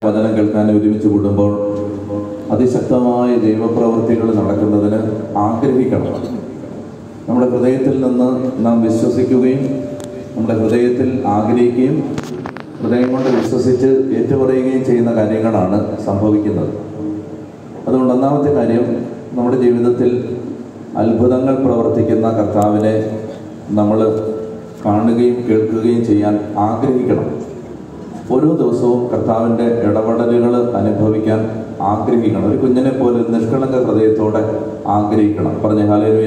വചനം കേൾക്കാൻ ഒരുമിച്ച് കൂടുമ്പോൾ അതിശക്തമായ ദൈവപ്രവൃത്തികൾ നടക്കുന്നതിന് ആഗ്രഹിക്കണം നമ്മുടെ ഹൃദയത്തിൽ നിന്ന് നാം വിശ്വസിക്കുകയും നമ്മുടെ ഹൃദയത്തിൽ ആഗ്രഹിക്കുകയും ഹൃദയം കൊണ്ട് വിശ്വസിച്ച് ഏറ്റുപറയുകയും ചെയ്യുന്ന കാര്യങ്ങളാണ് സംഭവിക്കുന്നത് അതുകൊണ്ട് ഒന്നാമത്തെ കാര്യം നമ്മുടെ ജീവിതത്തിൽ അത്ഭുതങ്ങൾ പ്രവർത്തിക്കുന്ന കർത്താവിനെ നമ്മൾ കാണുകയും കേൾക്കുകയും ചെയ്യാൻ ആഗ്രഹിക്കണം ഓരോ ദിവസവും കർത്താവിൻ്റെ ഇടപെടലുകൾ അനുഭവിക്കാൻ ആഗ്രഹിക്കണം ഒരു കുഞ്ഞിനെ പോലെ ഒരു നിഷ്കളങ്ക ഹൃദയത്തോടെ ആഗ്രഹിക്കണം പറഞ്ഞ ഹാലേലുയ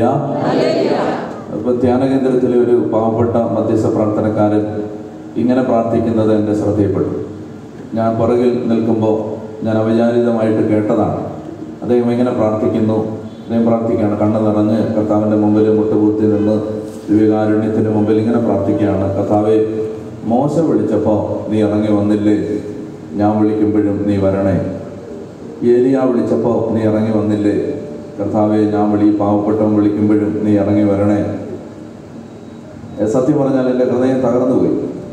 ഇപ്പൊ ധ്യാന കേന്ദ്രത്തിലെ ഒരു പാവപ്പെട്ട മധ്യസ്ഥ പ്രാർത്ഥനക്കാരൻ ഇങ്ങനെ പ്രാർത്ഥിക്കുന്നത് എൻ്റെ ശ്രദ്ധയിൽപ്പെട്ടു ഞാൻ പുറകിൽ നിൽക്കുമ്പോൾ ഞാൻ അവിചാരിതമായിട്ട് കേട്ടതാണ് അദ്ദേഹം ഇങ്ങനെ പ്രാർത്ഥിക്കുന്നു അദ്ദേഹം പ്രാർത്ഥിക്കുകയാണ് കണ്ണ് നിറഞ്ഞ് കർത്താവിൻ്റെ മുമ്പിൽ മുട്ടുപൂത്തി നിന്ന് വിവേകാരുണ്യത്തിൻ്റെ മുമ്പിൽ ഇങ്ങനെ പ്രാർത്ഥിക്കുകയാണ് കർത്താവെ മോശ വിളിച്ചപ്പോൾ നീ ഇറങ്ങി വന്നില്ലേ ഞാൻ വിളിക്കുമ്പോഴും നീ വരണേ ഏലിയ വിളിച്ചപ്പോൾ നീ ഇറങ്ങി വന്നില്ലേ കർത്താവെ ഞാൻ വിളി പാവപ്പെട്ടവൻ വിളിക്കുമ്പോഴും നീ ഇറങ്ങി വരണേ ഏ, സത്യം പറഞ്ഞാൽ എൻ്റെ ഹൃദയം തകർന്നുപോയി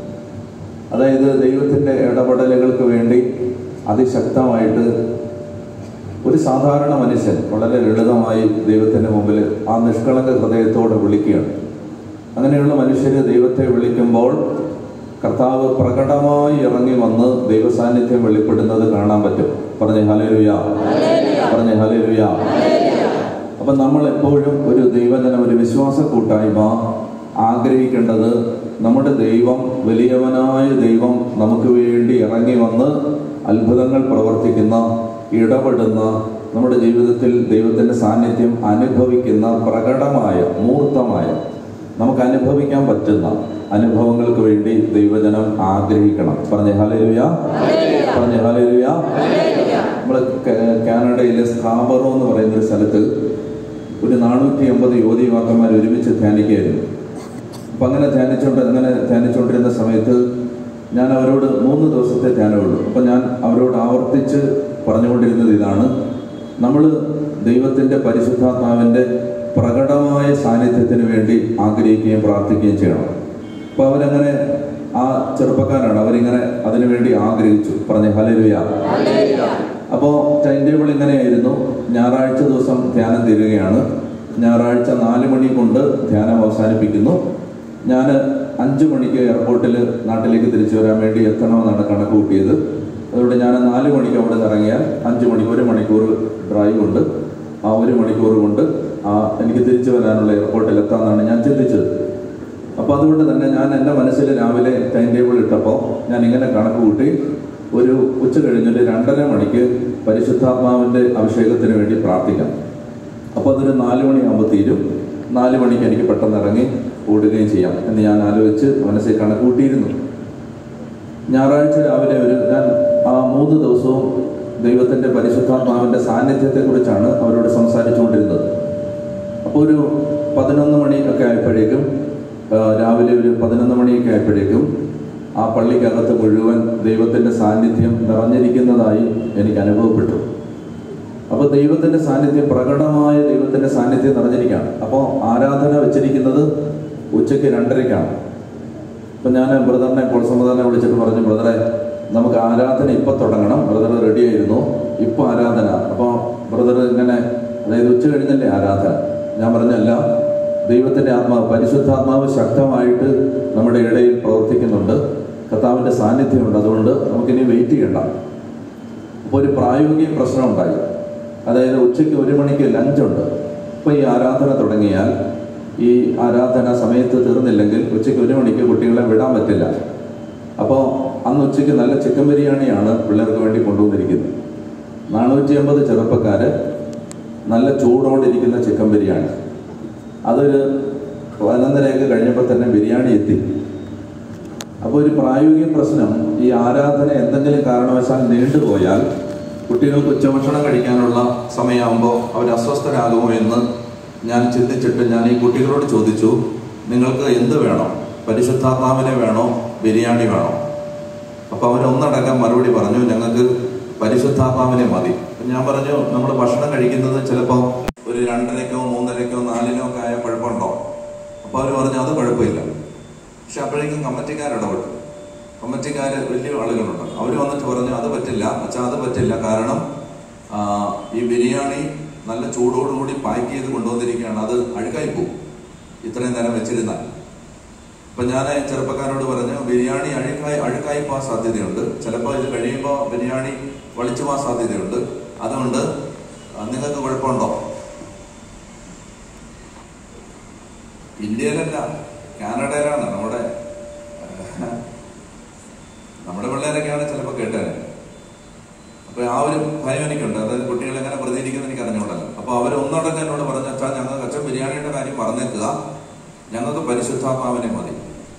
അതായത് ദൈവത്തിൻ്റെ ഇടപെടലുകൾക്ക് വേണ്ടി അതിശക്തമായിട്ട് ഒരു സാധാരണ മനുഷ്യൻ വളരെ ലളിതമായി ദൈവത്തിൻ്റെ മുമ്പിൽ ആ നിഷ്കളങ്ക ഹൃദയത്തോടെ വിളിക്കുകയാണ് അങ്ങനെയുള്ള മനുഷ്യർ ദൈവത്തെ വിളിക്കുമ്പോൾ കർത്താവ് പ്രകടമായി ഇറങ്ങി വന്ന് ദൈവസാന്നിധ്യം വെളിപ്പെടുന്നത് കാണാൻ പറ്റും പറഞ്ഞേ ഹലേലുയ പറഞ്ഞേ ഹലേലുയ അപ്പൊ നമ്മൾ എപ്പോഴും ഒരു ദൈവജനം ഒരു വിശ്വാസ കൂട്ടായ്മ ആഗ്രഹിക്കേണ്ടത് നമ്മുടെ ദൈവം വലിയവനായ ദൈവം നമുക്ക് വേണ്ടി ഇറങ്ങി വന്ന് അത്ഭുതങ്ങൾ പ്രവർത്തിക്കുന്ന ഇടപെടുന്ന നമ്മുടെ ജീവിതത്തിൽ ദൈവത്തിൻ്റെ സാന്നിധ്യം അനുഭവിക്കുന്ന പ്രകടമായ മൂർത്തമായ നമുക്ക് അനുഭവിക്കാൻ പറ്റുന്ന അനുഭവങ്ങൾക്ക് വേണ്ടി ദൈവജനം ആഗ്രഹിക്കണം പറഞ്ഞ ഹലേലുയ പറഞ്ഞ ഹലേലുയ നമ്മൾ കാനഡയിലെ സ്കാബറോ എന്ന് പറയുന്ന ഒരു സ്ഥലത്ത് ഒരു നാനൂറ്റി അമ്പത് യുവതി യുവാക്കന്മാർ ഒരുമിച്ച് ധ്യാനിക്കുകയായിരുന്നു അപ്പം അങ്ങനെ ധ്യാനിച്ചുകൊണ്ട് അങ്ങനെ ധ്യാനിച്ചുകൊണ്ടിരുന്ന സമയത്ത് ഞാൻ അവരോട് മൂന്ന് ദിവസത്തെ ധ്യാനമുള്ളൂ അപ്പം ഞാൻ അവരോട് ആവർത്തിച്ച് പറഞ്ഞുകൊണ്ടിരുന്നത് ഇതാണ് നമ്മൾ ദൈവത്തിൻ്റെ പരിശുദ്ധാത്മാവിൻ്റെ പ്രകടമായ സാന്നിധ്യത്തിന് വേണ്ടി ആഗ്രഹിക്കുകയും പ്രാർത്ഥിക്കുകയും ചെയ്യണം അപ്പോൾ അവരങ്ങനെ ആ ചെറുപ്പക്കാരാണ് അവരിങ്ങനെ അതിനു വേണ്ടി ആഗ്രഹിച്ചു പറഞ്ഞ ഹലരുയ അപ്പോൾ ടൈം ടേബിൾ ഇങ്ങനെയായിരുന്നു ഞായറാഴ്ച ദിവസം ധ്യാനം തീരുകയാണ് ഞായറാഴ്ച നാല് മണി കൊണ്ട് ധ്യാനം അവസാനിപ്പിക്കുന്നു ഞാൻ അഞ്ച് മണിക്ക് എയർപോർട്ടിൽ നാട്ടിലേക്ക് തിരിച്ചു വരാൻ വേണ്ടി എത്തണമെന്നാണ് കണക്ക് കൂട്ടിയത് അതുകൊണ്ട് ഞാൻ നാല് മണിക്ക് അവിടെ നിന്ന് ഇറങ്ങിയാൽ അഞ്ച് മണിക്ക് ഒരു മണിക്കൂർ ഡ്രൈവ് ഉണ്ട് ആ ഒരു മണിക്കൂർ കൊണ്ട് ആ എനിക്ക് തിരിച്ചു വരാനുള്ള എയർപോർട്ടിൽ എത്താമെന്നാണ് ഞാൻ ചിന്തിച്ചത് അപ്പോൾ അതുകൊണ്ട് തന്നെ ഞാൻ എൻ്റെ മനസ്സിൽ രാവിലെ ടൈം ടേബിൾ ഇട്ടപ്പോൾ ഞാൻ ഇങ്ങനെ കണക്ക് കൂട്ടി ഒരു ഉച്ച കഴിഞ്ഞിട്ട് രണ്ടര മണിക്ക് പരിശുദ്ധാത്മാവിൻ്റെ അഭിഷേകത്തിന് വേണ്ടി പ്രാർത്ഥിക്കാം അപ്പോൾ അതൊരു നാല് മണിയാകുമ്പോൾ തീരും നാല് മണിക്ക് എനിക്ക് പെട്ടെന്ന് ഇറങ്ങി ഓടുകയും ചെയ്യാം എന്ന് ഞാൻ ആലോചിച്ച് മനസ്സിൽ കണക്ക് കൂട്ടിയിരുന്നു ഞായറാഴ്ച രാവിലെ ഒരു ഞാൻ ആ മൂന്ന് ദിവസവും ദൈവത്തിൻ്റെ പരിശുദ്ധാത്മാവിൻ്റെ സാന്നിധ്യത്തെക്കുറിച്ചാണ് അവരോട് സംസാരിച്ചുകൊണ്ടിരുന്നത് അപ്പോൾ ഒരു പതിനൊന്ന് മണി ഒക്കെ ആയപ്പോഴേക്കും ആ, രാവിലെ ഒരു പതിനൊന്ന് മണിയൊക്കെ ആയപ്പോഴേക്കും ആ പള്ളിക്കകത്ത് മുഴുവൻ ദൈവത്തിൻ്റെ സാന്നിധ്യം നിറഞ്ഞിരിക്കുന്നതായി എനിക്ക് അനുഭവപ്പെട്ടു അപ്പോൾ ദൈവത്തിൻ്റെ സാന്നിധ്യം പ്രകടമായ ദൈവത്തിൻ്റെ സാന്നിധ്യം നിറഞ്ഞിരിക്കുകയാണ് അപ്പോൾ ആരാധന വെച്ചിരിക്കുന്നത് ഉച്ചയ്ക്ക് രണ്ടരയ്ക്കാണ് അപ്പം ഞാൻ ബ്രദറിനെ ഇപ്പോൾ സമാധാനെ വിളിച്ചിട്ട് പറഞ്ഞു ബ്രദറെ നമുക്ക് ആരാധന ഇപ്പം തുടങ്ങണം ബ്രദർ റെഡി ആയിരുന്നു ഇപ്പോൾ ആരാധന അപ്പോൾ ബ്രദർ ഇങ്ങനെ അതായത് ഉച്ച കഴിഞ്ഞല്ലേ ആരാധന ഞാൻ പറഞ്ഞല്ല ദൈവത്തിൻ്റെ ആത്മാവ് പരിശുദ്ധാത്മാവ് ശക്തമായിട്ട് നമ്മുടെ ഇടയിൽ പ്രവർത്തിക്കുന്നുണ്ട് കർത്താവിൻ്റെ സാന്നിധ്യമുണ്ട് അതുകൊണ്ട് നമുക്കിനി വെയിറ്റ് ചെയ്യണ്ട അപ്പോൾ ഒരു പ്രായോഗിക പ്രശ്നം ഉണ്ടായി അതായത് ഉച്ചയ്ക്ക് ഒരു മണിക്ക് ലഞ്ചുണ്ട് അപ്പോൾ ഈ ആരാധന തുടങ്ങിയാൽ ഈ ആരാധന സമയത്ത് തീർന്നില്ലെങ്കിൽ ഉച്ചയ്ക്ക് ഒരു മണിക്ക് കുട്ടികളെ വിടാൻ പറ്റില്ല അപ്പോൾ അന്ന് ഉച്ചയ്ക്ക് നല്ല ചിക്കൻ ബിരിയാണിയാണ് പിള്ളേർക്ക് വേണ്ടി കൊണ്ടുവന്നിരിക്കുന്നത് നാനൂറ്റി അമ്പത് ചെറുപ്പക്കാർ നല്ല ചൂടോടിരിക്കുന്ന ചിക്കൻ ബിരിയാണി അതൊരു പതിനൊന്നരയൊക്കെ കഴിഞ്ഞപ്പോൾ തന്നെ ബിരിയാണി എത്തി അപ്പോൾ ഒരു പ്രായോഗിക പ്രശ്നം ഈ ആരാധന എന്തെങ്കിലും കാരണവശാൽ നീണ്ടുപോയാൽ കുട്ടികൾക്ക് ഉച്ചഭക്ഷണം കഴിക്കാനുള്ള സമയമാകുമ്പോൾ അവർ അസ്വസ്ഥരാകുമോ എന്ന് ഞാൻ ചിന്തിച്ചിട്ട് ഞാൻ ഈ കുട്ടികളോട് ചോദിച്ചു നിങ്ങൾക്ക് എന്ത് വേണം പരിശുദ്ധാത്മാവിനെ വേണോ ബിരിയാണി വേണോ അപ്പോൾ അവർ ഒന്നടക്കം മറുപടി പറഞ്ഞു ഞങ്ങൾക്ക് പരിശുദ്ധാത്മാവിനെ മതി അപ്പം ഞാൻ പറഞ്ഞു നമ്മൾ ഭക്ഷണം കഴിക്കുന്നത് ചിലപ്പോൾ ഒരു രണ്ടരക്കോ മൂന്നരക്കോ നാലിനോ ഒക്കെ ആയ കുഴപ്പമുണ്ടോ അപ്പോൾ അവർ പറഞ്ഞു അത് കുഴപ്പമില്ല പക്ഷെ അപ്പോഴേക്കും കമ്മിറ്റിക്കാർ ഇടപെട്ടു കമ്മിറ്റിക്കാർ വലിയ ആളുകളുണ്ട് അവർ വന്നിട്ട് പറഞ്ഞു അത് പറ്റില്ല അച്ഛാ അത് പറ്റില്ല കാരണം ആ, ഈ ബിരിയാണി നല്ല ചൂടോടുകൂടി പാക്ക് ചെയ്ത് കൊണ്ടുവന്നിരിക്കുകയാണ് അത് അഴുക്കായി പോകും ഇത്രയും നേരം വെച്ചിരുന്നാൽ അപ്പൊ ഞാൻ ചെറുപ്പക്കാരോട് പറഞ്ഞു ബിരിയാണി അഴുക്കായി അഴുക്കായി പോകാൻ സാധ്യതയുണ്ട് ചിലപ്പോൾ ഇത് കഴിയുമ്പോൾ ബിരിയാണി വളിച്ചു പോകാൻ സാധ്യതയുണ്ട് അതുകൊണ്ട് ആ, നിങ്ങൾക്ക് കുഴപ്പമുണ്ടോ ഇന്ത്യയിലല്ല കാനഡയിലാണ് നമ്മുടെ ആ, നമ്മുടെ പിള്ളേരൊക്കെയാണ് ചിലപ്പോൾ കേട്ടത് അപ്പൊ ആ ഒരു ഭയം എനിക്കുണ്ട് അതായത് കുട്ടികൾ എങ്ങനെ പ്രതികരിക്കുന്നത് എനിക്ക് അറിഞ്ഞുകൊണ്ടല്ലോ അപ്പൊ അവർ ഒന്നടങ്കം എന്നോട് പറഞ്ഞു അച്ഛാ ഞങ്ങൾക്ക് അച്ഛൻ ബിരിയാണിയുടെ കാര്യം പറഞ്ഞേക്കുക ഞങ്ങൾക്ക് പരിശുദ്ധാത്മാവിനെ മതി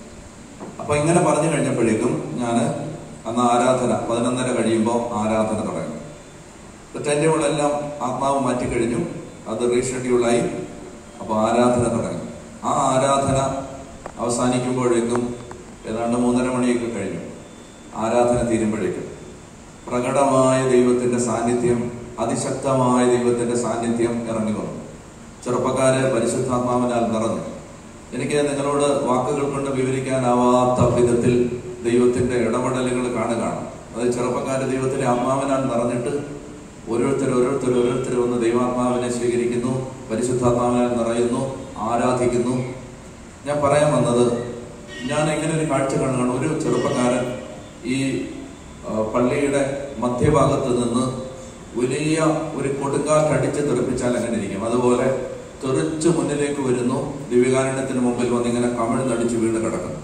അപ്പൊ ഇങ്ങനെ പറഞ്ഞു കഴിഞ്ഞപ്പോഴേക്കും ഞാൻ അന്ന് ആരാധന പതിനൊന്നര കഴിയുമ്പോൾ ആരാധന തുടങ്ങി ടൈം ടേബിളെല്ലാം ആത്മാവ് മാറ്റിക്കഴിഞ്ഞു അത് റീഷെഡ്യൂളായി അപ്പോൾ ആരാധന തുടങ്ങി ആ ആരാധന അവസാനിക്കുമ്പോഴേക്കും ഏതാണ്ട് മൂന്നര മണിയൊക്കെ കഴിഞ്ഞു ആരാധന തീരുമ്പോഴേക്കും പ്രകടമായ ദൈവത്തിന്റെ സാന്നിധ്യം അതിശക്തമായ ദൈവത്തിന്റെ സാന്നിധ്യം ഇറങ്ങി വന്നു ചെറുപ്പക്കാരെ പരിശുദ്ധാത്മാവിനാൽ നിറഞ്ഞു എനിക്ക് നിങ്ങളോട് വാക്കുകൾ കൊണ്ട് വിവരിക്കാനാവാത്ത വിധത്തിൽ ദൈവത്തിന്റെ ഇടപെടലുകൾ കാണുകയാണ് അത് ചെറുപ്പക്കാര് ദൈവത്തിന്റെ ആത്മാവിനാൽ നിറഞ്ഞിട്ട് ഓരോരുത്തർ ഓരോരുത്തർ ഓരോരുത്തർ വന്ന് ദൈവാത്മാവിനെ സ്വീകരിക്കുന്നു പരിശുദ്ധാത്മാവിനാൽ നിറയുന്നു ആരാധിക്കുന്നു ഞാൻ പറയാൻ വന്നത് ഞാൻ ഇങ്ങനെ ഒരു കാഴ്ച കാണുകയാണ് ഒരു ചെറുപ്പക്കാരൻ ഈ ആ, പള്ളിയുടെ മധ്യഭാഗത്ത് നിന്ന് വലിയ ഒരു കൊടുങ്കാറ്റ് അടിച്ച് തെറിപ്പിച്ചാൽ എങ്ങനെ ഇരിക്കും അതുപോലെ തെറിച്ച് മുന്നിലേക്ക് വരുന്നു ദിവ്യകാരുണ്യത്തിന് മുമ്പിൽ വന്ന് ഇങ്ങനെ കമിഴ്ന്നടിച്ച് വീണ് കിടക്കുന്നു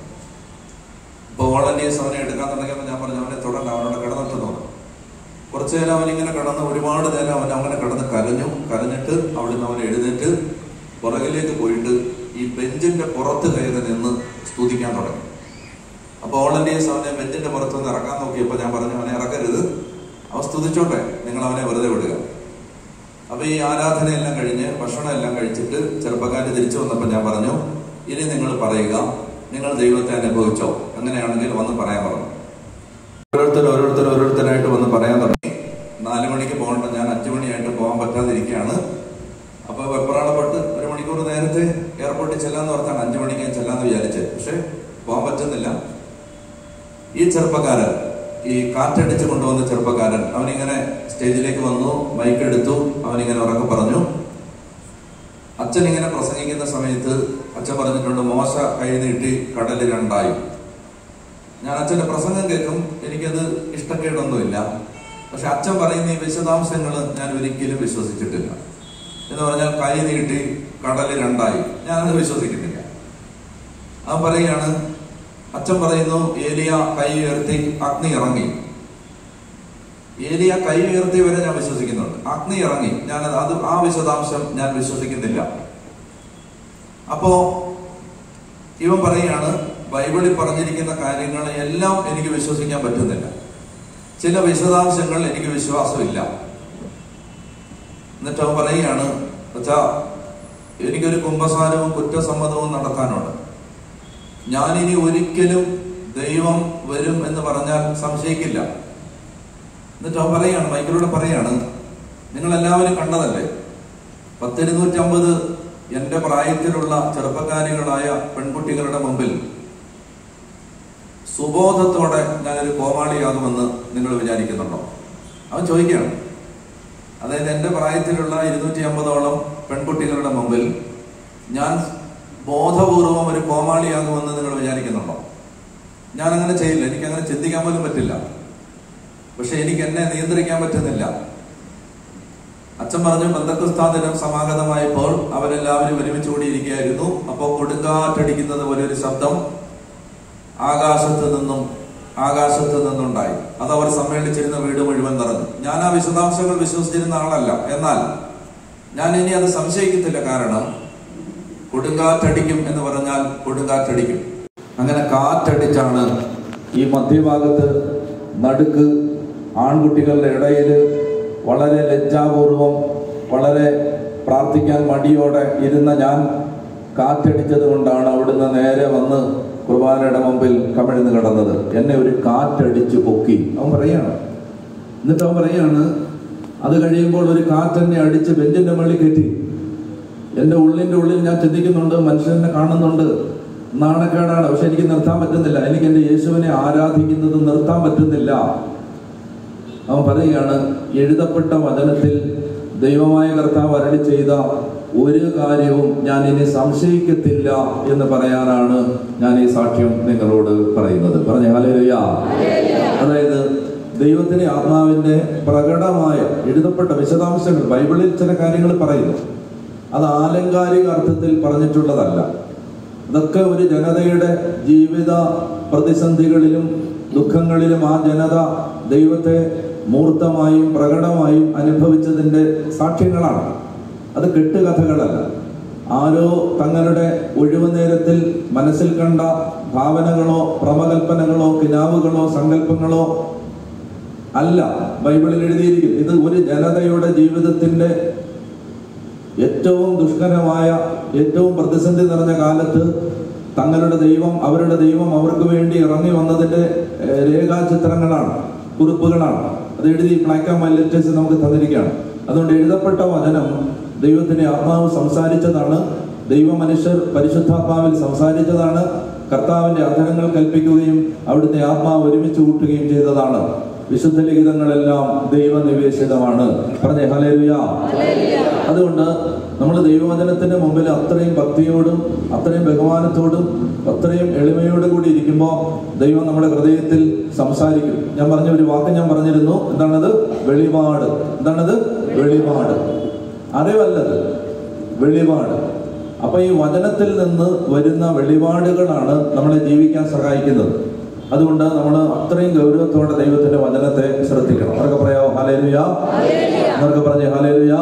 ഇപ്പൊ വോളണ്ടിയേഴ്സ് അവനെ എടുക്കാൻ തുടങ്ങിയപ്പോൾ ഞാൻ പറഞ്ഞു അവനെ തുടങ്ങ അവനോട് കിടന്നിട്ട് നോക്കാം കുറച്ചു നേരം അവൻ ഇങ്ങനെ കിടന്ന് ഒരുപാട് നേരം അവൻ അങ്ങനെ കിടന്ന് കരഞ്ഞു കരഞ്ഞിട്ട് അവിടുന്ന് അവൻ എഴുന്നേറ്റ് പുറകിലേക്ക് പോയിട്ട് ഈ ബെഞ്ചിന്റെ പുറത്ത് കയറി നിന്ന് സ്തുതിക്കാൻ തുടങ്ങി അപ്പൊ വോളണ്ടിയേഴ്സ് അവനെ ബെഞ്ചിന്റെ പുറത്ത് നിന്ന് ഇറക്കാൻ നോക്കിയപ്പോൾ ഞാൻ പറഞ്ഞു അവനെ ഇറക്കരുത് അവൻ സ്തുതിച്ചോട്ടെ നിങ്ങൾ അവനെ വെറുതെ വിടുക അപ്പൊ ഈ ആരാധനയെല്ലാം കഴിഞ്ഞ് ഭക്ഷണം എല്ലാം കഴിച്ചിട്ട് ചെറുപ്പക്കാര് തിരിച്ചു വന്നപ്പോൾ ഞാൻ പറഞ്ഞു ഇനി നിങ്ങൾ പറയുക നിങ്ങൾ ദൈവത്തെ അനുഭവിച്ചോ അങ്ങനെയാണെങ്കിൽ വന്ന് പറയാൻ പറഞ്ഞു ഓരോരുത്തർ ഓരോരുത്തർ ഓരോരുത്തരായിട്ട് വന്ന് പറയാൻ തുടങ്ങി നാല് മണിക്ക് പോകണ്ട ഞാൻ അഞ്ചു മണിയായിട്ട് പോകാൻ പറ്റാതിരിക്കുകയാണ് അപ്പൊ വെപ്രാളപ്പെട്ട് ഒരു മണിക്കൂർ നേരത്തെ എയർപോർട്ടിൽ ചെല്ലാന്ന് ഓർത്താണ് അഞ്ചു മണിക്ക് ഞാൻ ചെല്ലാന്ന് വിചാരിച്ചത് പക്ഷെ പോകാൻ പറ്റുന്നില്ല ഈ ചെറുപ്പക്കാരൻ ഈ കാറ്റടിച്ച് കൊണ്ടുവന്ന ചെറുപ്പക്കാരൻ അവനിങ്ങനെ സ്റ്റേജിലേക്ക് വന്നു മൈക്ക് എടുത്തു അവനിങ്ങനെ ഉറക്കെ പറഞ്ഞു അച്ഛൻ ഇങ്ങനെ പ്രസംഗിക്കുന്ന സമയത്ത് അച്ഛൻ പറഞ്ഞിട്ടുണ്ട് മോശ കൈ നീട്ടി കടല് രണ്ടായി ഞാൻ അച്ഛന്റെ പ്രസംഗം കേൾക്കും എനിക്കത് ഇഷ്ടക്കേടൊന്നുമില്ല പക്ഷെ അച്ഛൻ പറയുന്ന ഈ വിശദാംശങ്ങൾ ഞാൻ ഒരിക്കലും വിശ്വസിച്ചിട്ടില്ല എന്ന് പറഞ്ഞാൽ കൈ നീട്ടി കടല് രണ്ടായി ഞാനത് വിശ്വസിക്കുന്നില്ല അവൻ പറയുകയാണ് അച്ഛൻ പറയുന്നു ഏലിയ കൈ ഉയർത്തി അഗ്നി ഇറങ്ങി ഏലിയ കൈ ഉയർത്തി വരെ ഞാൻ വിശ്വസിക്കുന്നുണ്ട് അഗ്നി ഇറങ്ങി ഞാൻ അത് ആ വിശദാംശം ഞാൻ വിശ്വസിക്കുന്നില്ല അപ്പോ ഇവൻ പറയാണ് ബൈബിളിൽ പറഞ്ഞിരിക്കുന്ന കാര്യങ്ങൾ എല്ലാം എനിക്ക് വിശ്വസിക്കാൻ പറ്റുന്നില്ല ചില വിശദാംശങ്ങൾ എനിക്ക് വിശ്വാസമില്ല എന്നിട്ട് അവൻ പറയുകയാണ് അച്ഛാ എനിക്കൊരു കുംഭസാരവും കുറ്റസമ്മതവും നടത്താനുണ്ട് ഞാനിനി ഒരിക്കലും ദൈവം വരും എന്ന് പറഞ്ഞാൽ സംശയിക്കില്ല എന്നിട്ട് അവൻ പറയാണ് മൈക്കിലൂടെ പറയാണ് നിങ്ങൾ എല്ലാവരും കണ്ടതല്ലേ പത്തിരുന്നൂറ്റമ്പത് എന്റെ പ്രായത്തിലുള്ള ചെറുപ്പക്കാരികളായ പെൺകുട്ടികളുടെ മുമ്പിൽ സുബോധത്തോടെ ഞാനൊരു കോമാളിയാകുമെന്ന് നിങ്ങൾ വിചാരിക്കുന്നുണ്ടോ അവൻ ചോദിക്കുകയാണ് അതായത് എന്റെ പ്രായത്തിലുള്ള ഇരുന്നൂറ്റി അമ്പതോളം പെൺകുട്ടികളുടെ മുമ്പിൽ ഞാൻ ബോധപൂർവം ഒരു കോമാളിയാകുമെന്ന് നിങ്ങൾ വിചാരിക്കുന്നുണ്ടോ ഞാൻ അങ്ങനെ ചെയ്യില്ല എനിക്ക് അങ്ങനെ ചിന്തിക്കാൻ പോലും പറ്റില്ല പക്ഷെ എനിക്ക് എന്നെ നിയന്ത്രിക്കാൻ പറ്റുന്നില്ല അച്ഛൻ പറഞ്ഞു ബന്ധക്രിസ്താ ദിനം സമാഗതമായപ്പോൾ അവരെല്ലാവരും ഒരുമിച്ച് കൂടിയിരിക്കുകയായിരുന്നു അപ്പോൾ കൊടുങ്കാറ്റടിക്കുന്നത് പോലെ ഒരു ശബ്ദം ആകാശത്ത് നിന്നും ആകാശത്ത് നിന്നുണ്ടായി അത് അവർ സമ്മേളിച്ചിരുന്ന വീട് മുഴുവൻ നിറഞ്ഞു ഞാൻ ആ വിശദാംശങ്ങൾ വിശ്വസിച്ചിരുന്ന ആളല്ല എന്നാൽ ഞാൻ ഇനി അത് സംശയിക്കത്തില്ല കാരണം കൊടുങ്കാറ്റടിക്കും എന്ന് പറഞ്ഞാൽ കൊടുങ്കാറ്റടിക്കും അങ്ങനെ കാറ്റടിച്ചാണ് ഈ മധ്യഭാഗത്ത് നടുക്ക് ആൺകുട്ടികളുടെ ഇടയിൽ വളരെ ലജ്ജാപൂർവം വളരെ പ്രാർത്ഥിക്കാൻ മടിയോടെ ഇരുന്ന ഞാൻ കാറ്റടിച്ചത് കൊണ്ടാണ് അവിടുന്ന് നേരെ വന്ന് കുർബാനയുടെ മുമ്പിൽ കമിഴ്ന്ന് കിടന്നത് എന്നെ ഒരു കാറ്റടിച്ച് പൊക്കി അവൻ പറയാണ് എന്നിട്ട് അവൻ പറയാണ് അത് കഴിയുമ്പോൾ ഒരു കാറ്റെന്നെ അടിച്ച് ബെഞ്ചിന്റെ മുകളിൽ കയറ്റി എൻ്റെ ഉള്ളിൻ്റെ ഉള്ളിൽ ഞാൻ ചിന്തിക്കുന്നുണ്ട് മനുഷ്യനെ കാണുന്നുണ്ട് നാണക്കേടാണ് പക്ഷെ എനിക്ക് നിർത്താൻ പറ്റുന്നില്ല എനിക്ക് എൻ്റെ യേശുവിനെ ആരാധിക്കുന്നത് നിർത്താൻ പറ്റുന്നില്ല അവൻ പറയുകയാണ് എഴുതപ്പെട്ട വചനത്തിൽ ദൈവമായ കർത്താവ് അരളി ചെയ്ത ഒരു കാര്യവും ഞാൻ ഇനി സംശയിക്കത്തില്ല എന്ന് പറയാനാണ് ഞാൻ ഈ സാക്ഷ്യം നിങ്ങളോട് പറയുന്നത് പറഞ്ഞ ഹാലേലുയ അതായത് ദൈവത്തിന്റെ ആത്മാവിന്റെ പ്രകടമായ എഴുതപ്പെട്ട വിശദാംശങ്ങൾ ബൈബിളിൽ ചില കാര്യങ്ങൾ പറയുന്നു അത് ആലങ്കാരിക അർത്ഥത്തിൽ പറഞ്ഞിട്ടുള്ളതല്ല അതൊക്കെ ഒരു ജനതയുടെ ജീവിത പ്രതിസന്ധികളിലും ദുഃഖങ്ങളിലും ആ ജനത ദൈവത്തെ മൂർത്തമായും പ്രകടമായും അനുഭവിച്ചതിന്റെ സാക്ഷ്യങ്ങളാണ് അത് കെട്ടുകഥകളല്ല ആരോ തങ്ങളുടെ ഒഴിവു നേരത്തിൽ മനസ്സിൽ കണ്ട ഭാവനകളോ പ്രമകൽപ്പനകളോ കിനാവുകളോ സങ്കല്പങ്ങളോ അല്ല ബൈബിളിൽ എഴുതിയിരിക്കും ഇത് ഒരു ജനതയുടെ ജീവിതത്തിന്റെ ഏറ്റവും ദുഷ്കരമായ ഏറ്റവും പ്രതിസന്ധി നിറഞ്ഞ കാലത്ത് തങ്ങളുടെ ദൈവം അവരുടെ ദൈവം അവർക്ക് വേണ്ടി ഇറങ്ങി വന്നതിന്റെ ഏഹ്, രേഖാചിത്രങ്ങളാണ് കുറിപ്പുകളാണ് അത് എഴുതി ബ്ലാക്ക് ആൻഡ് വൈറ്റ് ലെറ്റേഴ്സ് നമുക്ക് തന്നിരിക്കുകയാണ് അതുകൊണ്ട് എഴുതപ്പെട്ട വചനം ദൈവത്തിന്റെ ആത്മാവ് സംസാരിച്ചതാണ് ദൈവ മനുഷ്യർ പരിശുദ്ധാത്മാവിൽ സംസാരിച്ചതാണ് കർത്താവിന്റെ അധരങ്ങൾ കൽപ്പിക്കുകയും അവിടുത്തെ ആത്മാവ് ഒരുമിച്ച് കൂട്ടുകയും ചെയ്തതാണ് വിശുദ്ധ ലിഖിതങ്ങളെല്ലാം ദൈവനിവേശിതമാണ് പറഞ്ഞേ ഹലേലുയ അതുകൊണ്ട് നമ്മൾ ദൈവവചനത്തിന്റെ മുമ്പിൽ അത്രയും ഭക്തിയോടും അത്രയും ബഹുമാനത്തോടും അത്രയും എളിമയോടും കൂടി ഇരിക്കുമ്പോൾ ദൈവം നമ്മുടെ ഹൃദയത്തിൽ സംസാരിക്കും ഞാൻ പറഞ്ഞ ഒരു വാക്ക് ഞാൻ പറഞ്ഞിരുന്നു എന്താണത് വെളിപാട് എന്താണത് വെളിപാട് അറിവല്ലത് വെളിപാട് അപ്പൊ ഈ വചനത്തിൽ നിന്ന് വരുന്ന വെളിപാടുകളാണ് നമ്മളെ ജീവിക്കാൻ സഹായിക്കുന്നത് അതുകൊണ്ട് നമ്മൾ അത്രയും ഗൗരവത്തോടെ ദൈവത്തിന്റെ വചനത്തെ ശ്രദ്ധിക്കണം അവർക്ക് പറയാമോ ഹാലേലുയ അവർക്ക് പറഞ്ഞേ ഹാലേലുയ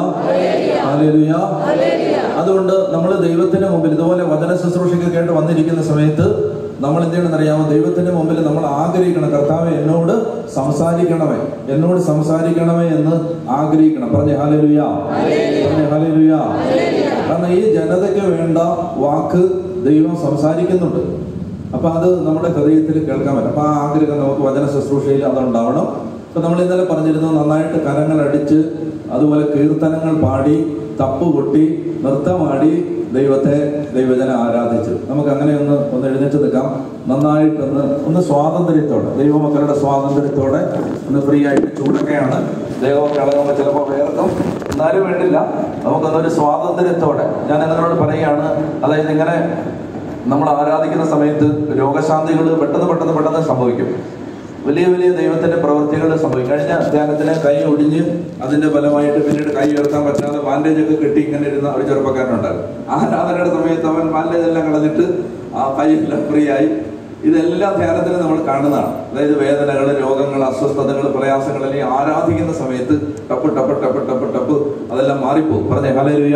ഹാലേലുയ അതുകൊണ്ട് നമ്മൾ ദൈവത്തിന്റെ മുമ്പിൽ ഇതുപോലെ വചന ശുശ്രൂഷയ്ക്ക് കേട്ട് വന്നിരിക്കുന്ന സമയത്ത് നമ്മൾ എന്ത് ചെയ്യണമെന്ന് അറിയാമോ ദൈവത്തിന്റെ മുമ്പിൽ നമ്മൾ ആഗ്രഹിക്കണം കർത്താവെ എന്നോട് സംസാരിക്കണമേ എന്നോട് സംസാരിക്കണമേ എന്ന് ആഗ്രഹിക്കണം പറഞ്ഞേ ഹാലേലുയ പറഞ്ഞേ ഹാലേലുയ കാരണം ഈ ജനതയ്ക്ക് വേണ്ട വാക്ക് ദൈവം സംസാരിക്കുന്നുണ്ട് അപ്പൊ അത് നമ്മുടെ ഹൃദയത്തിൽ കേൾക്കാൻ പറ്റും അപ്പൊ ആ ആഗ്രഹം നമുക്ക് വചന ശുശ്രൂഷയിൽ അതുണ്ടാവണം ഇപ്പൊ നമ്മൾ ഇന്നലെ പറഞ്ഞിരുന്നു നന്നായിട്ട് കരങ്ങൾ അടിച്ച് അതുപോലെ കീർത്തനങ്ങൾ പാടി തപ്പ് കൊട്ടി നൃത്തമാടി ദൈവത്തെ ദൈവജനം ആരാധിച്ചു നമുക്ക് അങ്ങനെ ഒന്ന് ഒന്ന് എഴുന്നേറ്റ് നിൽക്കാം നന്നായിട്ടൊന്ന് ഒന്ന് സ്വാതന്ത്ര്യത്തോടെ ദൈവമക്കളുടെ സ്വാതന്ത്ര്യത്തോടെ ഒന്ന് ഫ്രീ ആയിട്ട് ചൂടൊക്കെയാണ് ദൈവമൊക്കെ ഇളകുമ്പോൾ ചിലപ്പോൾ വേർക്കും എന്നാലും വേണ്ടില്ല നമുക്കൊന്നൊരു സ്വാതന്ത്ര്യത്തോടെ ഞാൻ നിങ്ങളോട് പറയുകയാണ് അതായത് ഇങ്ങനെ നമ്മൾ ആരാധിക്കുന്ന സമയത്ത് രോഗശാന്തികൾ പെട്ടെന്ന് പെട്ടെന്ന് പെട്ടെന്ന് സംഭവിക്കും വലിയ വലിയ ദൈവത്തിന്റെ പ്രവൃത്തികൾ സംഭവിക്കും കഴിഞ്ഞ ധ്യാനത്തിന് കൈ ഒടിഞ്ഞ് അതിന്റെ ഫലമായിട്ട് പിന്നീട് കൈ ഉയർത്താൻ പറ്റാതെ ബാൻഡേജ് ഒക്കെ കെട്ടി ഇങ്ങനെ ഇരുന്ന ഒരു ചെറുപ്പക്കാരനുണ്ടായിരുന്നു ആരാധനയുടെ സമയത്ത് അവൻ ബാൻഡേജ് എല്ലാം കളഞ്ഞിട്ട് ആ കൈയെല്ലാം ഫ്രീ ആയി ഇതെല്ലാം ധ്യാനത്തിന് നമ്മൾ കാണുന്നതാണ് അതായത് വേദനകൾ രോഗങ്ങൾ അസ്വസ്ഥതകൾ പ്രയാസങ്ങൾ അല്ലെങ്കിൽ ആരാധിക്കുന്ന സമയത്ത് ടപ്പ് ടപ്പ് ടപ്പ് ടപ്പ് ടപ്പ് അതെല്ലാം മാറിപ്പോകും പറഞ്ഞേ ഹലേലുയ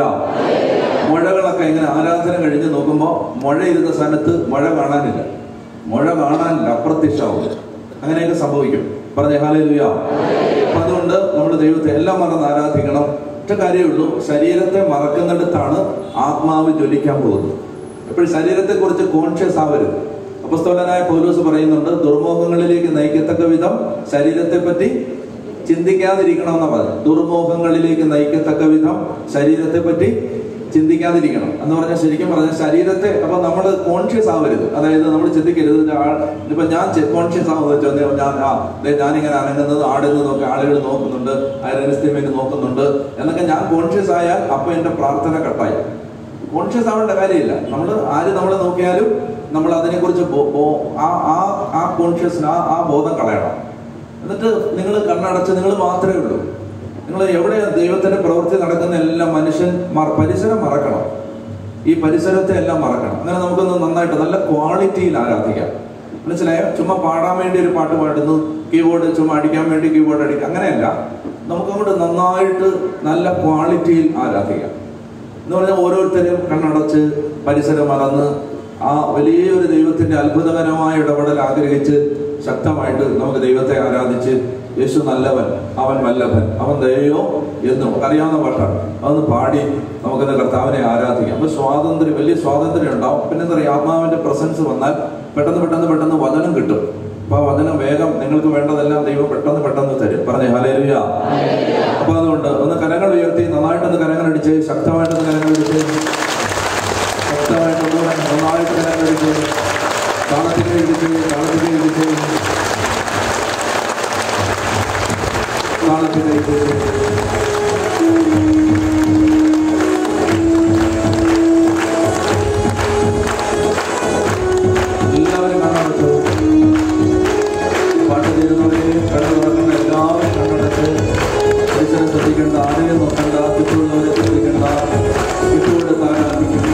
മുഴകളൊക്കെ ഇങ്ങനെ ആരാധന കഴിഞ്ഞ് നോക്കുമ്പോൾ മുഴ ഇരുന്ന സ്ഥാനത്ത് മഴ കാണാനില്ല മുഴ കാണാനില്ല അപ്രത്യക്ഷമാവും അങ്ങനെയൊക്കെ സംഭവിക്കും പറഞ്ഞേ ഹാലേലുയ അപ്പൊ അതുകൊണ്ട് നമ്മൾ ദൈവത്തെ എല്ലാം മറന്ന് ആരാധിക്കണം ഒറ്റ കാര്യമേ ഉള്ളൂ ശരീരത്തെ മറക്കുന്നിടത്താണ് ആത്മാവ് ജ്വലിക്കാൻ പോകുന്നത് എപ്പോഴും ശരീരത്തെ കുറിച്ച് കോൺഷ്യസ് ആവരുത് അപ്പസ്തോലനായ പൗലോസ് പറയുന്നുണ്ട് ദുർമോഹങ്ങളിലേക്ക് നയിക്കത്തക്ക വിധം ശരീരത്തെ പറ്റി ചിന്തിക്കാതിരിക്കണമെന്നാ പറഞ്ഞു ദുർമോഹങ്ങളിലേക്ക് നയിക്കത്തക്ക വിധം ശരീരത്തെ പറ്റി ചിന്തിക്കാതിരിക്കണം എന്ന് പറഞ്ഞാൽ ശരിക്കും പറഞ്ഞാൽ ശരീരത്തെ അപ്പൊ നമ്മൾ കോൺഷ്യസ് ആവരുത് അതായത് നമ്മൾ ചിന്തിക്കരുത് ഇത് ആൾ ഇപ്പൊ ഞാൻ കോൺഷ്യസ് ആവുന്നത് വെച്ചാൽ ഞാൻ ആ ദേ ഞാനിങ്ങനെ അനങ്ങുന്നത് ആടുന്നത് നോക്കി ആളുകൾ നോക്കുന്നുണ്ട് അരസ്ത്യമേക്ക് നോക്കുന്നുണ്ട് എന്നൊക്കെ ഞാൻ കോൺഷ്യസ് ആയാൽ അപ്പൊ എന്റെ പ്രാർത്ഥന കട്ടായി കോൺഷ്യസ് ആവേണ്ട കാര്യമില്ല നമ്മൾ ആര് നമ്മളെ നോക്കിയാലും നമ്മൾ അതിനെക്കുറിച്ച് ബോ- ബോ- ആ ആ ആ കോൺഷ്യസ് ആ ആ ബോധം കളയണം എന്നിട്ട് നിങ്ങൾ കണ്ണടച്ച് നിങ്ങൾ മാത്രമേ ഉള്ളൂ നിങ്ങൾ എവിടെ ദൈവത്തിന്റെ പ്രവൃത്തി നടക്കുന്ന എല്ലാം മനുഷ്യൻ മറ- പരിസരം മറക്കണം ഈ പരിസരത്തെ എല്ലാം മറക്കണം അങ്ങനെ നമുക്കൊന്ന് നന്നായിട്ട് നല്ല ക്വാളിറ്റിയിൽ ആരാധിക്കാം മനസ്സിലായോ ചുമ്മാ പാടാൻ വേണ്ടി ഒരു പാട്ട് പാടുന്നു കീബോർഡ് ചുമ്മാ അടിക്കാൻ വേണ്ടി കീബോർഡ് അടിക്കുക അങ്ങനെയല്ല നമുക്കങ്ങോട്ട് നന്നായിട്ട് നല്ല ക്വാളിറ്റിയിൽ ആരാധിക്കാം എന്ന് പറഞ്ഞാൽ ഓരോരുത്തരും കണ്ണടച്ച് പരിസരം മറന്ന് ആ വലിയൊരു ദൈവത്തിന്റെ അത്ഭുതകരമായ ഇടപെടൽ ആഗ്രഹിച്ച് ശക്തമായിട്ട് നമുക്ക് ദൈവത്തെ ആരാധിച്ച് യേശു നല്ലവൻ അവൻ വല്ലഭൻ അവൻ ദയോ എന്നും അറിയാവുന്ന പാട്ടാണ് അതൊന്ന് പാടി നമുക്കിന്ന് കർത്താവിനെ ആരാധിക്കാം അപ്പൊ സ്വാതന്ത്ര്യം വലിയ സ്വാതന്ത്ര്യം ഉണ്ടാവും പിന്നെ എന്താ പറയുക ആത്മാവിന്റെ പ്രസൻസ് വന്നാൽ പെട്ടെന്ന് പെട്ടെന്ന് പെട്ടെന്ന് വചനം കിട്ടും അപ്പൊ ആ വചനം വേഗം നിങ്ങൾക്ക് വേണ്ടതെല്ലാം ദൈവം പെട്ടെന്ന് പെട്ടെന്ന് തരും പറഞ്ഞേ ഹലേലുയ അപ്പൊ അതുകൊണ്ട് ഒന്ന് കരങ്ങൾ ഉയർത്തി നന്നായിട്ടൊന്ന് കരങ്ങൾ അടിച്ച് ശക്തമായിട്ടൊന്ന് കരങ്ങൾ അടിച്ച് ശക്തമായിട്ട് ഒന്നുകൂടെ നന്നായിട്ട് കരങ്ങൾ അടിച്ച് താളത്തിലേക്ക് എല്ലാവരും കണ്ണടച്ചു പാട്ട് തീരുന്നവരെ കണ്ണുറക്കുന്ന എല്ലാവരും കണ്ണടച്ച് പരിസരം ശ്രദ്ധിക്കേണ്ട ആരെയും നോക്കണ്ട ചുറ്റുമുള്ളവരെ ശ്രദ്ധിക്കേണ്ട ചുറ്റുകൊണ്ട് ആരാധിക്കും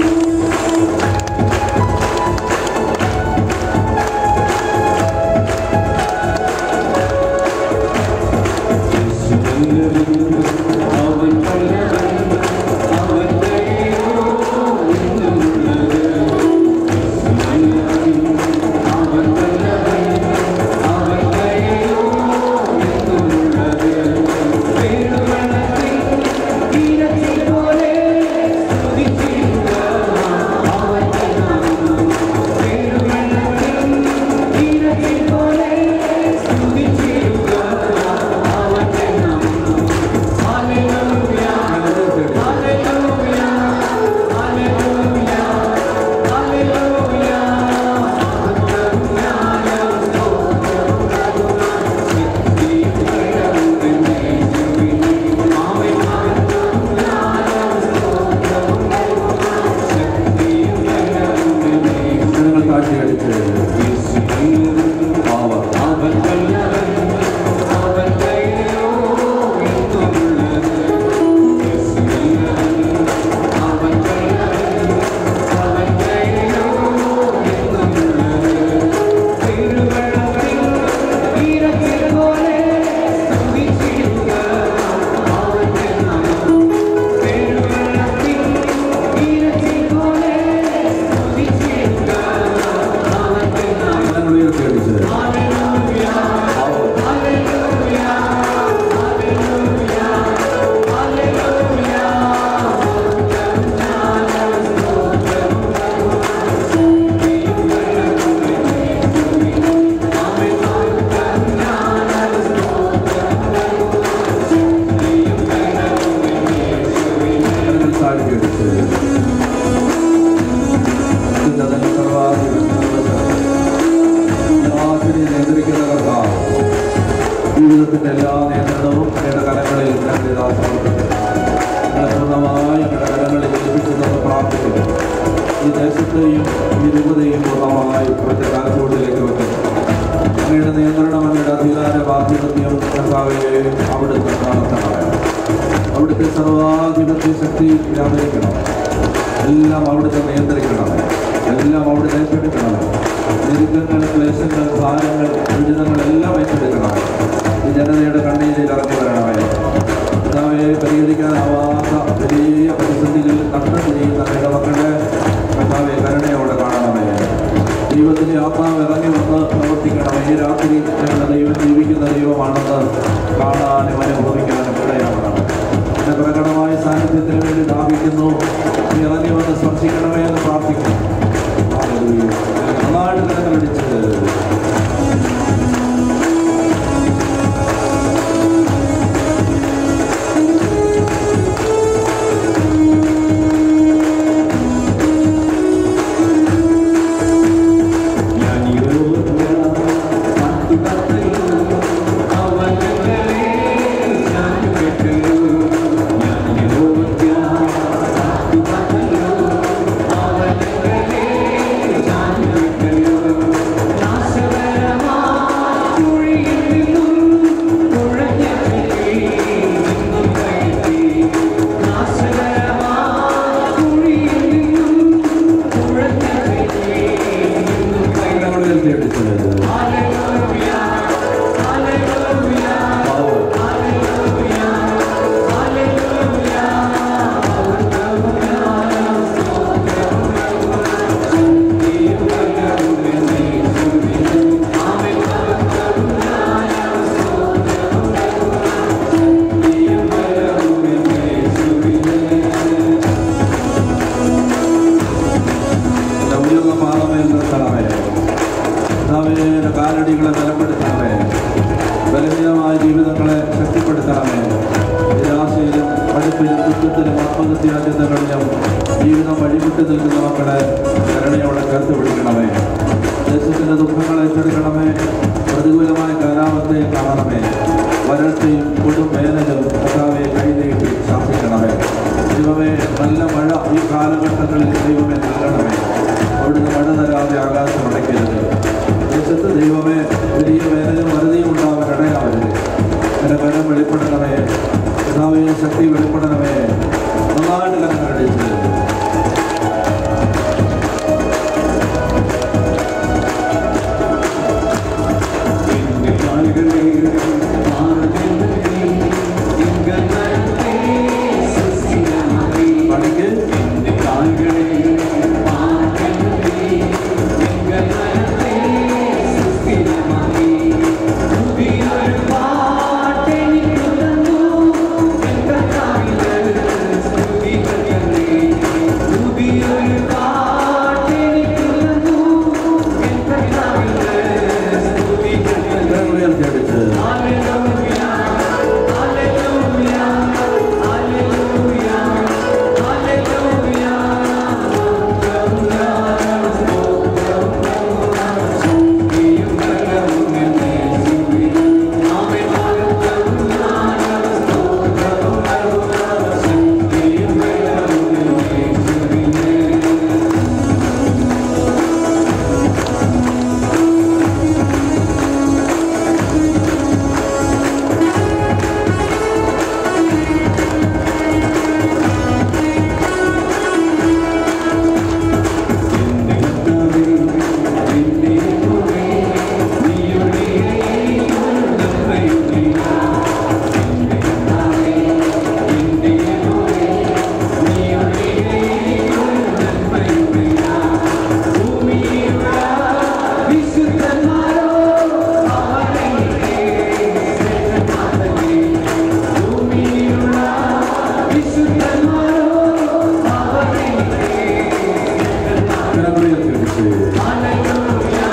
ജനങ്ങൾ കാഴ്ചയടിച്ച് പാവം ജനങ്ങൾ ഉയർത്തിയടിച്ച് പാവം ജനങ്ങൾ താഴ്ത്തിയടിച്ച് ഇന്നതന്നെ സർവാധിപനായ എല്ലാത്തിനെയും നിയന്ത്രിക്കുന്ന കർത്താവ് ജീവിതത്തിന്റെ എല്ലാ നിയന്ത്രണവും അങ്ങയുടെ കലങ്ങളിൽ ഞങ്ങളുടെ ദാസമർപ്പിക്കുന്നു. ഞങ്ങളെ പൂർണ്ണമായി അങ്ങയുടെ കലങ്ങളിൽ ഏൽപ്പിച്ചെന്ന് പ്രാർത്ഥിക്കുന്നു ഈ ദേശത്തെയും ഈ രൂപതയും പൂർണ്ണമായി ഇവിടുത്തെ കാലത്തോട്ടിലേക്ക് വെക്കുന്നു അങ്ങയുടെ നിയന്ത്രണം അങ്ങയുടെ അധികാര ബാധ്യതയും കർത്താവെ അവിടുത്തെ പ്രാർത്ഥനയാണ് അവിടുത്തെ സർവാധിപത്യ ശക്തി വ്യാപരിക്കണം എല്ലാം അവിടുത്തെ നിയന്ത്രിക്കണം എല്ലാം അവിടുത്തെ ഏറ്റെടുക്കണം ഞെരുക്കങ്ങൾ ക്ലേശങ്ങൾ ഭാരങ്ങൾ ദുരിതങ്ങൾ എല്ലാം ഏറ്റെടുക്കണം ഈ ജനതയുടെ കണ്ണീരിൽ ഇറങ്ങി വരണമേ കർത്താവെ പരിഹരിക്കാനാവാത്ത വലിയ പ്രതിസന്ധികളിൽ നഷ്ടം ചെയ്യുന്ന ഇടമക്കളെ കർത്താവെ കരുണയോടെ കാണണമേ ദൈവത്തിന്റെ ആത്മാവ് ഇറങ്ങി വന്ന് പ്രവർത്തിക്കണം ഈ രാത്രി ഞങ്ങളുടെ ദൈവം ജീവിക്കുന്ന ദൈവമാണെന്ന് കാണാനും അനുഭവിക്കാനും ഇടയാവണം എന്റെ പ്രകടമായ സാന്നിധ്യത്തിന് വേണ്ടി ദാപിക്കുന്നു നീ ഇറങ്ങി വന്ന് സ്പർശിക്കണമേ എന്ന് പ്രാർത്ഥിക്കുന്നു ഹല്ലേലൂയ. നന്നായിട്ട് കരങ്ങളടിച്ച് കരങ്ങൾ ഉയർത്തിയടിച്ച് പാവം. എന്റെ ഉയർന്ന പാദമേൽ നിർത്തണമേ കർത്താവേ, എന്റെ കാലടികളെ ബലപ്പെടുത്തണമേ ബലഹീനമായ ജീവിതങ്ങളെ ശക്തിപ്പെടുത്തണമേ നിരാശയിലും പഴുപ്പ് കശപ്പിലും ദുഃഖത്തിലും ആത്മഹത്യാചിന്തകളിലും ജീവിതം വഴിവിട്ട് നിൽക്കുന്ന മക്കളെ കരുണയോടെ ചേർത്ത് പിടിക്കണമേ ദേശത്തിന്റെ ദുഃഖങ്ങൾ ഏറ്റെടുക്കണമേ പ്രതികൂലമായ കാലാവസ്ഥയെ കാണണമേ വരൾച്ചയും കൊടും വേനലും കഥാവെ കൈനീട്ടി ശാസിക്കണമേ ദൈവമേ നല്ല മഴ ഈ കാലഘട്ടങ്ങളിൽ ദൈവമേ നൽകണമേ അവിടുന്ന് മഴ തരാതെ ആകാശം അടയ്ക്കരുത് ദേശത്ത് ദൈവമേ വലിയ വേനലും വറുതിയും ഉണ്ടാവാൻ ഇടയാവരുത് എന്റെ കരം വെളിപ്പെടണമേ കഥാവെ ശക്തി വെളിപ്പെടണമേ നന്നായിട്ട് കരം കഴിച്ച് പണിക്ക് കരം ഉയർത്തി അടിച്ച് കരം ഉയർത്തി അടിച്ച്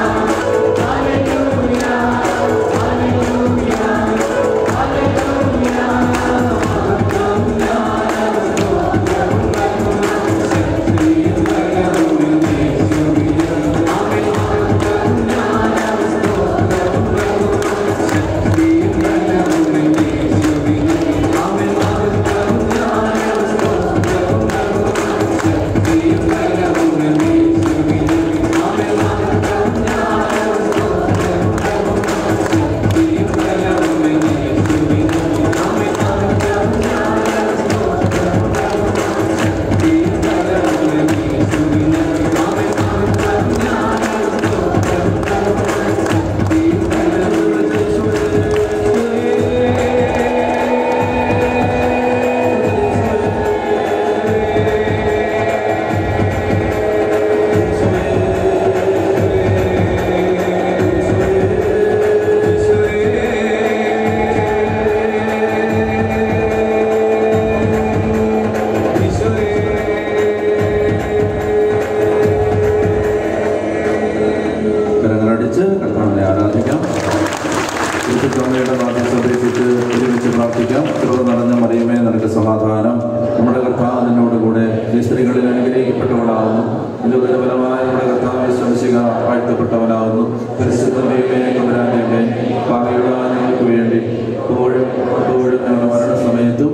കരങ്ങളടിച്ച് കർത്താവിനെ ആരാധിക്കാം വിശുദ്ധമ്മയുടെ നാട്ടിൽ പ്രവേശിച്ച് ഒരുമിച്ച് പ്രാർത്ഥിക്കാം കൃപ നിറഞ്ഞ മറിയമേ നിനക്ക് സമാധാനം നമ്മുടെ കർത്താവ് നിന്നോട് കൂടെ ഈ സ്ത്രീകളിൽ അനുഗ്രഹിക്കപ്പെട്ടവളാകുന്നു ഇതിന്റെ ഫലമായ നമ്മുടെ കർത്താവ് ശംസിക വാഴ്ത്തപ്പെട്ടവനാകുന്നു പരിശുദ്ധമേ കുമരാന്റെ പാകയുടെ ഞങ്ങൾക്ക് വേണ്ടി ഇപ്പോഴും എപ്പോഴും ഞങ്ങളുടെ മരണസമയത്തും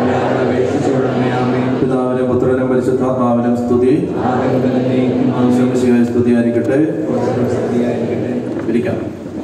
പിതാവിനും പുത്രനും പരിശുദ്ധാത്മാവിനും സ്തുതി ശംസിക സ്തുതി ആയിരിക്കട്ടെ ഇരിക്കാം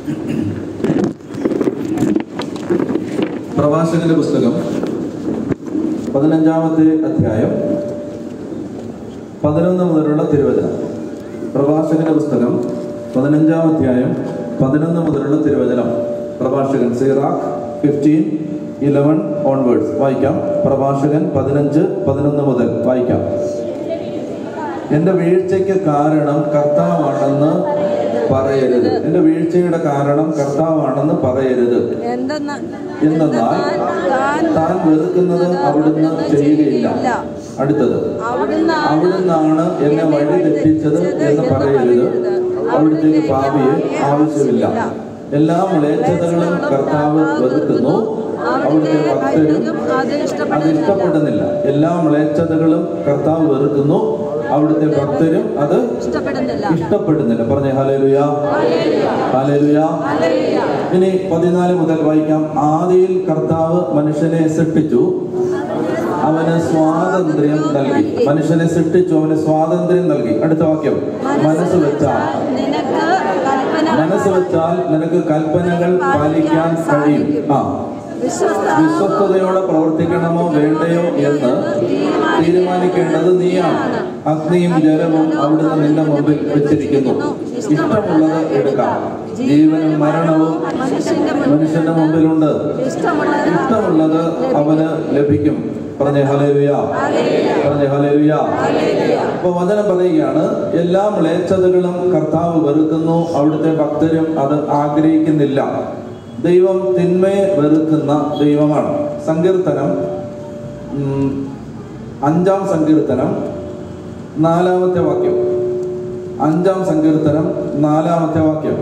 പ്രവാചകന്റെ പുസ്തകം പതിനഞ്ചാമത്തെ അധ്യായം പതിനൊന്ന് മുതലുള്ള തിരുവചനം പ്രഭാഷകന്റെ പുസ്തകം പതിനഞ്ചാം അധ്യായം പതിനൊന്ന് മുതലുള്ള തിരുവചനം പ്രഭാഷകൻ സിറാഖ് ഫിഫ്റ്റീൻ ഇലവൻ ഓൺവേർഡ്സ് വായിക്കാം പ്രഭാഷകൻ പതിനഞ്ച് പതിനൊന്ന് മുതൽ വായിക്കാം എന്റെ വീഴ്ചയ്ക്ക് കാരണം കർത്താവാണെന്ന് പറയരുത് എന്റെ വീഴ്ചയുടെ കാരണം കർത്താവാണെന്ന് പറയരുത് എന്തെന്ന എന്തെന്നാൽ താൻ വെറുക്കുന്നത് അവിടുന്ന് ചെയ്യുകയില്ല അടുത്തത് അവിടുന്ന് അവിടുന്നാണ് എന്നെ വഴി തെറ്റിച്ചത് എന്ന് പറയരുത് അവിടുത്തേക്ക് പാപിയെ ആവശ്യമില്ല എല്ലാ മ്ലേച്ഛതകളും കർത്താവ് വെറുക്കുന്നു അവിടുത്തെ ഭക്തരും ഭക്തരും അത് അത് ഇഷ്ടപ്പെടുന്നില്ല ഇഷ്ടപ്പെടുന്നില്ല എല്ലാ മ്ലേച്ഛതകളും കർത്താവ് വെറുക്കുന്നു അവിടുത്തെ ഭക്തരും അത് ഇഷ്ടപ്പെടുന്നില്ല ഇഷ്ടപ്പെടുന്നില്ല പറഞ്ഞേ ഹലേലുയാ ഹലേലുയാ ഹല്ലേലൂയ. ഇനി പതിനാല് മുതൽ വായിക്കാം ആദിയിൽ കർത്താവ് മനുഷ്യനെ സൃഷ്ടിച്ചു അവന് സ്വാതന്ത്ര്യം നൽകി മനുഷ്യനെ സൃഷ്ടിച്ചു അവന് സ്വാതന്ത്ര്യം നൽകി അടുത്ത വാക്യം മനസ്സ് വെച്ചാൽ നിനക്ക് കൽപ്പന മനസ്സ് വെച്ചാൽ നിനക്ക് കൽപ്പനകൾ പാലിക്കാൻ കഴിയും ആ വിശ്വസ്ത വിശ്വസ്തയോടെ പ്രവർത്തിക്കണമോ വേണ്ടയോ എന്ന് തീരുമാനിക്കേണ്ടത് നീയാണ് അഗ്നിയും ജലവും അവിടുന്ന് നിന്റെ മുമ്പിൽ വെച്ചിരിക്കുന്നു ഇഷ്ടമുള്ളത് എടുക്കാം ജീവനും മരണവും മനുഷ്യന്റെ മനുഷ്യന്റെ മുമ്പിലുണ്ട് ഇഷ്ടമുള്ളത് ഇഷ്ടമുള്ളത് അവന് ലഭിക്കും പറഞ്ഞേ ഹലേലുയ പറഞ്ഞേ ഹലേലുയ അപ്പൊ വചനം പറയുകയാണ് എല്ലാ മ്ലേച്ഛതകളും കർത്താവ് വെറുക്കുന്നു അവിടുത്തെ ഭക്തരും അത് ആഗ്രഹിക്കുന്നില്ല ദൈവം തിന്മയെ വെറുക്കുന്ന ദൈവമാണ് സങ്കീർത്തനം ഉം, അഞ്ചാം സങ്കീർത്തനം നാലാമത്തെ വാക്യം അഞ്ചാം സങ്കീർത്തനം നാലാമത്തെ വാക്യം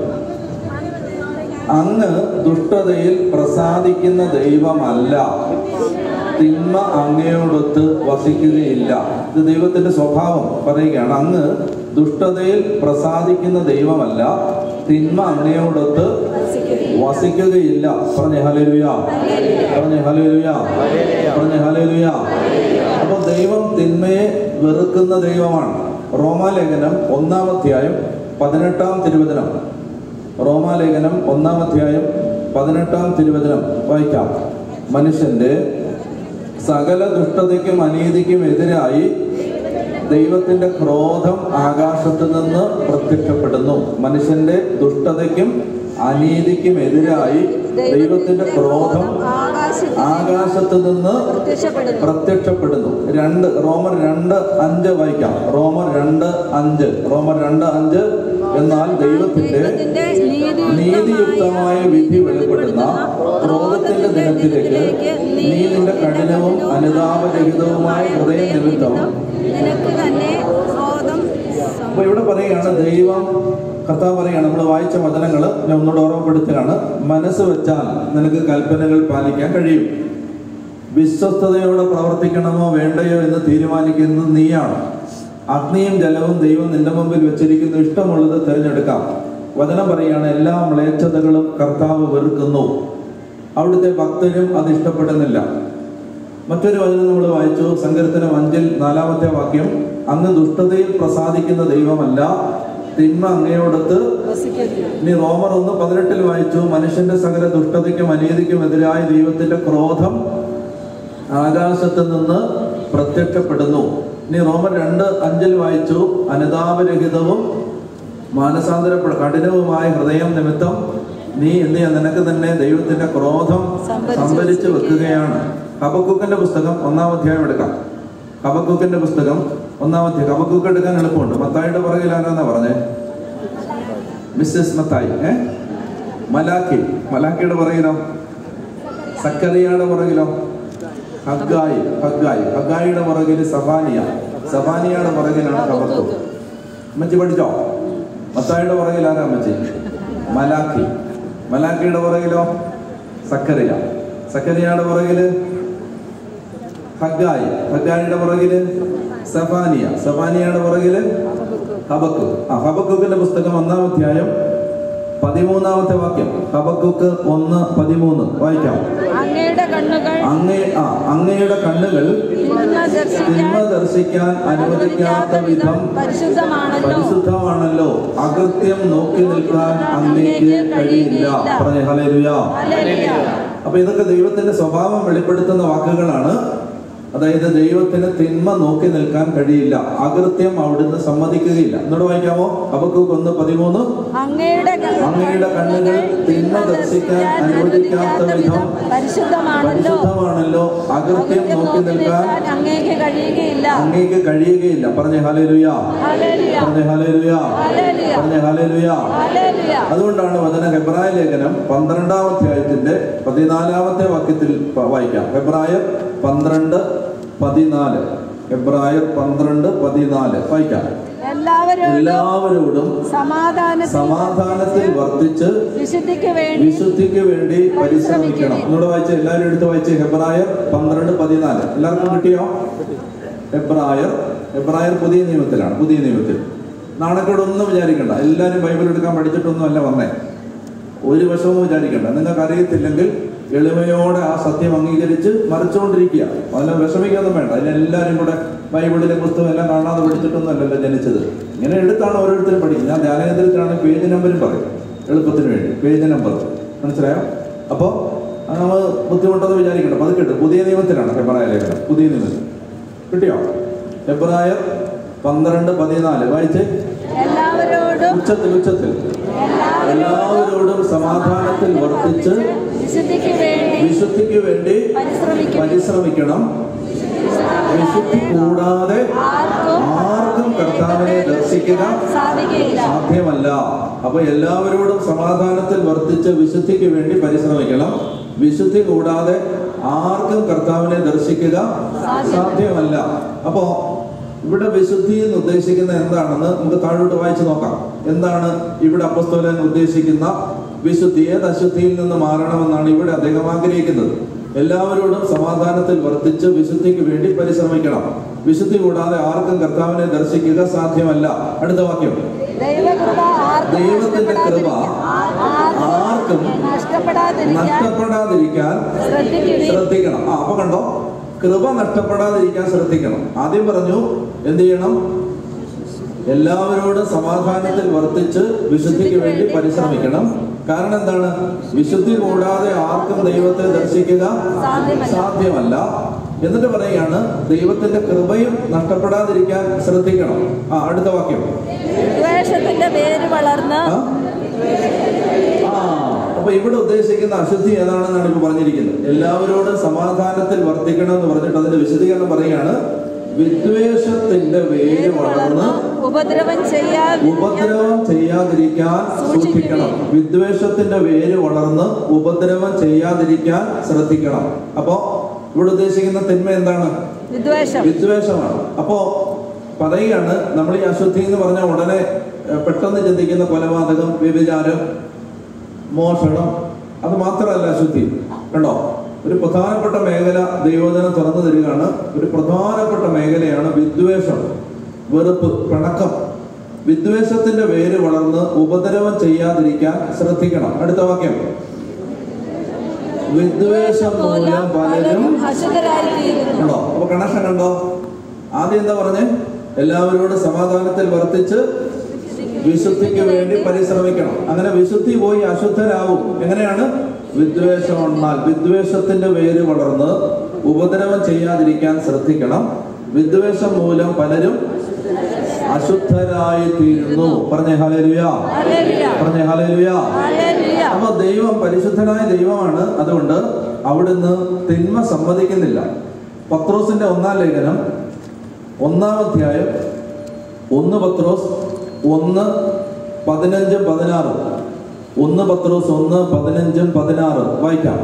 അങ്ങ് ദുഷ്ടതയിൽ പ്രസാദിക്കുന്ന ദൈവമല്ല തിന്മ അങ്ങയോടൊത്ത് വസിക്കുകയില്ല ഇത് ദൈവത്തിന്റെ സ്വഭാവം പറയുകയാണ് അങ്ങ് ദുഷ്ടതയിൽ പ്രസാദിക്കുന്ന ദൈവമല്ല തിന്മ അങ്ങയോടൊത്ത് വസിക്കുകയില്ല പറഞ്ഞേ ഹലേലുയ പറഞ്ഞേ ഹലേലുയ പറഞ്ഞേ ഹലേലുയ അപ്പൊ ദൈവം തിന്മയെ വെറുക്കുന്ന ദൈവമാണ് റോമാലേഖനം ഒന്നാം അധ്യായം പതിനെട്ടാം തിരുവചനം റോമാലേഖനം ഒന്നാം അധ്യായം പതിനെട്ടാം തിരുവചനം വായിക്കാം മനുഷ്യന്റെ സകല ദുഷ്ടതയ്ക്കും അനീതിക്കും എതിരായി ദൈവത്തിന്റെ ക്രോധം ആകാശത്ത് നിന്ന് പ്രത്യക്ഷപ്പെടുന്നു മനുഷ്യന്റെ ദുഷ്ടതയ്ക്കും അനീതിക്കും എതിരായി ദൈവത്തിന്റെ ക്രോധം ആകാശത്തിൽ ആകാശത്ത് നിന്ന് പ്രത്യക്ഷപ്പെടുന്നു പ്രത്യക്ഷപ്പെടുന്നു രണ്ട് റോമർ രണ്ട് അഞ്ച് വായിക്കാം റോമർ രണ്ട് അഞ്ച് റോമർ രണ്ട് അഞ്ച് എന്നാൽ ദൈവത്തിന്റെ ദൈവത്തിന്റെ നീതിയുക്തമായ വിധി വെളിപ്പെടുന്ന ക്രോധത്തിന്റെ ദിനത്തിലേക്ക് നീ നിന്റെ കഠിനവും അനുതാപരഹിതവുമായ ഹൃദയ നിമിത്തം നിനക്ക് തന്നെ ക്രോധം അപ്പൊ ഇവിടെ പറയുകയാണ് ദൈവം കർത്താവ് പറയുകയാണ് നമ്മൾ വായിച്ച വചനങ്ങൾ ഞാൻ ഒന്നുകൂടെ ഓർമ്മപ്പെടുത്തുകയാണ് മനസ്സ് വെച്ചാൽ നിനക്ക് കൽപ്പനകൾ പാലിക്കാൻ കഴിയും വിശ്വസ്തയോടെ പ്രവർത്തിക്കണമോ വേണ്ടയോ എന്ന് തീരുമാനിക്കുന്നത് നീയാണ് അഗ്നിയും ജലവും ദൈവം നിന്റെ മുമ്പിൽ വെച്ചിരിക്കുന്നു ഇഷ്ടമുള്ളത് തിരഞ്ഞെടുക്കാം വചനം പറയുകയാണ് എല്ലാ മ്ലേച്ഛതകളും കർത്താവ് വെറുക്കുന്നു അവിടുത്തെ ഭക്തരും അത് ഇഷ്ടപ്പെടുന്നില്ല മറ്റൊരു വചനം നമ്മൾ വായിച്ചു സങ്കീർത്തനം അഞ്ചിൽ നാലാമത്തെ വാക്യം അങ്ങ് ദുഷ്ടതയിൽ പ്രസാദിക്കുന്ന ദൈവമല്ല തിന്മ അങ്ങയോടത്ത് വസിക്കുന്നു ഇനി റോമർ ഒന്ന് പതിനെട്ടിൽ വായിച്ചു മനുഷ്യന്റെ സകല ദുഷ്ടതയ്ക്കും അനീതിക്കും എതിരായ ദൈവത്തിന്റെ ക്രോധം ആകാശത്ത് നിന്ന് പ്രത്യക്ഷപ്പെടുന്നു ഇനി റോമർ രണ്ട് അഞ്ചിൽ വായിച്ചു അനുതാപരഹിതവും മാനസാന്തര കഠിനവുമായ ഹൃദയം നിമിത്തം നീ എന്ത് ചെയ്യാൻ നിനക്ക് തന്നെ ദൈവത്തിന്റെ ക്രോധം സംഭരിച്ച് സംഭരിച്ചു വെക്കുകയാണ് ഹബക്കൂക്കിന്റെ പുസ്തകം ഒന്നാം അധ്യായം എടുക്കാം ഹബക്കൂക്കിന്റെ പുസ്തകം ഒന്നാം അധ്യായം ഹബക്കൂക്ക് എടുക്കാൻ എളുപ്പമുണ്ട് മത്തായിയുടെ പുറകിൽ ആരാന്നാ പറഞ്ഞേ മിസ്സസ് മത്തായി ഏ മലാഖി മലാഖിയുടെ പുറകിലോ സക്കറിയയുടെ പുറകിലോ ഹഗ്ഗായി ഹഗ്ഗായി ഹഗ്ഗായിയുടെ പുറകിൽ സഫാനിയ സഫാനിയയുടെ പുറകിലാണ് ഹബക്കൂക്ക് അമ്മച്ചി പഠിച്ചോ മത്തായിയുടെ പുറകിൽ ആരാ അമ്മച്ചി മലാഖി മലാഖിയുടെ പുറകിലോ സക്കറിയ സക്കറിയയുടെ പുറകില് ഹഗ്ഗായി ഹഗ്ഗായിയുടെ പുറകില് സഫാനിയ സഫാനിയയുടെ പുറകില് ഹബക്കു ആ ഹബക്കുക്കിന്റെ പുസ്തകം ഒന്നാം അധ്യായം പതിമൂന്നാമത്തെ വാക്യം ഹബക്കുക്ക് ഒന്ന് പതിമൂന്ന് വായിക്കാം അങ്ങയുടെ കണ്ണുകൾ അങ്ങേ ആ അങ്ങയുടെ കണ്ണുകൾ തിന്മ ദർശിക്കാൻ തിന്മ ദർശിക്കാൻ അനുവദിക്കാത്ത വിധം പരിശുദ്ധമാണല്ലോ പരിശുദ്ധമാണല്ലോ അകൃത്യം നോക്കി നിൽക്കാൻ അങ്ങേക്ക് കഴിയില്ല പറഞ്ഞേ ഹലേലുയാ ഹല്ലേലൂയ. അപ്പൊ ഇതൊക്കെ ദൈവത്തിന്റെ സ്വഭാവം വെളിപ്പെടുത്തുന്ന വാക്കുകളാണ് അതായത് ദൈവത്തിന് തിന്മ നോക്കി നിൽക്കാൻ കഴിയില്ല അകൃത്യം അവിടുന്ന് സമ്മതിക്കുകയില്ല എന്നോട് വായിക്കാമോ അപ്പൊക്ക് ഒന്ന് പതിമൂന്ന് അങ്ങയുടെ ക- അങ്ങയുടെ കണ്ണുകൾ തിന്മ ദർശിക്കാൻ അനുവദിക്കാത്ത വിധം പരിശുദ്ധമാണല്ലോ പരിശുദ്ധമാണല്ലോ അകൃത്യം അകൃത്യം നോക്കി നിൽക്കാൻ അങ്ങേക്ക് കഴിയുകയില്ല അങ്ങേക്ക് കഴിയുകയില്ല പറഞ്ഞേ ഹലേലുയാ ഹല്ലേലൂയ. പറഞ്ഞേ ഹലേലുയാ ഹല്ലേലൂയ. പറഞ്ഞേ ഹലേലുയാ ഹല്ലേലൂയ. അതുകൊണ്ടാണ് വചന ഹെബ്രായ ലേഖനം പന്ത്രണ്ടാം അധ്യായത്തിന്റെ പതിനാലാമത്തെ വാക്യത്തിൽ പ- വായിക്കാം ഹെബ്രായർ പന്ത്രണ്ട് പതിനാല് ഹെബ്രായർ പന്ത്രണ്ട് പതിനാല് വായിക്കാം എല്ലാവരോടും എല്ലാവരോടും സമാധാനത്തിൽ സമാധാനത്തിൽ വർദ്ധിച്ച് വിശുദ്ധിക്ക് വേണ്ടി വിശുദ്ധിക്ക് വേണ്ടി പരിശ്രമിക്കണം എന്നോട് വായിച്ച എല്ലാവരും എടുത്ത് വായിച്ച് ഹെബ്രായർ പന്ത്രണ്ട് പതിനാല് എല്ലാവർക്കും കിട്ടിയോ ഹെബ്രായർ ഹെബ്രായർ പുതിയ നിയമത്തിലാണ് പുതിയ നിയമത്തിൽ നാണക്കേടൊന്നും വിചാരിക്കണ്ട എല്ലാവരും ബൈബിൾ എടുക്കാൻ പഠിച്ചിട്ടൊന്നും അല്ല വന്നേ ഒരു വശവും വിചാരിക്കണ്ട നിങ്ങൾക്ക് അറിയത്തില്ലെങ്കിൽ എളിമയോടെ ആ സത്യം അംഗീകരിച്ച് മറിച്ചുകൊണ്ടിരിക്കുക അതിനെ വിഷമിക്കൊന്നും വേണ്ട അതിനെല്ലാവരും കൂടെ ബൈബിളിലെ പുസ്തകം എല്ലാം കാണാതെ പഠിച്ചിട്ടൊന്നും അല്ലല്ലോ ജനിച്ചത് ഇങ്ങനെ എടുത്താണ് ഓരോരുത്തരും പഠിക്കുന്നത് ഞാൻ ധ്യാനകേന്ദ്രത്തിലാണ് പേജ് നമ്പരും പറയും എളുപ്പത്തിന് വേണ്ടി പേജ് നമ്പർ മനസ്സിലായോ അപ്പോൾ നമ്മൾ ബുദ്ധിമുട്ടെന്ന് വിചാരിക്കണ്ട പതുക്കെ പുതിയ നിയമത്തിലാണ് ഹെബ്രായ ലേഖനം പുതിയ നിയമത്തിൽ കിട്ടിയോ ഹെബ്രായർ പന്ത്രണ്ട് പതിനാല് വായിച്ച് എല്ലാവരോടും ഉച്ചത്തിൽ ഉച്ചത്തിൽ എല്ലാവരോടും സമാധാനത്തിൽ വർദ്ധിച്ച് വിശുദ്ധിക്ക് വേണ്ടി വിശുദ്ധിക്ക് വേണ്ടി പരിശ്രമിക്കും പരിശ്രമിക്കണം വിശുദ്ധി കൂടാതെ ആർക്കും ആർക്കും കർത്താവിനെ ദർശിക്കുക സാധിക്കുകയില്ല സാധ്യമല്ല അപ്പൊ എല്ലാവരോടും സമാധാനത്തിൽ വർദ്ധിച്ച് വിശുദ്ധിക്ക് വേണ്ടി പരിശ്രമിക്കണം വിശുദ്ധി കൂടാതെ ആർക്കും കർത്താവിനെ ദർശിക്കുക സാധ്യമല്ല അപ്പോ ഇവിടെ വിശുദ്ധി എന്ന് ഉദ്ദേശിക്കുന്ന എന്താണെന്ന് നമുക്ക് താഴോട്ട് വായിച്ചു നോക്കാം എന്താണ് ഇവിടെ അപ്പസ്തോലൻ ഉദ്ദേശിക്കുന്ന വിശുദ്ധി ഏത് അശുദ്ധിയിൽ നിന്ന് മാറണമെന്നാണ് ഇവിടെ അദ്ദേഹം ആഗ്രഹിക്കുന്നത് എല്ലാവരോടും സമാധാനത്തിൽ വർദ്ധിച്ച് വിശുദ്ധിക്ക് വേണ്ടി പരിശ്രമിക്കണം വിശുദ്ധി കൂടാതെ ആർക്കും കർത്താവിനെ ദർശിക്കുക സാധ്യമല്ല അടുത്ത വാക്യം ദൈവകൃപ ആർക്കും ദൈവത്തിന്റെ കൃപ ആർക്കും നഷ്ടപ്പെടാതിരിക്കാൻ നഷ്ടപ്പെടാതിരിക്കാൻ ശ്രദ്ധിക്കുകയും ശ്രദ്ധിക്കണം ആ അപ്പൊ കണ്ടോ കൃപ നഷ്ടപ്പെടാതിരിക്കാൻ ശ്രദ്ധിക്കണം ആദ്യം പറഞ്ഞു എന്ത് ചെയ്യണം എല്ലാവരോടും സമാധാനത്തിൽ വർത്തിച്ച് വിശുദ്ധിക്ക് വേണ്ടി പരിശ്രമിക്കണം കാരണം എന്താണ് വിശുദ്ധി കൂടാതെ ആർക്കും ദൈവത്തെ ദർശിക്കുക സാധ്യമല്ല. സാധ്യമല്ല എന്നിട്ട് പറയുകയാണ് ദൈവത്തിന്റെ കൃപയും നഷ്ടപ്പെടാതിരിക്കാൻ ശ്രദ്ധിക്കണം ആ അടുത്ത വാക്യം ദ്വേഷത്തിന്റെ വേര് വളർന്ന് ആ? ആ, അപ്പൊ ഇവിടെ ഉദ്ദേശിക്കുന്ന അശുദ്ധി ഏതാണെന്നാണ് ഇപ്പൊ പറഞ്ഞിരിക്കുന്നത് എല്ലാവരോടും സമാധാനത്തിൽ വർദ്ധിക്കണം എന്ന് പറഞ്ഞിട്ട് അതിന്റെ വിശദീകരണം പറയുകയാണ് വിദ്വേഷത്തിന്റെ വേര് വളർന്ന് ഉപദ്രവം ചെയ്യാതെ ഉപദ്രവം ചെയ്യാതിരിക്കാൻ സൂക്ഷിക്കണം വിദ്വേഷത്തിന്റെ വേര് വളർന്ന് ഉപദ്രവം ചെയ്യാതിരിക്കാൻ ശ്രദ്ധിക്കണം അപ്പോ ഇവിടെ ഉദ്ദേശിക്കുന്ന തിന്മ എന്താണ് വിദ്വേഷം വിദ്വേഷമാണ് അപ്പോ പറയുകയാണ് നമ്മൾ ഈ അശുദ്ധി എന്ന് പറഞ്ഞ ഉടനെ ഏഹ്, പെട്ടെന്ന് ചിന്തിക്കുന്ന കൊലപാതകം വ്യഭിചാരം മോഷണം അത് മാത്രമല്ല അശുദ്ധി കണ്ടോ ഒരു പ്രധാനപ്പെട്ട മേഖല ദൈവജനം തുറന്നു തരികയാണ് ഒരു പ്രധാനപ്പെട്ട മേഖലയാണ് വിദ്വേഷം വെറുപ്പ് പിണക്കം വിദ്വേഷത്തിന്റെ വേര് വളർന്ന് ഉപദ്രവം ചെയ്യാതിരിക്കാൻ ശ്രദ്ധിക്കണം അടുത്ത വാക്യം വിദ്വേഷം മൂലം പലരും അശുദ്ധരായിത്തീരുന്നു കണ്ടോ അപ്പൊ കണക്ഷൻ കണ്ടോ ആദ്യം എന്താ പറഞ്ഞേ എല്ലാവരോടും സമാധാനത്തിൽ വർത്തിച്ച് വിശുദ്ധിക്ക് വേണ്ടി പരിശ്രമിക്കണം അങ്ങനെ വിശുദ്ധി പോയി അശുദ്ധരാകും എങ്ങനെയാണ് വിദ്വേഷം വന്നാൽ വിദ്വേഷത്തിന്റെ വേര് വളർന്ന് ഉപദ്രവം ചെയ്യാതിരിക്കാൻ ശ്രദ്ധിക്കണം വിദ്വേഷം മൂലം പലരും അശുദ്ധരായി തീരുന്നു പറഞ്ഞേ ഹലേലുയ ഹല്ലേലൂയ. പറഞ്ഞേ ഹലേലുയ ഹല്ലേലൂയ. അപ്പൊ ദൈവം പരിശുദ്ധനായ ദൈവമാണ് അതുകൊണ്ട് അവിടുന്ന് തിന്മ സമ്മതിക്കുന്നില്ല പത്രോസിന്റെ ഒന്നാം ലേഖനം ഒന്നാം അധ്യായം ഒന്ന് പത്രോസ് ഒന്ന് പതിനഞ്ചും പതിനാറും ഒന്ന് പത്രോസ് ഒന്ന് പതിനഞ്ചും പതിനാറ് വായിക്കാം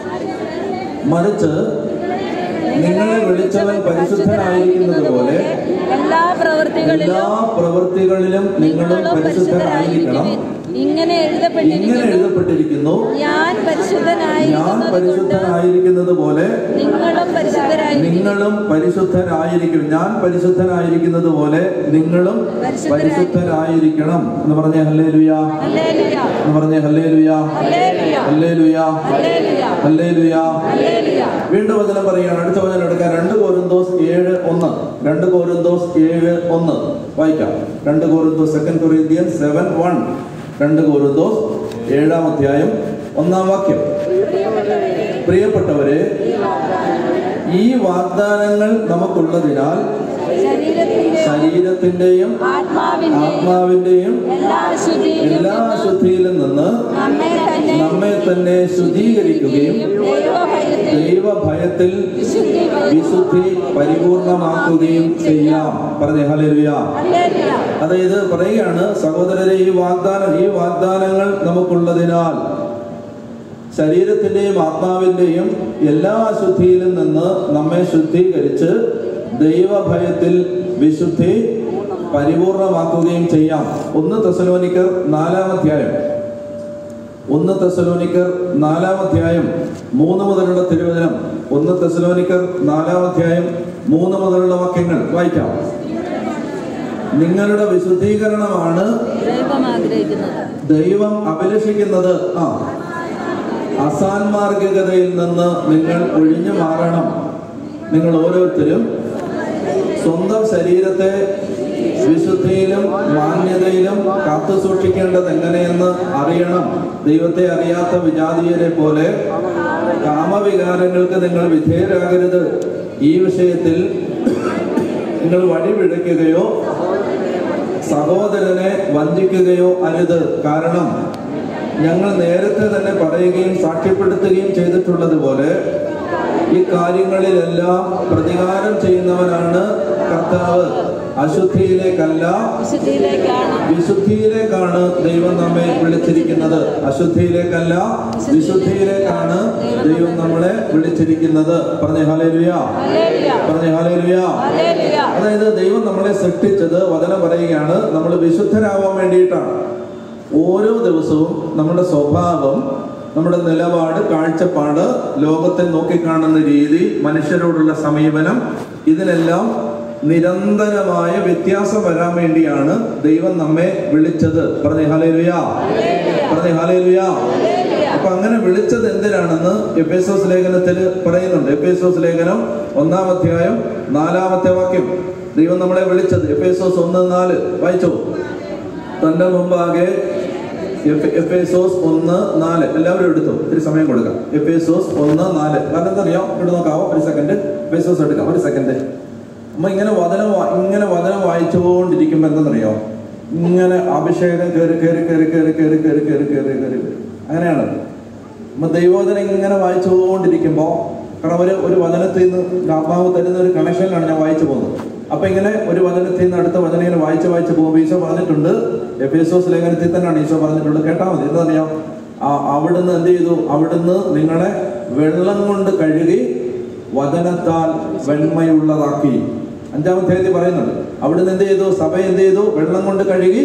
മറിച്ച് നിങ്ങളെ വിളിച്ചവൻ പരിശുദ്ധനായിരിക്കുന്നത് പോലെ എല്ലാ പ്രവൃത്തികളിലും എല്ലാ പ്രവൃത്തികളിലും നിങ്ങളും പരിശുദ്ധരായിരിക്കണം ഇങ്ങനെ ഇങ്ങനെ എഴുതപ്പെട്ടിരിക്കുന്നു എഴുതപ്പെട്ടിരിക്കുന്നു ഞാൻ ഞാൻ പരിശുദ്ധനായിരിക്കുന്നത് കൊണ്ട് പരിശുദ്ധനായിരിക്കുന്നത് പോലെ നിങ്ങളും പരിശുദ്ധരായിരിക്കും നിങ്ങളും പരിശുദ്ധരായിരിക്കും ഞാൻ പരിശുദ്ധനായിരിക്കുന്നത് പോലെ നിങ്ങളും പരിശുദ്ധരായിരിക്കണം എന്ന് പറഞ്ഞേ ഹല്ലേ ലുയാ ഹല്ലേലൂയ. എന്ന് പറഞ്ഞേ ഹല്ലേ ലുയാ ഹല്ലേലൂയ. ഹല്ലേ ലുയാ ഹല്ലേലൂയ. ഹല്ലേ ലുയാ ഹല്ലേലൂയ. വീണ്ടും വചനം പറയുകയാണ് അടുത്ത വചനം എടുക്കാം രണ്ട് കോരിന്തോസ് ഏഴ് ഒന്ന് രണ്ട് കോരിന്തോസ് ഏഴ് ഒന്ന് വായിക്കാം രണ്ട് കോരിന്തോസ് സെക്കൻഡ് കൊറിന്ത്യൻ സെവൻ വൺ രണ്ട് കോരിന്തോസ് ഏഴാം അധ്യായം ഒന്നാം വാക്യം പ്രിയപ്പെട്ടവരെ ഈ വാഗ്ദാനങ്ങൾ നമുക്കുള്ളതിനാൽ ശരീരത്തിന്റെ ശരീരത്തിന്റെയും ആത്മാവിന്റെ ആത്മാവിന്റെയും എല്ലാ അശുദ്ധിയിലും എല്ലാ അശുദ്ധിയിലും നിന്ന് നമ്മെ തന്നെ നമ്മെ തന്നെ ശുദ്ധീകരിക്കുകയും ദൈവഭയത്തിൽ ദൈവഭയത്തിൽ വിശുദ്ധി വിശുദ്ധി പരിപൂർണമാക്കുകയും ചെയ്യാം പറഞ്ഞേ ഹല്ലേലൂയ ഹല്ലേലൂയ. അതായത് പറയുകയാണ് സഹോദരരെ ഈ വാഗ്ദാനം ഈ വാഗ്ദാനങ്ങൾ നമുക്കുള്ളതിനാൽ ശരീരത്തിന്റെയും ആത്മാവിന്റെയും എല്ലാ അശുദ്ധിയിലും നിന്ന് നമ്മെ ശുദ്ധീകരിച്ച് ദൈവഭയത്തിൽ വിശുദ്ധി പരിപൂർണമാക്കുകയും ചെയ്യാം ഒന്ന് തെസലോനിക്കർ നാലാമധ്യായം ഒന്ന് തെസലോനിക്കർ നാലാമധ്യായം മൂന്ന് മുതലുള്ള തിരുവചനം ഒന്ന് തെസലോനിക്കർ നാലാമധ്യായം മൂന്ന് മുതലുള്ള വാക്യങ്ങൾ വായിക്കാം നിങ്ങളുടെ വിശുദ്ധീകരണമാണ് ദൈവം ആഗ്രഹിക്കുന്നത് ദൈവം അഭിലഷിക്കുന്നത് ആ അസാൻമാർഗികതയിൽ നിന്ന് നിങ്ങൾ ഒഴിഞ്ഞു മാറണം നിങ്ങൾ ഓരോരുത്തരും സ്വന്തം ശരീരത്തെ വിശുദ്ധിയിലും മാന്യതയിലും കാത്തു സൂക്ഷിക്കേണ്ടത് എങ്ങനെയെന്ന് അറിയണം ദൈവത്തെ അറിയാത്ത വിജാതീയരെ പോലെ കാമവികാരങ്ങൾക്ക് നിങ്ങൾ വിധേയരാകരുത് ഈ വിഷയത്തിൽ നിങ്ങൾ വഴിപിഴയ്ക്കുകയോ സഹോദരനെ വഞ്ചിക്കുകയോ അരുത് കാരണം ഞങ്ങൾ നേരത്തെ തന്നെ പറയുകയും സാക്ഷ്യപ്പെടുത്തുകയും ചെയ്തിട്ടുള്ളതുപോലെ ഈ കാര്യങ്ങളിലെല്ലാം പ്രതികാരം ചെയ്യുന്നവനാണ് കർത്താവ് അശുദ്ധിയിലേക്കല്ല വിശുദ്ധിയിലേക്കാണ് വിശുദ്ധിയിലേക്കാണ് ദൈവം നമ്മെ വിളിച്ചിരിക്കുന്നത് അശുദ്ധിയിലേക്കല്ല വിശുദ്ധിയിലേക്കാണ് ദൈവം നമ്മളെ വിളിച്ചിരിക്കുന്നത് പറഞ്ഞേ ഹലേലുയ ഹല്ലേലൂയ പറഞ്ഞേ ഹലേലുയ ഹല്ലേലൂയ അതായത് ദൈവം നമ്മളെ സൃഷ്ടിച്ചത് വചനം പറയുകയാണ് നമ്മൾ വിശുദ്ധരാവാൻ വേണ്ടിയിട്ടാണ് ഓരോ ദിവസവും നമ്മുടെ സ്വഭാവം നമ്മുടെ നിലപാട് കാഴ്ചപ്പാട് ലോകത്തെ നോക്കിക്കാണുന്ന രീതി മനുഷ്യരോടുള്ള സമീപനം ഇതിനെല്ലാം നിരന്തരമായ വ്യത്യാസം വരാൻ വേണ്ടിയാണ് ദൈവം നമ്മെ വിളിച്ചത് പറഞ്ഞേ ഹലേലുയാ പറഞ്ഞേ ഹലേലുയാ അപ്പൊ അങ്ങനെ വിളിച്ചത് എന്തിനാണെന്ന് എഫേസോസ് ലേഖനത്തിൽ പറയുന്നുണ്ട് എഫേസോസ് ലേഖനം ഒന്നാം അധ്യായം നാലാമത്തെ വാക്യം ദൈവം നമ്മളെ വിളിച്ചത് എഫേസോസ് ഒന്ന് നാല് വായിച്ചു തന്റെ മുമ്പാകെ എഫ്- എഫേസോസ് ഒന്ന് നാല് എല്ലാവരും എടുത്തു ഇത്തിരി സമയം കൊടുക്കാം എഫേസോസ് ഒന്ന് നാല് കാരണം എന്താ അറിയാം ഇവിടെ നോക്കാവോ ഒരു സെക്കൻഡ് എഫേസോസ് എടുക്കാം ഒരു സെക്കൻഡ് അമ്മ ഇങ്ങനെ വചനം വാ- ഇങ്ങനെ വചനം വായിച്ചുകൊണ്ടിരിക്കുമ്പോ എന്തെന്നറിയോ ഇങ്ങനെ അഭിഷേകം കയറി കയറി കയറി കയറി കയറി കയറി കയറി കയറി കയറി വരും. അങ്ങനെയാണ് നമ്മ ദൈവോധനം ഇങ്ങനെ വായിച്ചുകൊണ്ടിരിക്കുമ്പോ കാരണം ഒരു ഒരു വചനത്തിൽ നിന്ന് ആത്മാവ് തരുന്ന ഒരു കണക്ഷനിലാണ് ഞാൻ വായിച്ചു പോകുന്നത് അപ്പൊ ഇങ്ങനെ ഒരു വചനത്തിൽ നിന്ന് അടുത്ത വചനം ഇങ്ങനെ വായിച്ച് വായിച്ച് പോകുമ്പോൾ ഈശോ പറഞ്ഞിട്ടുണ്ട് എഫേസോസ് ലേഖനത്തിൽ തന്നെയാണ് ഈശോ പറഞ്ഞിട്ടുള്ളത് കേട്ടാ മതി എന്താ അറിയാം ആ- അവിടുന്ന് എന്ത് ചെയ്തു അവിടുന്ന് നിങ്ങളെ വെള്ളം കൊണ്ട് കഴുകി വചനത്താൽ വെണ്മയുള്ളതാക്കി അഞ്ചാമത്തെ തീയതി പറയുന്നുണ്ട് അവിടുന്ന് എന്ത് ചെയ്തു സഭ എന്ത് ചെയ്തു വെള്ളം കൊണ്ട് കഴുകി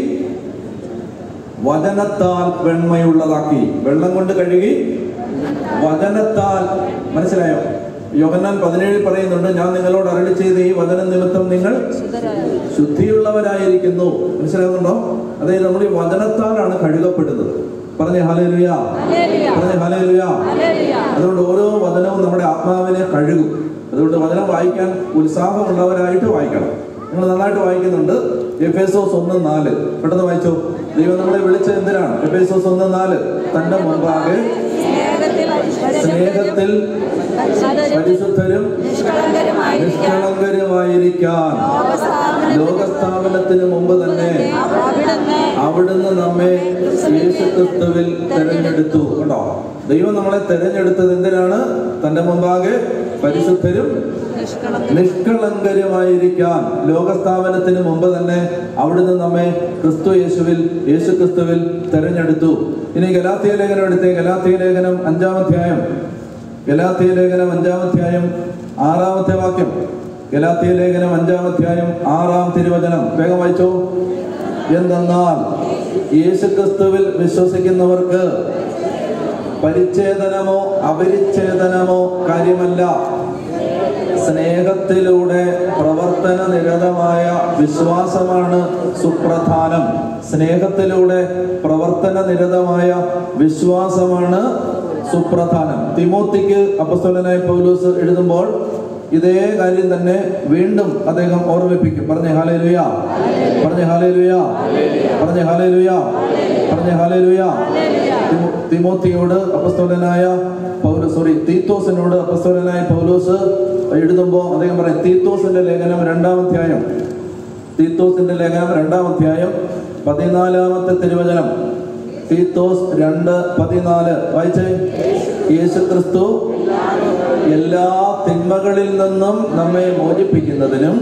വചനത്താൽ വെണ്മയുള്ളതാക്കി വെള്ളം കൊണ്ട് കഴുകി വചനത്താൽ മനസ്സിലായോ യോഹന്നാൻ പതിനേഴിൽ പറയുന്നുണ്ട് ഞാൻ നിങ്ങളോട് അരളി ചെയ്ത ഈ വചന നിമിത്തം നിങ്ങൾ ശുദ്ധരായ ശുദ്ധിയുള്ളവരായിരിക്കുന്നു മനസ്സിലാകുന്നുണ്ടോ അതായത് നമ്മൾ ഈ വചനത്താലാണ് കഴുകപ്പെടുന്നത് പറഞ്ഞേ ഹലേലുയ ഹല്ലേലൂയ പറഞ്ഞേ ഹലേലുയ ഹല്ലേലൂയ അതുകൊണ്ട് ഓരോ വചനവും നമ്മുടെ ആത്മാവിനെ കഴുകും അതുകൊണ്ട് വചനം വായിക്കാൻ ഉത്സാഹമുള്ളവരായിട്ട് വായിക്കണം നിങ്ങൾ നന്നായിട്ട് വായിക്കുന്നുണ്ട് എഫേസോസ് ഒന്ന് നാല് പെട്ടെന്ന് വായിച്ചോ ദൈവം നമ്മളെ വിളിച്ചത് എന്തിനാണ് എഫേസോസ് ഒന്ന് നാല് തന്റെ മുമ്പാകെ സ്നേഹത്തിൽ സ്നേഹത്തിൽ പരിശുദ്ധരും പരിശുദ്ധരും നിഷ്കളങ്കരുമായിരിക്കാൻ നിഷ്കളങ്കരുമായിരിക്കാൻ ലോകസ്ഥാപനത്തിന് മുമ്പ് തന്നെ അവിടുന്ന് അവിടുന്ന് നമ്മെ യേശുക്രിസ്തുവിൽ തെരഞ്ഞെടുത്തു കണ്ടോ ദൈവം നമ്മളെ തെരഞ്ഞെടുത്തത് എന്തിനാണ് തന്റെ മുമ്പാകെ പരിശുദ്ധരും നിഷ്കളങ്ക നിഷ്കളങ്കരുമായിരിക്കാൻ ലോകസ്ഥാപനത്തിന് മുമ്പ് തന്നെ അവിടുന്ന് നമ്മെ ക്രിസ്തു യേശുവിൽ യേശു ക്രിസ്തുവിൽ തെരഞ്ഞെടുത്തു ഇനി ഗലാത്തിയ ലേഖനം എടുത്തേ ഗലാത്തിയ ലേഖനം അഞ്ചാമധ്യായം ഗലാത്തിയ ലേഖനം അഞ്ചാമധ്യായം ആറാമത്തെ വാക്യം ഗലാത്തിയ ലേഖനം അഞ്ചാമധ്യായം ആറാം തിരുവചനം വേഗം വായിച്ചോ എന്തെന്നാൽ യേശു ക്രിസ്തുവിൽ വിശ്വസിക്കുന്നവർക്ക് പരിച്ഛേദനമോ അപരിച്ഛേദനമോ കാര്യമല്ല സ്നേഹത്തിലൂടെ പ്രവർത്തന നിരതമായ വിശ്വാസമാണ് സുപ്രധാനം സ്നേഹത്തിലൂടെ പ്രവർത്തന നിരതമായ വിശ്വാസമാണ് സുപ്രധാനം തിമോത്തിക്ക് അപ്പസ്തോലനായ പൗലൂസ് എഴുതുമ്പോൾ ഇതേ കാര്യം തന്നെ വീണ്ടും അദ്ദേഹം ഓർമ്മിപ്പിക്കും പറഞ്ഞേ ഹാലേലുയ പറഞ്ഞേ ഹാലേലുയ പറഞ്ഞേ ഹാലേലുയ പറഞ്ഞേ ഹാലേലുയ തിമോ- തിമോത്തിയോട് അപ്പസ്തോലനായ പൗലോസ് സോറി തീത്തോസിനോട് അപ്പസ്തോലനായ പൗലോസ് എഴുതുമ്പോൾ അദ്ദേഹം പറയും തീത്തോസിന്റെ ലേഖനം രണ്ടാം അധ്യായം തീത്തോസിന്റെ ലേഖനം രണ്ടാം അധ്യായം പതിനാലാമത്തെ തിരുവചനം തീത്തോസ് രണ്ട് പതിനാല് വായിച്ചേ യേശു ക്രിസ്തു എല്ലാ തിന്മകളിൽ നിന്നും നമ്മെ മോചിപ്പിക്കുന്നതിനും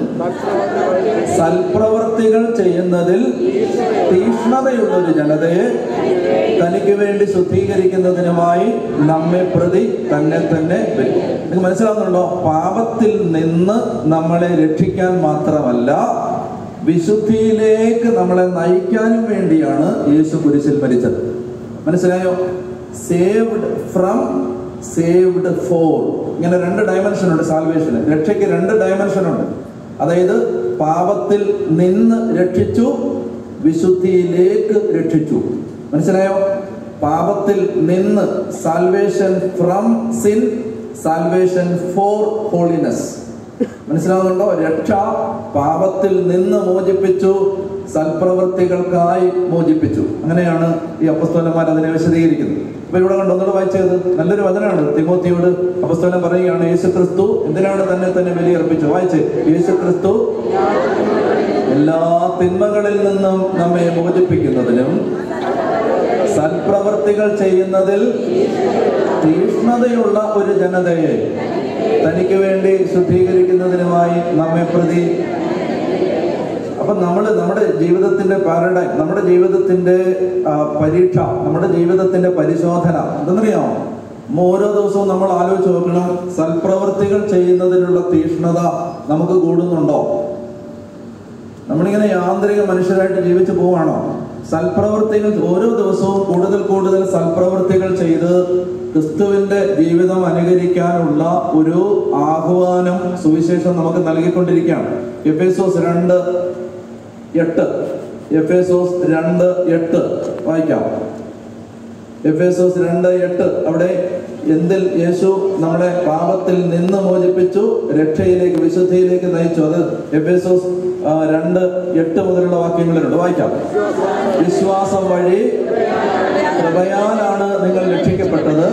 സൽപ്രവർത്തികൾ ചെയ്യുന്നതിൽ തീക്ഷ്ണതയുള്ള ഒരു ജനതയെ തനിക്ക് വേണ്ടി ശുദ്ധീകരിക്കുന്നതിനുമായി നമ്മെ പ്രതി തന്നെ തന്നെ വരും നിങ്ങൾക്ക് മനസ്സിലാവുന്നുണ്ടോ പാപത്തിൽ നിന്ന് നമ്മളെ രക്ഷിക്കാൻ മാത്രമല്ല വിശുദ്ധിയിലേക്ക് നമ്മളെ നയിക്കാനും വേണ്ടിയാണ് യേശു കുരിശിൽ മരിച്ചത് മനസ്സിലായോ സേവ്ഡ് ഫ്രം സേവ്ഡ് ഫോർ ഇങ്ങനെ രണ്ട് ഡയമെൻഷൻ ഉണ്ട് സാൽവേഷന് രക്ഷയ്ക്ക് രണ്ട് ഡയമെൻഷൻ ഉണ്ട് അതായത് പാപത്തിൽ നിന്ന് രക്ഷിച്ചു വിശുദ്ധിയിലേക്ക് രക്ഷിച്ചു മനസ്സിലായോ പാപത്തിൽ നിന്ന് salvation from sin salvation for holiness മനസ്സിലാവുന്നുണ്ടോ രക്ഷ പാപത്തിൽ നിന്ന് മോചിപ്പിച്ചു സൽപ്രവൃത്തികൾക്കായി മോചിപ്പിച്ചു അങ്ങനെയാണ് ഈ അപ്പസ്തോലന്മാർ അതിനെ വിശദീകരിക്കുന്നത് അപ്പൊ ഇവിടെ കണ്ടു ഒന്നുകൂടെ വായിച്ചത് നല്ലൊരു വചനമാണ് തിമോത്തിയോട് അപ്പസ്തോലൻ പറയുകയാണ് യേശു ക്രിസ്തു എന്തിനാണ് തന്നെ തന്നെ ബലിയർപ്പിച്ചത് വായിച്ച് യേശു ക്രിസ്തു എല്ലാ തിന്മകളിൽ നിന്നും നമ്മെ മോചിപ്പിക്കുന്നതിനും സൽപ്രവർത്തികൾ ചെയ്യുന്നതിൽ തീഷ്ണതയുള്ള ഒരു ജനതയെ തനിക്ക് വേണ്ടി ശുദ്ധീകരിക്കുന്നതിനുമായി നമ്മെ പ്രതി അപ്പൊ നമ്മൾ നമ്മുടെ ജീവിതത്തിന്റെ പാരഡൈം നമ്മുടെ ജീവിതത്തിന്റെ ആ, പരീക്ഷ നമ്മുടെ ജീവിതത്തിന്റെ പരിശോധന എന്തെന്നറിയാമോ നമ്മ ഓരോ ദിവസവും നമ്മൾ ആലോചിച്ച് നോക്കണം സൽപ്രവർത്തികൾ ചെയ്യുന്നതിനുള്ള തീഷ്ണത നമുക്ക് കൂടുന്നുണ്ടോ നമ്മളിങ്ങനെ യാന്ത്രിക മനുഷ്യരായിട്ട് ജീവിച്ചു പോവാണോ സൽപ്രവൃത്തികൾ ഓരോ ദിവസവും കൂടുതൽ കൂടുതൽ സൽപ്രവൃത്തികൾ ചെയ്ത് ക്രിസ്തുവിന്റെ ജീവിതം അനുകരിക്കാനുള്ള ഒരു ആഹ്വാനം സുവിശേഷം നമുക്ക് നൽകിക്കൊണ്ടിരിക്കുകയാണ് എഫേസോസ് രണ്ട് എട്ട് എഫേസോസ് രണ്ട് എട്ട് വായിക്കാം എഫേസോസ് രണ്ട് എട്ട് അവിടെ എന്തിൽ യേശു നമ്മുടെ പാപത്തിൽ നിന്ന് മോചിപ്പിച്ചു രക്ഷയിലേക്ക് വിശുദ്ധിയിലേക്ക് നയിച്ചു അത് എഫേസോസ് ആ, രണ്ട് എട്ട് മുതലുള്ള വാക്യങ്ങളിലുണ്ട് വായിക്കാം വിശ്വാസം വഴി കൃപയാലാണ് നിങ്ങൾ രക്ഷിക്കപ്പെട്ടത്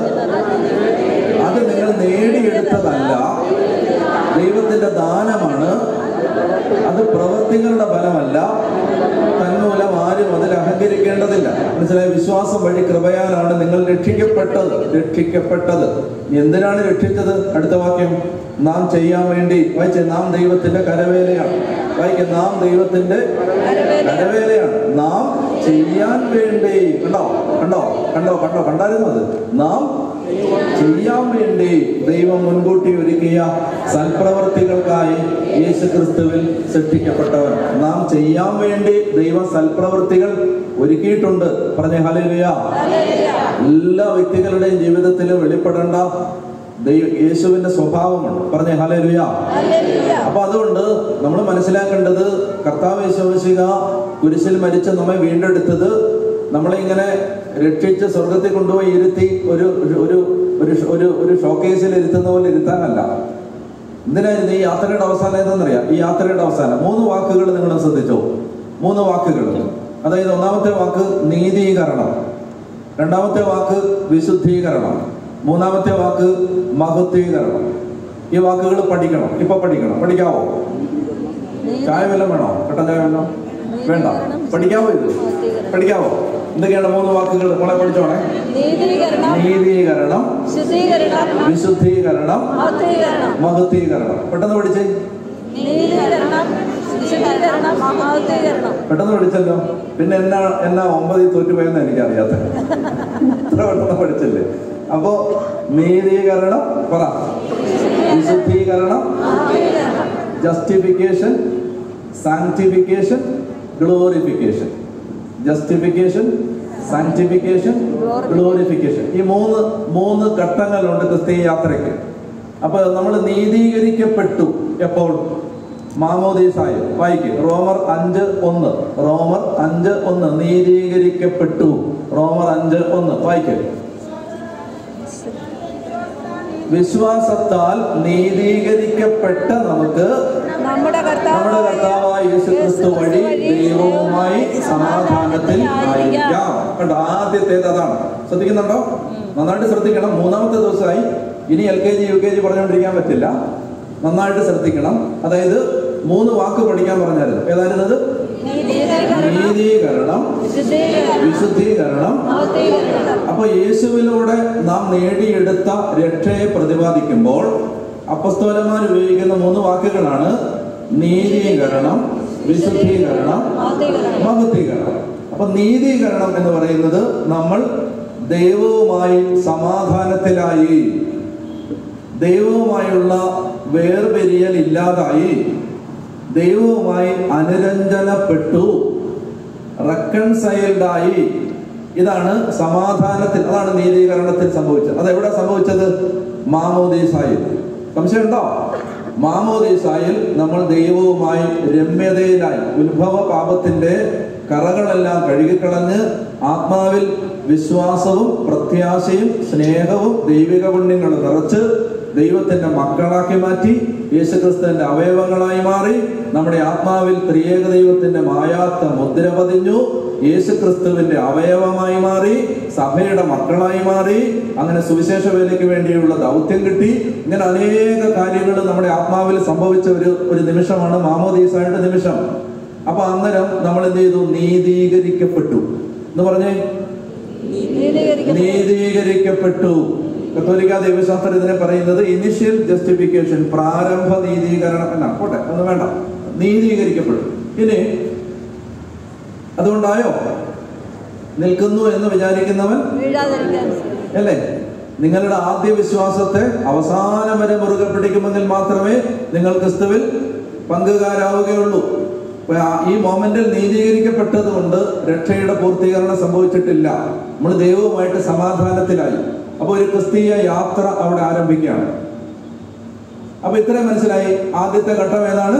അത് നിങ്ങൾ നേടിയെടുത്തതല്ല ദൈവത്തിന്റെ ദാനമാണ് അത് പ്രവൃത്തികളുടെ ഫലമല്ല തന്മൂലം ആരും അതിൽ അഹങ്കരിക്കേണ്ടതില്ല മനസ്സിലായ വിശ്വാസം വഴി കൃപയാലാണ് നിങ്ങൾ രക്ഷിക്കപ്പെട്ടത് രക്ഷിക്കപ്പെട്ടത് എന്തിനാണ് രക്ഷിച്ചത് അടുത്ത വാക്യം നാം ചെയ്യാൻ വേണ്ടി വായിച്ചേ നാം ദൈവത്തിന്റെ കരവേലയാണ് വായിക്ക നാം ദൈവത്തിന്റെ കരവേലയാണ് നാം ചെയ്യാൻ വേണ്ടി കണ്ടോ കണ്ടോ കണ്ടോ കണ്ടോ കണ്ടായിരുന്നു അത് നാം ചെയ്യാൻ വേണ്ടി ദൈവം മുൻകൂട്ടി ഒരുക്കിയ സൽപ്രവർത്തികൾക്കായി യേശു ക്രിസ്തുവിൽ സൃഷ്ടിക്കപ്പെട്ടവൻ നാം ചെയ്യാൻ വേണ്ടി ദൈവം സൽപ്രവർത്തികൾ ഒരുക്കിയിട്ടുണ്ട് പറഞ്ഞ ഹലേലുയ എല്ലാ വ്യക്തികളുടെയും ജീവിതത്തിൽ വെളിപ്പെടേണ്ട ദൈവ യേശുവിന്റെ സ്വഭാവമുണ്ട് പറഞ്ഞ ഹലേലുയ അപ്പൊ അതുകൊണ്ട് നമ്മൾ മനസ്സിലാക്കേണ്ടത് കർത്താവ് യേശോശിക കുരിശിൽ മരിച്ച് നമ്മെ വീണ്ടെടുത്തത് നമ്മളെ ഇങ്ങനെ രക്ഷിച്ച് സ്വർഗത്തിൽ കൊണ്ടുപോയി ഇരുത്തി ഒരു ഒരു ഒരു ഒരു ഒരു ഷോക്കേസിൽ ഇരുത്തുന്ന പോലെ ഇരുത്താനല്ല എന്തിനായിരുന്നു ഈ യാത്രയുടെ അവസാനം ഏതെന്നറിയാം ഈ യാത്രയുടെ അവസാനം മൂന്ന് വാക്കുകൾ നിങ്ങൾ ശ്രദ്ധിച്ചോ മൂന്ന് വാക്കുകൾ അതായത് ഒന്നാമത്തെ വാക്ക് നീതീകരണം രണ്ടാമത്തെ വാക്ക് വിശുദ്ധീകരണം മൂന്നാമത്തെ വാക്ക് മഹത്വീകരണം ഈ വാക്കുകൾ പഠിക്കണം ഇപ്പൊ പഠിക്കണം പഠിക്കാവോ ചായ വല്ലതും വേണോ കട്ടൻ ചായ വല്ലതും വേണ്ട പഠിക്കാവോ ഇത് പഠിക്കാവോ എന്തൊക്കെയാണ് മൂന്ന് വാക്കുകൾ നമ്മളെ പഠിച്ചോണേ നീതീകരണം നീതീകരണം ശുദ്ധീകരണം വിശുദ്ധീകരണം മഹത്വീകരണം മഹത്വീകരണം പെട്ടെന്ന് പഠിച്ചേ നീതീകരണം ശുദ്ധീകരണം മഹത്വീകരണം പെട്ടെന്ന് പഠിച്ചല്ലോ പിന്നെ എന്നാ എന്നാ ഒമ്പതിൽ തോറ്റുപോയെന്ന് എനിക്കറിയാത്ത ഇത്ര പെട്ടെന്ന് പഠിച്ചില്ലേ അപ്പോ നീതീകരണം പറ വിശുദ്ധീകരണം മഹത്വീകരണം justification sanctification glorification justification sanctification glorification ഈ മൂന്ന് മൂന്ന് ഘട്ടങ്ങളുണ്ട് ക്രിസ്തീയ യാത്രയ്ക്ക് അപ്പൊ നമ്മൾ നീതീകരിക്കപ്പെട്ടു എപ്പോൾ മാമോദീസായ വായിക്കും റോമർ അഞ്ച് ഒന്ന് റോമർ അഞ്ച് ഒന്ന് നീതീകരിക്കപ്പെട്ടു റോമർ അഞ്ച് ഒന്ന് വായിക്കും വിശ്വാസത്താൽ നീതീകരിക്കപ്പെട്ട നമുക്ക് നമ്മുടെ നമ്മുടെ കർത്താവായ യേശു ക്രിസ്തു വഴി ദൈവവുമായി സമാധാനത്തിൽ ആയിരിക്കാം കണ്ടോ ആദ്യത്തേത് അതാണ് ശ്രദ്ധിക്കുന്നുണ്ടോ നന്നായിട്ട് ശ്രദ്ധിക്കണം മൂന്നാമത്തെ ദിവസമായി ഇനി L K G U K G പറഞ്ഞുകൊണ്ടിരിക്കാൻ പറ്റില്ല നന്നായിട്ട് ശ്രദ്ധിക്കണം അതായത് മൂന്ന് വാക്ക് പഠിക്കാൻ പറഞ്ഞായിരുന്നു ഏതായിരുന്നത് നീതീകരണം നീതീകരണം ശുദ്ധീകരണം വിശുദ്ധീകരണം മഹത്വീകരണം അപ്പൊ യേശുവിലൂടെ നാം നേടിയെടുത്ത രക്ഷയെ പ്രതിപാദിക്കുമ്പോൾ അപ്പസ്തോലന്മാർ ഉപയോഗിക്കുന്ന മൂന്ന് വാക്കുകളാണ് നീതീകരണം വിശുദ്ധീകരണം മഹത്വീകരണം മഹത്വീകരണം അപ്പൊ നീതീകരണം എന്ന് പറയുന്നത് നമ്മൾ ദൈവവുമായി സമാധാനത്തിലായി ദൈവവുമായുള്ള വേർപിരിയൽ ഇല്ലാതായി ദൈവവുമായി അനുരഞ്ജനപ്പെട്ടു റെക്കൺസൈൽഡായി ഇതാണ് സമാധാനത്തിൽ അതാണ് നീതീകരണത്തിൽ സംഭവിച്ചത് അത് എവിടെ സംഭവിച്ചത് മാമോദീസായിൽ സംശയമുണ്ടോ മാമോദീസായിൽ നമ്മൾ ദൈവവുമായി രമ്യതയിലായി ഉത്ഭവ പാപത്തിന്റെ കറകളെല്ലാം കഴുകിക്കളഞ്ഞ് ആത്മാവിൽ വിശ്വാസവും പ്രത്യാശയും സ്നേഹവും ദൈവിക പുണ്യങ്ങളും നിറച്ച് ദൈവത്തിന്റെ മക്കളാക്കി മാറ്റി യേശുക്രിസ്തുവിന്റെ അവയവങ്ങളായി മാറി നമ്മുടെ ആത്മാവിൽ ത്രിയേക ദൈവത്തിന്റെ മായാത്ത മുദ്ര പതിഞ്ഞു യേശുക്രിസ്തുവിന്റെ അവയവമായി മാറി സഭയുടെ മക്കളായി മാറി അങ്ങനെ സുവിശേഷ വേലയ്ക്ക് വേണ്ടിയുള്ള ദൗത്യം കിട്ടി ഇങ്ങനെ അനേക കാര്യങ്ങൾ നമ്മുടെ ആത്മാവിൽ സംഭവിച്ച ഒരു ഒരു നിമിഷമാണ് മാമോദീസായുടെ നിമിഷം അപ്പൊ അന്നേരം നമ്മൾ എന്ത് ചെയ്തു നീതീകരിക്കപ്പെട്ടു എന്ന് പറഞ്ഞേ നീതീകരിക്കപ്പെട്ടു നീതീകരിക്കപ്പെട്ടു കത്തോലിക്ക ദൈവശാസ്ത്രം ഇതിനെ പറയുന്നത് ഇനിഷ്യൽ ജസ്റ്റിഫിക്കേഷൻ പ്രാരംഭ നീതീകരണം എന്നാണ് പോട്ടെ ഒന്നും വേണ്ട നീതീകരിക്കപ്പെടും ഇനി അതുകൊണ്ടായോ നിൽക്കുന്നു എന്ന് വിചാരിക്കുന്നവൻ വീഴാതിരിക്കാൻ അല്ലേ നിങ്ങളുടെ ആദ്യ വിശ്വാസത്തെ അവസാനം വരെ മുറുകെ പിടിക്കുമെങ്കിൽ മാത്രമേ നിങ്ങൾ ക്രിസ്തുവിൽ പങ്കുകാരാവുകയുള്ളൂ അപ്പൊ ആ- ഈ മോമെന്റിൽ നീതീകരിക്കപ്പെട്ടത് കൊണ്ട് രക്ഷയുടെ പൂർത്തീകരണം സംഭവിച്ചിട്ടില്ല നമ്മൾ ദൈവവുമായിട്ട് സമാധാനത്തിലായി അപ്പൊ ഒരു ക്രിസ്തീയ യാത്ര അവിടെ ആരംഭിക്കുകയാണ് അപ്പൊ ഇത്രയും മനസ്സിലായി ആദ്യത്തെ ഘട്ടം ഏതാണ്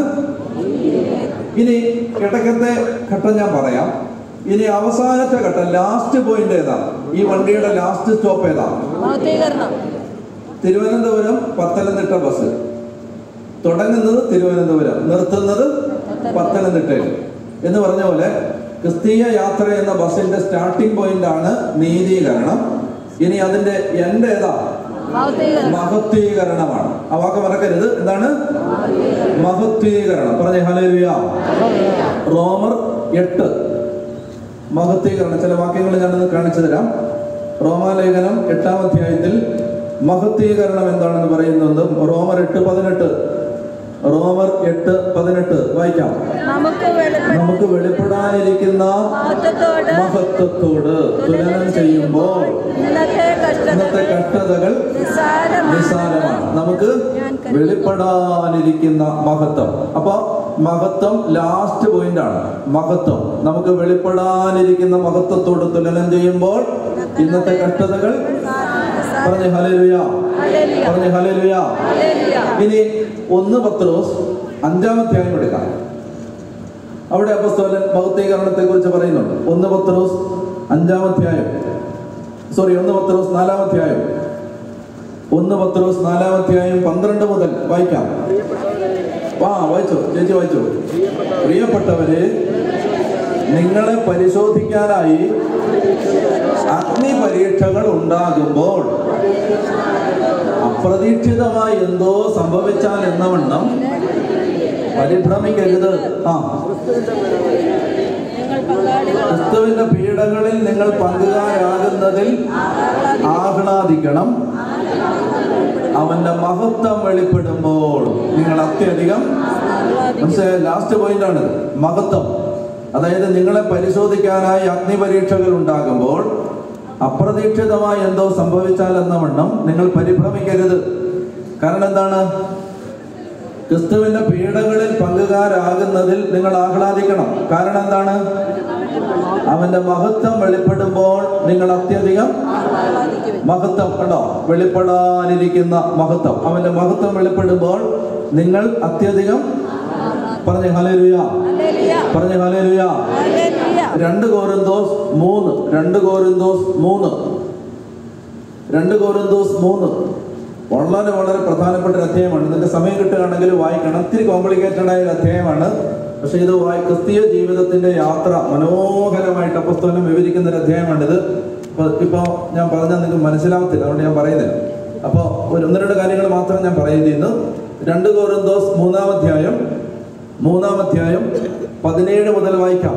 ഇനി ഇടയ്ക്കത്തെ ഘട്ടം ഞാൻ പറയാം ഇനി അവസാനത്തെ ഘട്ടം ലാസ്റ്റ് പോയിന്റ് ഏതാ ഈ വണ്ടിയുടെ ലാസ്റ്റ് സ്റ്റോപ്പ് ഏതാ മൗത്തീകരണം തിരുവനന്തപുരം പത്തനംതിട്ട ബസ് തുടങ്ങുന്നത് തിരുവനന്തപുരം നിർത്തുന്നത് പത്തനംതിട്ടയിൽ എന്ന് പറഞ്ഞ പോലെ ക്രിസ്തീയ യാത്ര എന്ന ബസിന്റെ സ്റ്റാർട്ടിംഗ് പോയിന്റ് ആണ് നീതീകരണം ഇനി അതിന്റെ എന്റെ ഏതാ മൗത്തീകരണം മഹത്വീകരണമാണ് ആ വാക്ക് മറക്കരുത് എന്താണ് മഹത്വീകരണം പറഞ്ഞേ ഹലേലുയ റോമർ എട്ട് മഹത്വീകരണം ചില വാക്യങ്ങൾ ഞാനൊന്ന് കാണിച്ചു തരാം റോമാലേഖനം എട്ടാം അധ്യായത്തിൽ മഹത്വീകരണം എന്താണെന്ന് പറയുന്നത് റോമർ എട്ട് പതിനെട്ട് റോമർ എട്ട് പതിനെട്ട് വായിക്കാം നമുക്ക് വെളിപ്പെടും നമുക്ക് വെളിപ്പെടാനിരിക്കുന്ന മഹത്വത്തോട് മഹത്വത്തോട് തുലനം ചെയ്യുമ്പോൾ ഇന്നത്തെ ഇന്നത്തെ കഷ്ടതകൾ കഷ്ടതകൾ നിസ്സാരമാണ് നിസ്സാരമാണ് നമുക്ക് വെളിപ്പെടാനിരിക്കുന്ന മഹത്വം അപ്പൊ മഹത്വം ലാസ്റ്റ് പോയിന്റ് ആണ് മഹത്വം നമുക്ക് വെളിപ്പെടാനിരിക്കുന്ന മഹത്വത്തോട് തുലനം ചെയ്യുമ്പോൾ ഇന്നത്തെ കഷ്ടതകൾ പറഞ്ഞ ഹലേലുയ ഹല്ലേലൂയ. പറഞ്ഞ ഹലേലുയ ഹല്ലേലൂയ. ഇനി ഒന്ന് പത്രോസ് അഞ്ചാമധ്യായം എടുക്കാം അവിടെ അപ്പസ്തോലൻ മഹത്വീകരണത്തെ കുറിച്ച് പറയുന്നുണ്ട് ഒന്ന് പത്രോസ് അഞ്ചാമധ്യായം സോറി ഒന്ന് പത്രോസ് നാലാമധ്യായം ഒന്ന് പത്രോസ് നാലാമധ്യായം പന്ത്രണ്ട് മുതൽ വായിക്കാം വാ വായിച്ചോ ചേച്ചി വായിച്ചോ പ്രിയപ്പെട്ടവരെ നിങ്ങളെ പരിശോധിക്കാനായി അഗ്നി പരീക്ഷകൾ ഉണ്ടാകുമ്പോൾ അപ്രതീക്ഷിതമായി എന്തോ സംഭവിച്ചാൽ എന്നവണ്ണം പരിഭ്രമിക്കരുത് ആ നിങ്ങൾ പങ്കാളികൾ ക്രിസ്തുവിന്റെ പീഡകളിൽ നിങ്ങൾ പങ്കുകാരാകുന്നതിൽ ആഹ്ലാദിക്കണം അവന്റെ മഹത്വം വെളിപ്പെടുമ്പോൾ നിങ്ങൾ അത്യധികം മനസ്സിലായ ലാസ്റ്റ് പോയിന്റ് ആണ് മഹത്വം അതായത് നിങ്ങളെ പരിശോധിക്കാനായി അഗ്നിപരീക്ഷകൾ ഉണ്ടാകുമ്പോൾ അപ്രതീക്ഷിതമായി എന്തോ സംഭവിച്ചാൽ എന്ന വണ്ണം നിങ്ങൾ പരിഭ്രമിക്കരുത് കാരണം എന്താണ് ക്രിസ്തുവിന്റെ പീഡകളിൽ പങ്കുകാരാകുന്നതിൽ നിങ്ങൾ ആഹ്ലാദിക്കണം കാരണം എന്താണ് അവന്റെ മഹത്വം വെളിപ്പെടുമ്പോൾ നിങ്ങൾ അത്യധികം മഹത്വം കണ്ടോ വെളിപ്പെടാനിരിക്കുന്ന മഹത്വം അവന്റെ മഹത്വം വെളിപ്പെടുമ്പോൾ നിങ്ങൾ അത്യധികം പറഞ്ഞ ഹലേലുയ ഹല്ലേലൂയ. പറഞ്ഞ ഹലേലുയ ഹല്ലേലൂയ. രണ്ട് കോരിന്തോസ് മൂന്ന് രണ്ട് കോരിന്തോസ് മൂന്ന് രണ്ട് കോരിന്തോസ് മൂന്ന് വളരെ വളരെ പ്രധാനപ്പെട്ട ഒരു അധ്യായമാണ് നിങ്ങൾക്ക് സമയം കിട്ടുകയാണെങ്കിൽ വായിക്കണം ഇത്തിരി കോംപ്ലിക്കേറ്റഡ് ആയ ഒരു അധ്യായമാണ് പക്ഷെ ഇത് വായി ക്രിസ്തീയ ജീവിതത്തിന്റെ യാത്ര മനോഹരമായിട്ട് അപ്പസ്തോലം വിവരിക്കുന്ന ഒരു അധ്യായമാണിത് ഇപ്പൊ ഇപ്പൊ ഞാൻ പറഞ്ഞാൽ നിങ്ങൾക്ക് മനസ്സിലാവത്തില്ല അതുകൊണ്ട് ഞാൻ പറയുന്നില്ല അപ്പോൾ ഒരു ഒന്ന് രണ്ട് കാര്യങ്ങൾ മാത്രം ഞാൻ പറയുന്നു രണ്ട് കോരിന്തോസ് മൂന്നാം അധ്യായം മൂന്നാം അധ്യായം പതിനേഴ് മുതൽ വായിക്കാം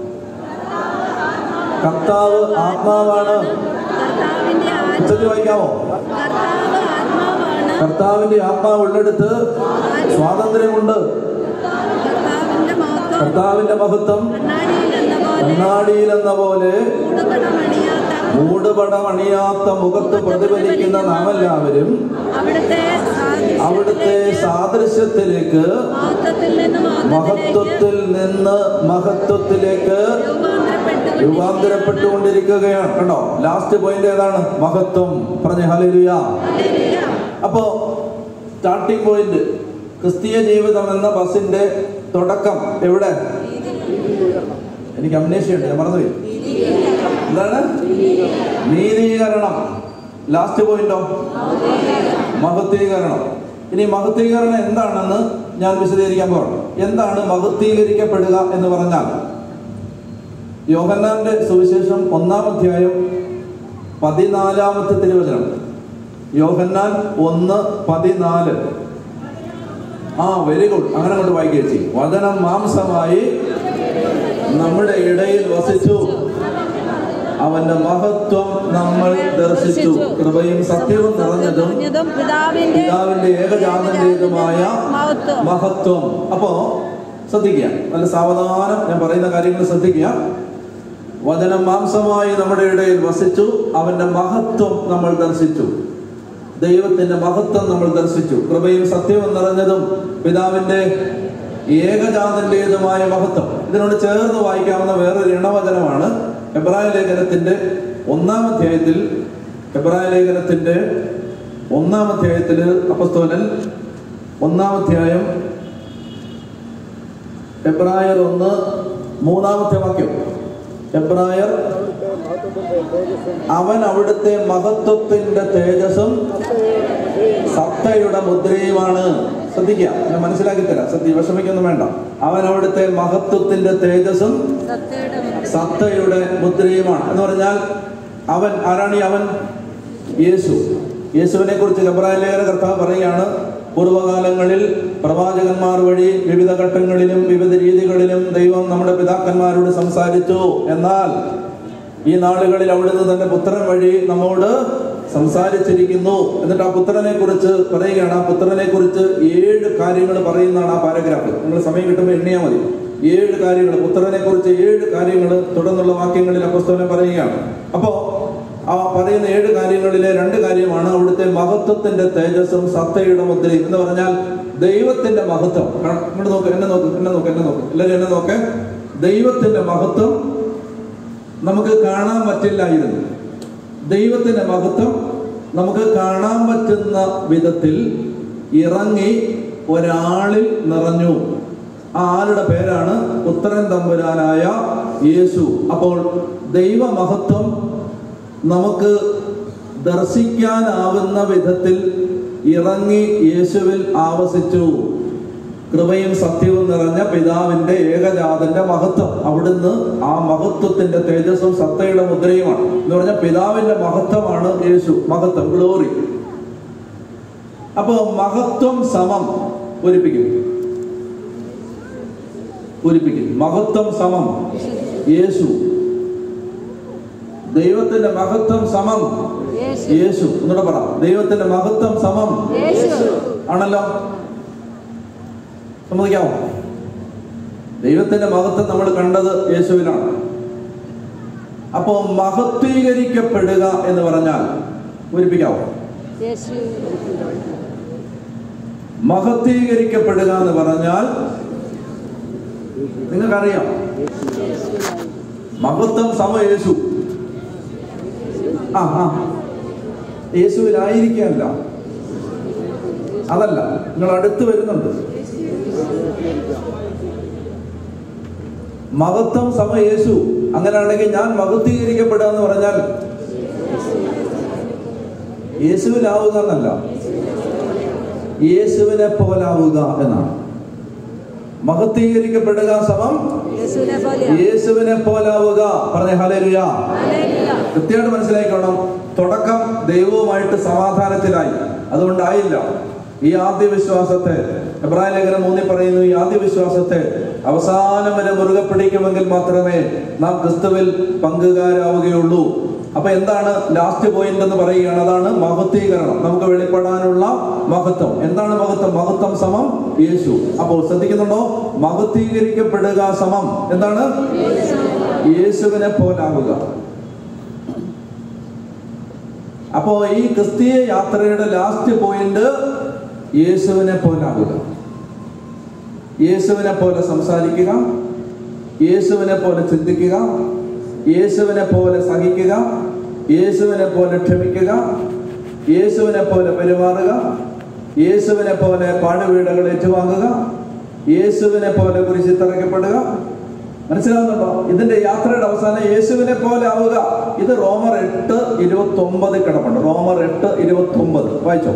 കർത്താവ് ആത്മാവാണ് കർത്താവിന്റെ ആ- ഉച്ചത്തിൽ വായിക്കാമോ കർത്താവ് ആത്മാവാണ് കർത്താവിന്റെ ആത്മാവ് ഉള്ളിടത്ത് സ്വാതന്ത്ര്യമുണ്ട് കർത്താവിന്റെ മഹത്വം കർത്താവിന്റെ മഹത്വം കണ്ണാടിയിൽ എന്ന പോലെ കണ്ണാടിയിൽ എന്ന പോലെ മൂടുപടമണിയാത്ത മൂടുപടം അണിയാത്ത മുഖത്ത് പ്രതിഫലിക്കുന്ന നാം എല്ലാവരും അവിടുത്തെ അവിടുത്തെ സാദൃശ്യത്തിലേക്ക് മഹത്വത്തിൽ നിന്ന് മഹത്വത്തിൽ നിന്ന് മഹത്വത്തിലേക്ക് രൂപാന്തരപ്പെട്ടു രൂപാന്തരപ്പെട്ടുകൊണ്ടിരിക്കുകയാണ് കണ്ടോ ലാസ്റ്റ് പോയിന്റ് ഏതാണ് മഹത്വം പറഞ്ഞ ഹലിയ അപ്പോ സ്റ്റാർട്ടിംഗ് പോയിന്റ് ക്രിസ്തീയ ജീവിതം എന്ന ബസിന്റെ തുടക്കം എവിടെ എനിക്ക് അമ്നേഷ്യയുണ്ട് ഞാൻ മറന്നുപോയി എന്താണ് നീതീകരണം ലാസ്റ്റ് പോയിന്റോ മഹത്വീകരണം ഇനി മഹത്വീകരണം എന്താണെന്ന് ഞാൻ വിശദീകരിക്കാൻ പോകണം എന്താണ് മഹത്വീകരിക്കപ്പെടുക എന്ന് പറഞ്ഞാൽ യോഹന്നാന്റെ സുവിശേഷം ഒന്നാം അധ്യായം പതിനാലാമത്തെ തിരുവചനം യോഹന്നാൻ ഒന്ന് പതിനാല് ആ വെരി ഗുഡ് അങ്ങനെ കൊണ്ട് വായിക്കേച്ചി വചനം മാംസമായി നമ്മുടെ ഇടയിൽ വസിച്ചു അവന്റെ മഹത്വം നമ്മൾ ദർശിച്ചു കൃപയും സത്യവും നിറഞ്ഞതും നിറഞ്ഞതും പിതാവിന്റെ പിതാവിന്റെ ഏകജാതന്റേതുമായ മഹത്വം മഹത്വം അപ്പോ ശ്രദ്ധിക്കുക നല്ല സാവധാനം ഞാൻ പറയുന്ന കാര്യങ്ങൾ ശ്രദ്ധിക്കുക വചനം മാംസമായി നമ്മുടെ ഇടയിൽ വസിച്ചു അവന്റെ മഹത്വം നമ്മൾ ദർശിച്ചു ദൈവത്തിന്റെ മഹത്വം നമ്മൾ ദർശിച്ചു കൃപയും സത്യവും നിറഞ്ഞതും പിതാവിന്റെ ഏകജാതന്റേതുമായ മഹത്വം ഇതിനോട് ചേർന്ന് വായിക്കാവുന്ന വേറൊരു ഇണവചനമാണ് എബ്രായ ലേഖനത്തിന്റെ ഒന്നാം അധ്യായത്തിൽ എബ്രായ ലേഖനത്തിന്റെ ഒന്നാം അധ്യായത്തിൽ അപ്പസ്തോലൻ ഒന്നാം അധ്യായം എബ്രായർ ഒന്ന് മൂന്നാമത്തെ വാക്യം എബ്രായർ അവൻ അവിടുത്തെ മഹത്വത്തിന്റെ തേജസ്സും സത്തയുടെ മുദ്രയുമാണ് ശ്രദ്ധിക്കുക ഞാൻ മനസ്സിലാക്കി തരാം സത്യ വിഷമിക്കൊന്നും വേണ്ട അവൻ അവിടുത്തെ മഹത്വത്തിന്റെ തേജസ്സും സത്തയുടെ സത്തയുടെ മുദ്രയുമാണ് എന്ന് പറഞ്ഞാൽ അവൻ ആരാണ് ഈ അവൻ യേശു യേശുവിനെ കുറിച്ച് ഗബ്രായ ലേഖന കർത്താവ് പറയുകയാണ് പൂർവ്വകാലങ്ങളിൽ പ്രവാചകന്മാർ വഴി വിവിധ ഘട്ടങ്ങളിലും വിവിധ രീതികളിലും ദൈവം നമ്മുടെ പിതാക്കന്മാരോട് സംസാരിച്ചു എന്നാൽ ഈ നാളുകളിൽ അവിടുന്ന് തന്റെ പുത്രൻ വഴി നമ്മോട് സംസാരിച്ചിരിക്കുന്നു എന്നിട്ട് ആ പുത്രനെ കുറിച്ച് പറയുകയാണ് ആ പുത്രനെ കുറിച്ച് ഏഴ് കാര്യങ്ങൾ പറയുന്നതാണ് ആ പാരഗ്രാഫ് നിങ്ങൾ സമയം കിട്ടുമ്പോൾ എണ്ണിയാൽ മതി ഏഴ് കാര്യങ്ങൾ പുത്രനെ കുറിച്ച് ഏഴ് കാര്യങ്ങൾ തുടർന്നുള്ള വാക്യങ്ങളിൽ അപ്പസ്തോലൻ പറയുകയാണ് അപ്പോ ആ പറയുന്ന ഏഴ് കാര്യങ്ങളിലെ രണ്ട് കാര്യമാണ് അവിടുത്തെ മഹത്വത്തിന്റെ തേജസ്സും സത്തയുടെ മുദ്രയും എന്ന് പറഞ്ഞാൽ ദൈവത്തിന്റെ മഹത്വം കാണ- ഇങ്ങോട്ട് നോക്ക് എന്നെ നോക്ക് എന്നെ നോക്ക് എന്നെ നോക്ക് എല്ലാവരും എന്നെ നോക്ക് ദൈവത്തിന്റെ മഹത്വം നമുക്ക് കാണാൻ പറ്റില്ലായിരുന്നു ദൈവത്തിന്റെ മഹത്വം നമുക്ക് കാണാൻ പറ്റുന്ന വിധത്തിൽ ഇറങ്ങി ഒരാളിൽ നിറഞ്ഞു ആ ആളുടെ പേരാണ് പുത്രൻ തമ്പുരാനായ യേശു അപ്പോൾ ദൈവമഹത്വം നമുക്ക് ദർശിക്കാനാവുന്ന വിധത്തിൽ ഇറങ്ങി യേശുവിൽ ആവസിച്ചു കൃപയും സത്യവും നിറഞ്ഞ പിതാവിന്റെ ഏകജാതന്റെ മഹത്വം അവിടുന്ന് ആ മഹത്വത്തിന്റെ തേജസ്സും സത്തയുടെ മുദ്രയുമാണ് എന്ന് പറഞ്ഞാൽ പിതാവിന്റെ മഹത്വമാണ് യേശു മഹത്വം ഗ്ലോറി അപ്പോ മഹത്വം സമം പൂരിപ്പിക്കും പൂരിപ്പിക്കും മഹത്വം സമം യേശു ദൈവത്തിന്റെ മഹത്വം സമം യേശു യേശു എന്നൂടെ പറ ദൈവത്തിന്റെ മഹത്വം സമം യേശു ആണല്ലോ സമ്മതിക്കാമോ ദൈവത്തിന്റെ മഹത്വം നമ്മൾ കണ്ടത് യേശുവിലാണ് അപ്പോ മഹത്വീകരിക്കപ്പെടുക എന്ന് പറഞ്ഞാൽ പൂരിപ്പിക്കാവോ യേശു മഹത്വീകരിക്കപ്പെടുക എന്ന് പറഞ്ഞാൽ നിങ്ങൾക്കറിയാം മഹത്വം സമ യേശു ആ ആ യേശുവിലായിരിക്കല്ല അതല്ല നിങ്ങൾ അടുത്ത് വരുന്നുണ്ട് മഹത്വം സമ യേശു അങ്ങനെയാണെങ്കിൽ ഞാൻ മഹത്വീകരിക്കപ്പെടുക എന്ന് പറഞ്ഞാൽ യേശുവിലാവുക എന്നല്ല യേശുവിനെ പോലാവുക എന്നാണ് മഹത്വീകരിക്കപ്പെടുക സമം യേശുവിനെ പോലെയാ യേശുവിനെ പോലാവുക പറഞ്ഞ ഹലേലുയ ഹല്ലേലൂയ. കൃത്യമായിട്ട് മനസ്സിലാക്കണം തുടക്കം ദൈവവുമായിട്ട് സമാധാനത്തിലായി അതുകൊണ്ടായില്ല ഈ ആദ്യ വിശ്വാസത്തെ എബ്രാഹിം ലേഖനം മൂന്നി പറയുന്നു ഈ ആദ്യ വിശ്വാസത്തെ അവസാനം വരെ മുറുകെ പിടിക്കുമെങ്കിൽ മാത്രമേ നാം ക്രിസ്തുവിൽ പങ്കുകാരാവുകയുള്ളൂ അപ്പൊ എന്താണ് ലാസ്റ്റ് പോയിന്റ് എന്ന് പറയുകയാണ് അതാണ് മഹത്വീകരണം നമുക്ക് വെളിപ്പെടാനുള്ള മഹത്വം എന്താണ് മഹത്വം മഹത്വം സമം യേശു അപ്പോൾ ശ്രദ്ധിക്കുന്നുണ്ടോ മഹത്വീകരിക്കപ്പെടുക സമം എന്താണ് യേശുവിനെ പോലാവുക അപ്പോ ഈ ക്രിസ്തീയ യാത്രയുടെ ലാസ്റ്റ് പോയിന്റ് യേശുവിനെ പോലാകുക യേശുവിനെ പോലെ സംസാരിക്കുക യേശുവിനെ പോലെ ചിന്തിക്കുക യേശുവിനെ പോലെ സഹിക്കുക യേശുവിനെ പോലെ ക്ഷമിക്കുക യേശുവിനെ പോലെ പെരുമാറുക യേശുവിനെ പോലെ പാടുവീടുകൾ ഏറ്റുവാങ്ങുക യേശുവിനെ പോലെ കുരിശിൽ തറയ്ക്കപ്പെടുക മനസ്സിലാവുന്നുണ്ടോ ഇതിന്റെ യാത്രയുടെ അവസാനം യേശുവിനെ പോലെ ആവുക ഇത് റോമർ എട്ട് ഇരുപത്തി ഒമ്പത് കിടപ്പുണ്ട് റോമർ എട്ട് ഇരുപത്തി ഒമ്പത് വായിച്ചോ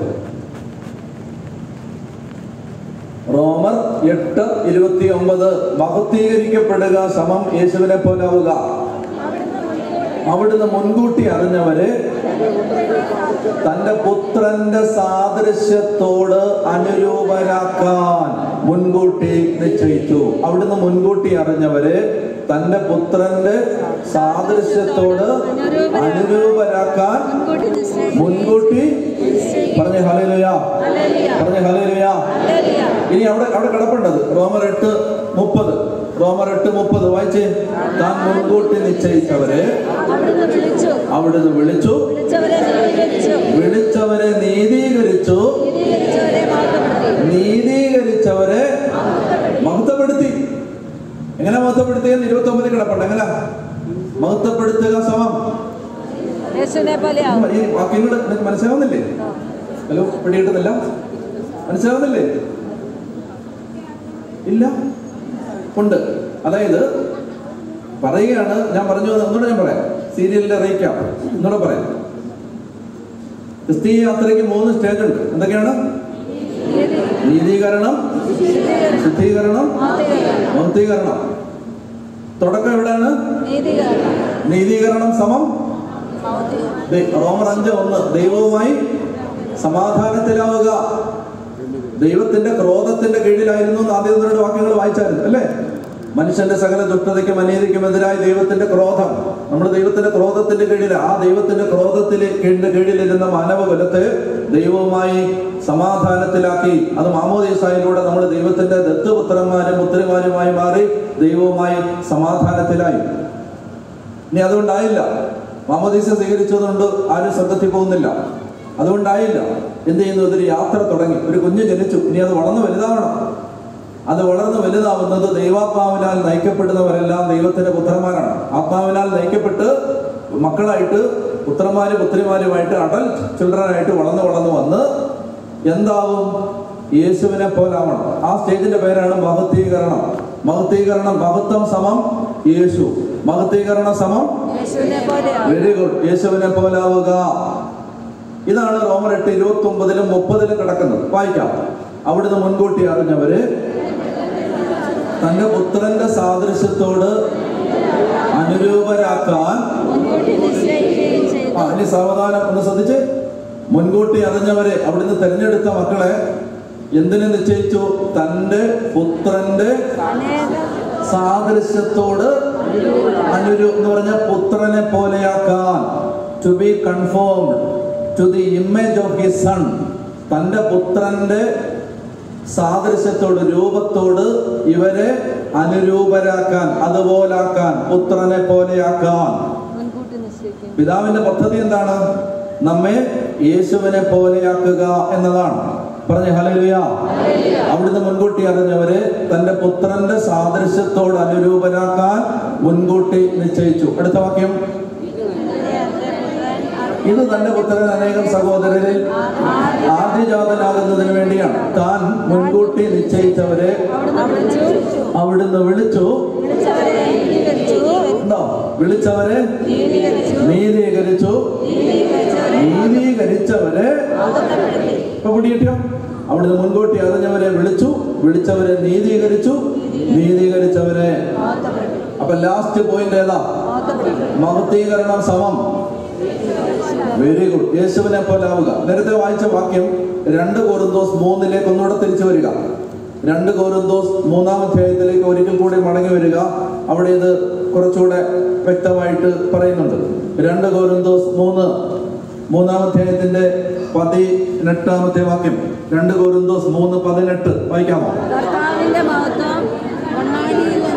റോമർ എട്ട് ഇരുപത്തി ഒമ്പത് മഹത്വീകരിക്കപ്പെടുക സമം യേശുവിനെ പോലെ ആവുക അവിടുന്ന് മുൻകൂട്ടി അറിഞ്ഞവരെ തന്റെ പുത്രന്റെ സാദൃശ്യത്തോട് അനുരൂപരാക്കാൻ മുൻകൂട്ടി നിശ്ചയിച്ചു അവിടുന്ന് മുൻകൂട്ടി അറിഞ്ഞവരെ തന്റെ പുത്രന്റെ സാദൃശ്യത്തോട് അനുരൂപരാക്കാൻ മുൻകൂട്ടി നിശ്ചയിച്ചു. മുൻകൂട്ടി പറഞ്ഞ ഹലേലുയ ഹല്ലേലൂയ. പറഞ്ഞ ഹലേലുയ ഹല്ലേലൂയ. ഇനി അവിടെ അവിടെ കിടപ്പുണ്ടത് റോമർ എട്ട് മുപ്പത് റോമർ എട്ട് മുപ്പത് വായിച്ചേ താൻ മുൻകൂട്ടി നിശ്ചയിച്ചവരെ അവിടുന്ന് വിളിച്ചു അവിടുന്ന് വിളിച്ചു വിളിച്ചവരെ നീതീകരിച്ചു വിളിച്ചവരെ നീതീകരിച്ചു നീതീകരിച്ചവരെ മാത്രപ്പെടുത്തി നീതീകരിച്ചവരെ മഹത്വപ്പെടുത്തി എങ്ങനെ മഹത്വപ്പെടുത്തിയെന്ന് ഇരുപത്തി ഒമ്പതിൽ കിടപ്പുണ്ട് എങ്ങനെ മഹത്വപ്പെടുത്തുക സമം യേശുവിനെ പോലെയാവും ഈ വാക്യങ്ങൾ നിങ്ങൾക്ക് മനസ്സിലാവുന്നില്ലേ ഹലോ പിടികിട്ടുന്നില്ല മനസ്സിലാവുന്നില്ലേ ഇല്ല ഉണ്ട് അതായത് പറയുകയാണ് ഞാൻ പറഞ്ഞു വന്നത് ഒന്നുകൂടെ ഞാൻ പറയാം സീരിയലിന്റെ റീക്കാം ഒന്നുകൂടെ പറയാം ക്രിസ്തീയ യാത്രയ്ക്ക് മൂന്ന് സ്റ്റേജ് ഉണ്ട് എന്തൊക്കെയാണ് നീതീകരണം ശുദ്ധീകരണം മൗക്തീകരണം തുടക്കം എവിടെയാണ് നീതികരണം നീതീകരണം സമം മൗതികം. ദൈ- റോമർ അഞ്ച് ഒന്ന് ദൈവവുമായി സമാധാനത്തിലാവുക ദൈവത്തിന്റെ ക്രോധത്തിന്റെ കീഴിലായിരുന്നു എന്ന് ആദ്യം ഒന്ന് രണ്ട് വാക്യങ്ങൾ വായിച്ചായിരുന്നു അല്ലേ മനുഷ്യന്റെ സകല ദുഷ്ടതയ്ക്കും അനീതിക്കും എതിരായി ദൈവത്തിന്റെ ക്രോധം നമ്മൾ ദൈവത്തിന്റെ ക്രോധത്തിന്റെ കീഴിൽ ആ ദൈവത്തിന്റെ ക്രോധത്തിന് കീഴിന്റെ കീഴിലിരുന്ന മാനവകുലത്തെ ദൈവവുമായി സമാധാനത്തിലാക്കി അത് മാമോദീസായിലൂടെ നമ്മൾ ദൈവത്തിന്റെ ദത്തുപുത്രന്മാരും പുത്രിമാരുമായി മാറി ദൈവവുമായി സമാധാനത്തിലായി ഇനി അതുകൊണ്ടായില്ല മാമോദീസ സ്വീകരിച്ചതുകൊണ്ട് ആരും സ്വർഗത്തിൽ പോകുന്നില്ല അതുകൊണ്ടായില്ല എന്ത് ചെയ്യുന്നു ഇതൊരു യാത്ര തുടങ്ങി ഒരു കുഞ്ഞ് ജനിച്ചു ഇനി അത് വളർന്ന് വലുതാവണം അത് വളർന്ന് വലുതാവുന്നത് ദൈവാത്മാവിനാൽ നയിക്കപ്പെടുന്നവരെല്ലാം ദൈവത്തിന്റെ പുത്രന്മാരാണ് ആത്മാവിനാൽ നയിക്കപ്പെട്ട് മക്കളായിട്ട് പുത്രന്മാരും പുത്രിമാരുമായിട്ട് അഡൽട്ട് ചിൽഡ്രനായിട്ട് വളർന്ന് വളർന്ന് വന്ന് എന്താവും യേശുവിനെ പോലാവണം ആ സ്റ്റേജിന്റെ പേരാണ് മഹത്വീകരണം മഹത്വീകരണം മഹത്വം സമം യേശു മഹത്വീകരണം സമം യേശുവിനെ പോലെയാവും വെരി ഗുഡ് യേശുവിനെ പോലാവുക ഇതാണ് റോമർ എട്ട് ഇരുപത്തി ഒമ്പതിലും മുപ്പതിലും കിടക്കുന്നത് വായിക്കാം അവിടുന്ന് മുൻകൂട്ടി അറിഞ്ഞവര് തന്റെ പുത്രന്റെ സാദൃശ്യത്തോട് അനുരൂപരാക്കാൻ മുൻകൂട്ടി നിശ്ചയിക്കുകയും ചെയ്തു ആ ഇനി സാവധാനം ഒന്ന് ശ്രദ്ധിച്ച് മുൻകൂട്ടി അറിഞ്ഞവരെ അവിടുന്ന് തെരഞ്ഞെടുത്ത മക്കളെ എന്തിനു നിശ്ചയിച്ചു തന്റെ പുത്രന്റെ അനേകം സാദൃശ്യത്തോട് അനുരു എന്ന് പറഞ്ഞ പുത്രനെ പോലെയാക്കാൻ to be conformed to the image of his son തന്റെ പുത്രന്റെ സാദൃശ്യത്തോട് രൂപത്തോട് ഇവരെ അനുരൂപരാക്കാൻ അതുപോലാക്കാൻ പുത്രനെ പോലെയാക്കാൻ മുൻകൂട്ടി നിശ്ചയിക്കുകയും പിതാവിന്റെ പദ്ധതി എന്താണ് നമ്മെ യേശുവിനെ പോലെയാക്കുക എന്നതാണ് പറഞ്ഞ ഹലലുയ അവിടുന്ന് മുൻകൂട്ടി അറിഞ്ഞവരെ തന്റെ പുത്രന്റെ സാദൃശ്യത്തോട് അനുരൂപരാക്കാൻ മുൻകൂട്ടി നിശ്ചയിച്ചു അടുത്ത വാക്യം ഇത് തന്റെ പുത്രൻ അനേകം സഹോദരരിൽ ആദ്യജാതനാകുന്നതിന് വേണ്ടിയാണ് താൻ മുൻകൂട്ടി നിശ്ചയിച്ചവരെ അവിടുന്ന് വിളിച്ചു അവിടുന്ന് വിളിച്ചു വിളിച്ചവരെ നീതീകരിച്ചു ഉണ്ടോ വിളിച്ചവരെ നീതീകരിച്ചു നീതീകരിച്ചു നീതീകരിച്ചവരെ നീതീകരിച്ചവരെ മഹത്വപ്പെടുത്തി ഇപ്പൊ പിടികിട്ടിയോ അവിടുന്ന് മുൻകൂട്ടി അറിഞ്ഞവരെ വിളിച്ചു വിളിച്ചവരെ നീതീകരിച്ചു നീതീകരിച്ചവരെ മഹത്വപ്പെടുത്തി അപ്പൊ ലാസ്റ്റ് പോയിന്റ് ഏതാ മഹത്വപ്പെടുത്തി മഹത്തീകരണം സമം വെരി ഗുഡ് യേശുവിനെ പോലെ ആവുക നേരത്തെ വായിച്ച വാക്യം രണ്ട് കോറിന്തോസ് മൂന്നിലേക്ക് ഒന്നുകൂടെ തിരിച്ചു വരിക രണ്ട് കോറിന്തോസ് മൂന്നാം അധ്യായത്തിലേക്ക് ഒരിക്കൽ കൂടി മടങ്ങി വരിക അവിടെ ഇത് കുറച്ചുകൂടെ വ്യക്തമായിട്ട് പറയുന്നുണ്ട് രണ്ട് കോറിന്തോസ് മൂന്ന് മൂന്നാം അധ്യായത്തിന്റെ പതിനെട്ടാമത്തെ വാക്യം രണ്ട് കോറിന്തോസ് മൂന്ന് പതിനെട്ട് വായിക്കാമോ കർത്താവിന്റെ മഹത്വം കണ്ണാടിയിൽ നിന്നുപോലെ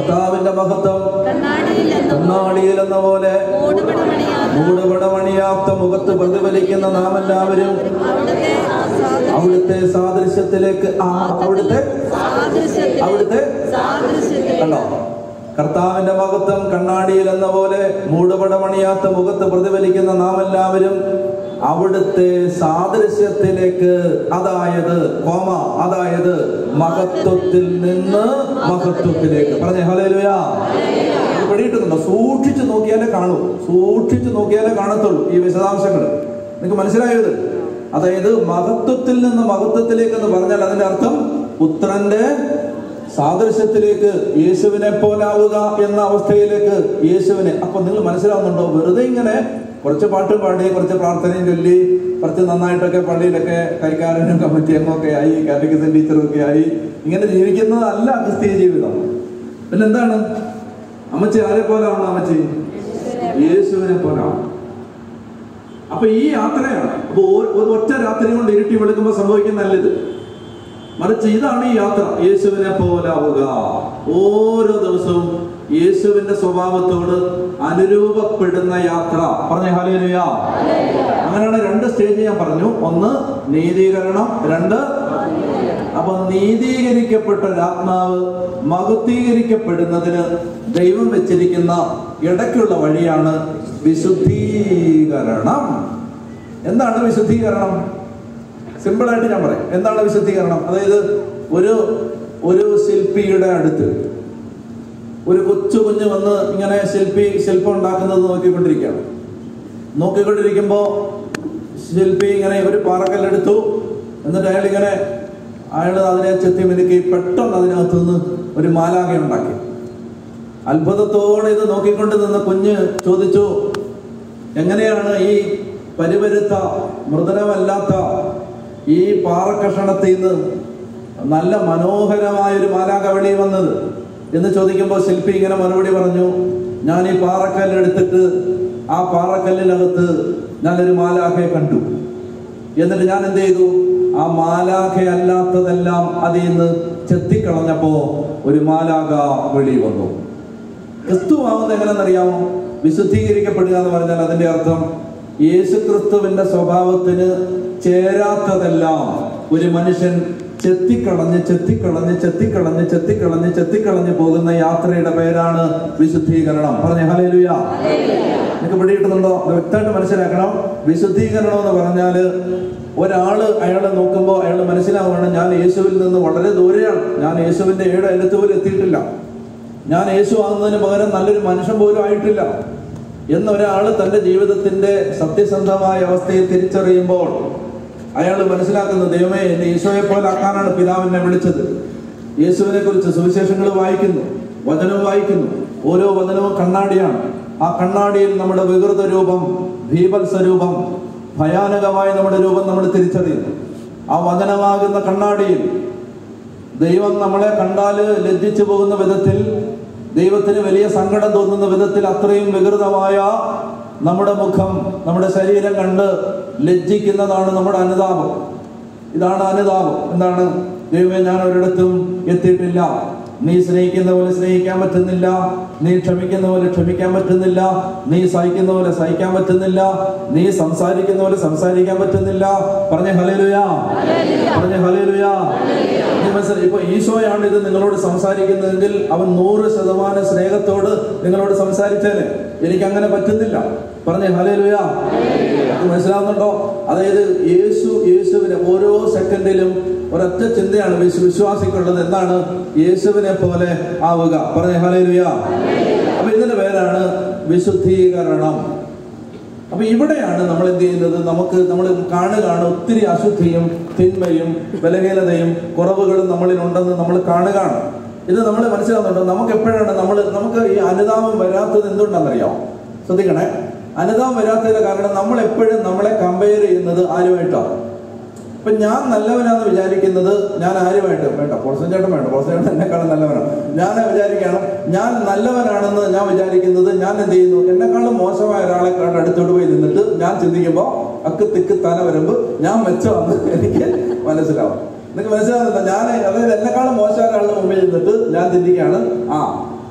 കർത്താവിന്റെ മഹത്വം കണ്ണാടിയിൽ എന്ന കണ്ണാടിയിൽ എന്ന പോലെ മൂടുപടമണിയാത്ത മൂടുപടമണിയാത്ത മുഖത്ത് പ്രതിഫലിക്കുന്ന നാം എല്ലാവരും അവിടുത്തെ സാദൃശ്യ- അവിടുത്തെ സാദൃശ്യത്തിലേക്ക് ആ അവിടുത്തെ സാദൃശ്യത്തിൽ അവിടുത്തെ സാദൃശ്യത്തിൽ കണ്ടോ കർത്താവിന്റെ മഹത്വം കണ്ണാടിയിൽ എന്ന പോലെ മൂടുപടമണിയാത്ത മുഖത്ത് പ്രതിഫലിക്കുന്ന നാം എല്ലാവരും അവിടുത്തെ സാദൃശ്യത്തിലേക്ക് അതായത് കോമ അതായത് മഹത്വത്തിൽ നിന്ന് മഹത്വത്തിലേക്ക് പറഞ്ഞേ ഹലേലുയാ അത് പിടിയിട്ടുണ്ടോ സൂക്ഷിച്ചു നോക്കിയാലേ കാണൂ സൂക്ഷിച്ചു നോക്കിയാലേ കാണത്തുള്ളൂ ഈ വിശദാംശങ്ങൾ നിങ്ങൾക്ക് മനസ്സിലായത് അതായത് മഹത്വത്തിൽ നിന്ന് മഹത്വത്തിലേക്ക് എന്ന് പറഞ്ഞാൽ അതിന്റെ അർത്ഥം പുത്രന്റെ സാദൃശ്യത്തിലേക്ക് യേശുവിനെ പോലാവുക എന്ന അവസ്ഥയിലേക്ക് യേശുവിനെ അപ്പൊ നിങ്ങൾ മനസ്സിലാവുന്നുണ്ടോ വെറുതെ ഇങ്ങനെ കുറച്ച് പാട്ട് പാടി കുറച്ച് പ്രാർത്ഥനയും ചൊല്ലി കുറച്ച് നന്നായിട്ടൊക്കെ പള്ളിയിലൊക്കെ കൈക്കാരനും കമ്മിറ്റി അംഗമൊക്കെ ആയി കാറ്റഗിസം ടീച്ചറും ഒക്കെ ആയി ഇങ്ങനെ ജീവിക്കുന്നതല്ല ക്രിസ്തീയ ജീവിതം പിന്നെ എന്താണ് അമ്മച്ചി ആരെ പോലാവണം അമ്മച്ചി യേശുവിനെ പോലാവണം അപ്പൊ ഈ യാത്രയാണ് അപ്പൊ ഓ- ഒരു ഒറ്റ രാത്രി കൊണ്ട് ഇരുട്ടി വെളുക്കുമ്പോൾ സംഭവിക്കുന്നതല്ല ഇത് മറിച്ച് ഇതാണ് ഈ യാത്ര യേശുവിനെ പോലാവുക ഓരോ ദിവസവും യേശുവിന്റെ സ്വഭാവത്തോട് അനുരൂപപ്പെടുന്ന യാത്ര പറഞ്ഞ ഹാലേലുയ അങ്ങനെയാണ് രണ്ട് സ്റ്റേജ് ഞാൻ പറഞ്ഞു ഒന്ന് നീതീകരണം രണ്ട് അപ്പൊ നീതീകരിക്കപ്പെട്ട ഒരു ആത്മാവ് മഹത്വീകരിക്കപ്പെടുന്നതിന് ദൈവം വെച്ചിരിക്കുന്ന ഇടയ്ക്കുള്ള വഴിയാണ് വിശുദ്ധീകരണം എന്താണ് വിശുദ്ധീകരണം സിമ്പിൾ ആയിട്ട് ഞാൻ പറയാം എന്താണ് വിശുദ്ധീകരണം അതായത് ഒരു ഒരു ശില്പിയുടെ അടുത്ത് ഒരു കൊച്ചു കുഞ്ഞ് വന്ന് ഇങ്ങനെ ശില്പി ശില്പം ഉണ്ടാക്കുന്നത് നോക്കിക്കൊണ്ടിരിക്കുകയാണ് നോക്കിക്കൊണ്ടിരിക്കുമ്പോ ശില്പി ഇങ്ങനെ ഒരു പാറക്കല്ലെടുത്തു എന്നിട്ട് അയാൾ ഇങ്ങനെ അയാൾ അതിനെ ചെത്തി മിനുക്കി പെട്ടെന്ന് അതിനകത്ത് നിന്ന് ഒരു മാലാക ഉണ്ടാക്കി അത്ഭുതത്തോടെ ഇത് നോക്കിക്കൊണ്ട് നിന്ന കുഞ്ഞ് ചോദിച്ചു എങ്ങനെയാണ് ഈ പരിവരുത്ത മൃദുലമല്ലാത്ത ഈ പാറക്കഷണത്തിൽ നിന്ന് നല്ല മനോഹരമായ ഒരു മാലാക വെളി വന്നത് എന്ന് ചോദിക്കുമ്പോൾ ശില്പി ഇങ്ങനെ മറുപടി പറഞ്ഞു ഞാൻ ഈ പാറക്കല്ല് എടുത്തിട്ട് ആ പാറക്കല്ലിനകത്ത് ഞാനൊരു മാലാഖയെ കണ്ടു എന്നിട്ട് ഞാൻ എന്ത് ചെയ്തു ആ മാലാഖ അല്ലാത്തതെല്ലാം അതിൽ നിന്ന് ചെത്തിക്കളഞ്ഞപ്പോ ഒരു മാലാഖ വെളി വന്നു ക്രിസ്തു ആവുന്നത് എങ്ങനെയെന്നറിയാമോ വിശുദ്ധീകരിക്കപ്പെടുക എന്ന് പറഞ്ഞാൽ അതിന്റെ അർത്ഥം യേശു ക്രിസ്തുവിന്റെ സ്വഭാവത്തിന് ചേരാത്തതെല്ലാം ഒരു മനുഷ്യൻ ചെത്തിക്കളഞ്ഞ് ചെത്തിക്കളഞ്ഞ് ചെത്തിക്കളഞ്ഞ് ചെത്തിക്കളഞ്ഞ് ചെത്തിക്കളഞ്ഞ് പോകുന്ന യാത്രയുടെ പേരാണ് വിശുദ്ധീകരണം പറഞ്ഞ ഹലേലുയ നിങ്ങൾക്ക് പിടികിട്ടുന്നുണ്ടോ ഇത് വ്യക്തമായിട്ട് മനസ്സിലാക്കണം വിശുദ്ധീകരണം എന്ന് പറഞ്ഞാല് ഒരാള് അയാളെ നോക്കുമ്പോൾ അയാൾ മനസ്സിലാവുകയാണ് ഞാൻ യേശുവിൽ നിന്ന് വളരെ ദൂരെയാണ് ഞാൻ യേശുവിന്റെ ഏഴ് അയലത്ത് പോലും എത്തിയിട്ടില്ല ഞാൻ യേശു ആകുന്നതിന് പകരം നല്ലൊരു മനുഷ്യൻ പോലും ആയിട്ടില്ല എന്നൊരാൾ തന്റെ ജീവിതത്തിന്റെ സത്യസന്ധമായ അവസ്ഥയെ തിരിച്ചറിയുമ്പോൾ അയാൾ മനസ്സിലാക്കുന്നു ദൈവമേ എന്നെ ഈശോയെ പോലെ ആക്കാനാണ് പിതാവിനെ വിളിച്ചത് യേശുവിനെ കുറിച്ച് സുവിശേഷങ്ങൾ വായിക്കുന്നു വചനം വായിക്കുന്നു ഓരോ വചനവും കണ്ണാടിയാണ് ആ കണ്ണാടിയിൽ നമ്മുടെ വികൃത രൂപം ഭീപത്സ രൂപം ഭയാനകമായ നമ്മുടെ രൂപം നമ്മൾ തിരിച്ചറിയുന്നു ആ വചനമാകുന്ന കണ്ണാടിയിൽ ദൈവം നമ്മളെ കണ്ടാല് ലജ്ജിച്ചു പോകുന്ന വിധത്തിൽ ദൈവത്തിന് വലിയ സങ്കടം തോന്നുന്ന വിധത്തിൽ അത്രയും വികൃതമായ നമ്മുടെ മുഖം നമ്മുടെ ശരീരം കണ്ട് ലജ്ജിക്കുന്നതാണ് നമ്മുടെ അനുതാപം ഇതാണ് അനുതാപം എന്താണ് ദൈവമേ ഞാൻ ഒരിടത്തും എത്തിയിട്ടില്ല നീ സ്നേഹിക്കുന്ന പോലെ സ്നേഹിക്കാൻ പറ്റുന്നില്ല നീ ക്ഷമിക്കുന്ന പോലെ ക്ഷമിക്കാൻ പറ്റുന്നില്ല നീ സഹിക്കുന്ന പോലെ സഹിക്കാൻ പറ്റുന്നില്ല നീ സംസാരിക്കുന്ന പോലെ സംസാരിക്കാൻ പറ്റുന്നില്ല പറഞ്ഞ ഹലേലുയാ പറഞ്ഞ ഹലേലുയാ നീ മനസ്സിലായി ഇപ്പൊ ഈശോയാണ് ഇത് നിങ്ങളോട് സംസാരിക്കുന്നതെങ്കിൽ അവൻ നൂറ് ശതമാനം സ്നേഹത്തോട് നിങ്ങളോട് സംസാരിച്ചേനെ എനിക്ക് അങ്ങനെ പറ്റുന്നില്ല പറഞ്ഞ ഹലേലുയാ ഇത് മനസ്സിലാവുന്നുണ്ടോ അതായത് യേശു യേശുവിനെ ഓരോ സെക്കൻഡിലും ഒരൊറ്റ ചിന്തയാണ് വിശ്വ വിശ്വാസിക്കുള്ളത് എന്താണ് യേശുവിനെ പോലെ ആവുക പറഞ്ഞ ഹലേലുയാ അപ്പൊ ഇതിന്റെ പേരാണ് വിശുദ്ധീകരണം അപ്പൊ ഇവിടെയാണ് നമ്മൾ എന്ത് ചെയ്യുന്നത് നമുക്ക് നമ്മൾ കാണുകയാണ് ഒത്തിരി അശുദ്ധിയും തിന്മയും ബലഹീനതയും കുറവുകളും നമ്മളിലുണ്ടെന്ന് നമ്മൾ കാണുകയാണ് ഇത് നമ്മൾ മനസ്സിലാവുന്നുണ്ടോ നമുക്ക് എപ്പോഴാണ് നമ്മൾ നമുക്ക് ഈ അനുതാപം വരാത്തത് എന്തുകൊണ്ടാണെന്നറിയാമോ ശ്രദ്ധിക്കണേ അനുതാപം വരാത്തതിന്റെ കാരണം നമ്മൾ എപ്പോഴും നമ്മളെ കമ്പയർ ചെയ്യുന്നത് ആരുമായിട്ടാണ് ഇപ്പൊ ഞാൻ നല്ലവനാന്ന് വിചാരിക്കുന്നത് ഞാൻ ആരുമായിട്ട് വേണ്ട പോൾസൻ ചേട്ടൻ വേണ്ട പോൾസൻ ചേട്ടൻ എന്നെക്കാളും നല്ലവനാണ് ഞാൻ വിചാരിക്കുകയാണ് ഞാൻ നല്ലവനാണെന്ന് ഞാൻ വിചാരിക്കുന്നത് ഞാൻ എന്ത് ചെയ്യുന്നു എന്നെക്കാളും മോശമായ ഒരാളെ കണ്ട് അടുത്തോട്ട് പോയി നിന്നിട്ട് ഞാൻ ചിന്തിക്കുമ്പോൾ അക്ക് തിക്ക് തല വരുമ്പ് ഞാൻ മെച്ചമെന്ന് എനിക്ക് മനസ്സിലാവും നിങ്ങൾക്ക് മനസ്സിലാവുന്നില്ല ഞാൻ അതായത് എന്നെക്കാളും മോശമായ ഒരാളുടെ മുമ്പിൽ നിന്നിട്ട് ഞാൻ ചിന്തിക്കുകയാണ് ആ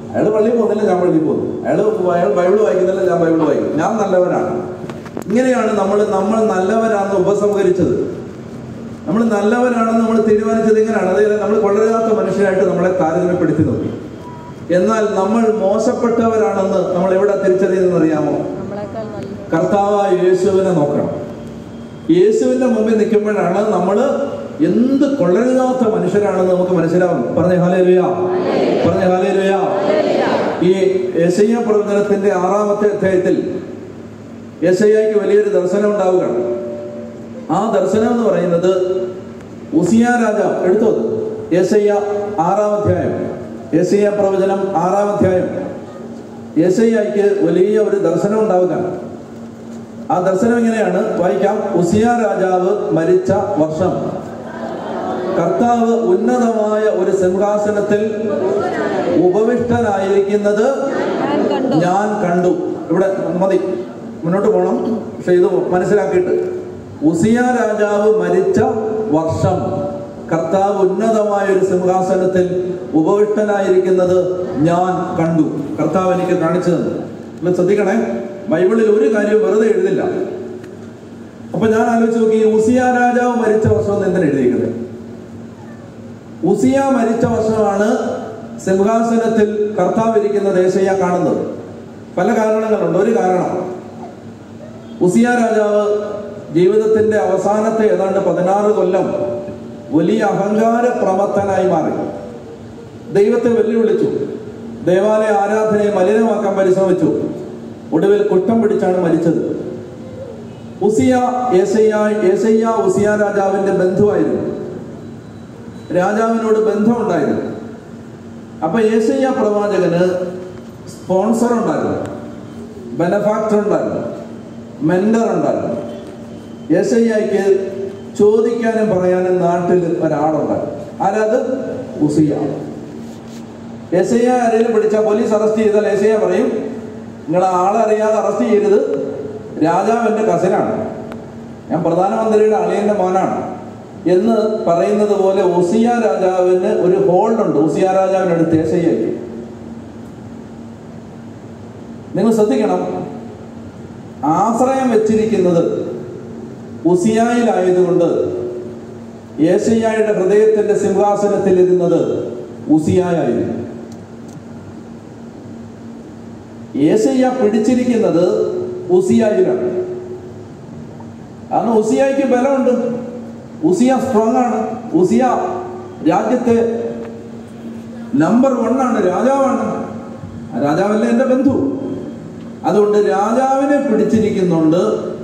അയാൾ പള്ളിയിൽ പോകുന്നില്ല ഞാൻ പള്ളിയിൽ പോകുന്നു അയാൾ അയാൾ ബൈബിൾ വായിക്കുന്നില്ല ഞാൻ ബൈബിൾ വായിക്കും ഞാൻ നല്ലവനാണ് ഇങ്ങനെയാണ് നമ്മൾ നമ്മൾ നല്ലവരാണെന്ന് ഉപസംഹരിച്ചത് നമ്മൾ നല്ലവരാണെന്ന് നമ്മൾ തീരുമാനിച്ചത് ഇങ്ങനെയാണ് അതായത് നമ്മൾ കൊള്ളരുതാത്ത മനുഷ്യരായിട്ട് നമ്മളെ താരതമ്യപ്പെടുത്തി നോക്കി എന്നാൽ നമ്മൾ മോശപ്പെട്ടവരാണെന്ന് നമ്മൾ എവിടെ തിരിച്ചറിയുന്നതെന്ന് അറിയാമോ നമ്മളെക്കാൾ നല്ല കർത്താവായ യേശുവിനെ നോക്കണം യേശുവിന്റെ മുമ്പിൽ നിൽക്കുമ്പോഴാണ് നമ്മൾ എന്ത് കൊള്ളരുതാത്ത മനുഷ്യരാണെന്ന് നമുക്ക് മനസ്സിലാവും പറഞ്ഞ ഹാലേലുയ പറഞ്ഞ ഹാലേലുയ ഈ യേശയ്യ പ്രവചനത്തിന്റെ ആറാമത്തെ അധ്യായത്തിൽ യേശയ്യക്ക് വലിയൊരു ദർശനം ഉണ്ടാവുകയാണ് ആ ദർശനം എന്ന് പറയുന്നത് ഉസിയ രാജാവ് എടുത്തത് യേശയ്യ ആറാം അധ്യായം യേശയ്യ പ്രവചനം ആറാം അധ്യായം യേശയ്യക്ക് വലിയ ഒരു ദർശനം ഉണ്ടാവുകയാണ് ആ ദർശനം എങ്ങനെയാണ് വായിക്കാം ഉസിയ രാജാവ് മരിച്ച വർഷം കർത്താവ് ഉന്നതമായ ഒരു സിംഹാസനത്തിൽ ഉപവിഷ്ടനായിരിക്കുന്നത് ഞാൻ കണ്ടു ഞാൻ കണ്ടു ഇവിടെ മതി മുന്നോട്ട് പോകണം പക്ഷെ ഇത് മനസ്സിലാക്കിയിട്ട് ഉസിയ രാജാവ് മരിച്ച വർഷം കർത്താവ് ഉന്നതമായ ഒരു സിംഹാസനത്തിൽ ഉപവിഷ്ടനായിരിക്കുന്നത് ഞാൻ കണ്ടു കർത്താവ് എനിക്ക് കാണിച്ചു തന്നു നിങ്ങൾ ശ്രദ്ധിക്കണേ ബൈബിളിൽ ഒരു കാര്യം വെറുതെ എഴുതില്ല അപ്പൊ ഞാൻ ആലോചിച്ച് നോക്കി ഈ ഉസിയ രാജാവ് മരിച്ച വർഷം എന്ന് എന്തിനാ എഴുതിയിരിക്കുന്നത് ഉസിയ മരിച്ച വർഷമാണ് സിംഹാസനത്തിൽ കർത്താവ് ഇരിക്കുന്ന ദേശയ്യ കാണുന്നത് പല കാരണങ്ങളുണ്ട് ഒരു കാരണം ഉസിയ രാജാവ് ജീവിതത്തിന്റെ അവസാനത്തെ ഏതാണ്ട് പതിനാറ് കൊല്ലം വലിയ അഹങ്കാര പ്രമത്തനായി മാറി ദൈവത്തെ വെല്ലുവിളിച്ചു ദേവാലയ ആരാധനയെ മലിനമാക്കാൻ പരിശ്രമിച്ചു ഒടുവിൽ കുറ്റം പിടിച്ചാണ് മരിച്ചത് ഉസിയ ഏസയ്യ ഏസയ്യ ഉസിയ രാജാവിന്റെ ബന്ധുവായിരുന്നു രാജാവിനോട് ബന്ധമുണ്ടായിരുന്നു അപ്പൊ ഏസയ്യ പ്രവാചകന് സ്പോൺസർ ഉണ്ടായിരുന്നു ബെനഫാക്ടർ ഉണ്ടായിരുന്നു മെന്റർ ഉണ്ടായിരുന്നു ഏസയ്യക്ക് ചോദിക്കാനും പറയാനും നാട്ടിൽ ഒരാളുണ്ടായിരുന്നു ആരാത് ഉസിയ എസയ്യ ആരെങ്കിലും പിടിച്ചാൽ പോലീസ് അറസ്റ്റ് ചെയ്താൽ എസയ്യ പറയും നിങ്ങൾ ആളെ അറിയാതെ അറസ്റ്റ് ചെയ്യരുത് രാജാവ് എൻ്റെ കസിനാണ് ഞാൻ പ്രധാനമന്ത്രിയുടെ അളിയന്റെ മോനാണ് എന്ന് പറയുന്നത് പോലെ ഉസിയ രാജാവിന് ഒരു ഹോൾഡ് ഉണ്ട് ഉസിയ രാജാവിനടുത്ത് ഏസയ്യക്ക് നിങ്ങൾ ശ്രദ്ധിക്കണം ആശ്രയം വെച്ചിരിക്കുന്നത് ഉസിയായിലായതുകൊണ്ട് ഏസയ്യായുടെ ഹൃദയത്തിന്റെ സിംഹാസനത്തിൽ ഇരുന്നത് ഉസിയായിരുന്നു ഏസയ്യ പിടിച്ചിരിക്കുന്നത് ഉസിയായിലാണ് കാരണം ഉസിയായിക്ക് ബലമുണ്ട് ഉസിയ സ്ട്രോങ് ആണ് ഉസിയ രാജ്യത്തെ നമ്പർ വൺ ആണ് രാജാവാണ് ആ രാജാവല്ലേ എന്റെ ബന്ധു അതുകൊണ്ട് രാജാവിനെ പിടിച്ചിരിക്കുന്നുണ്ട്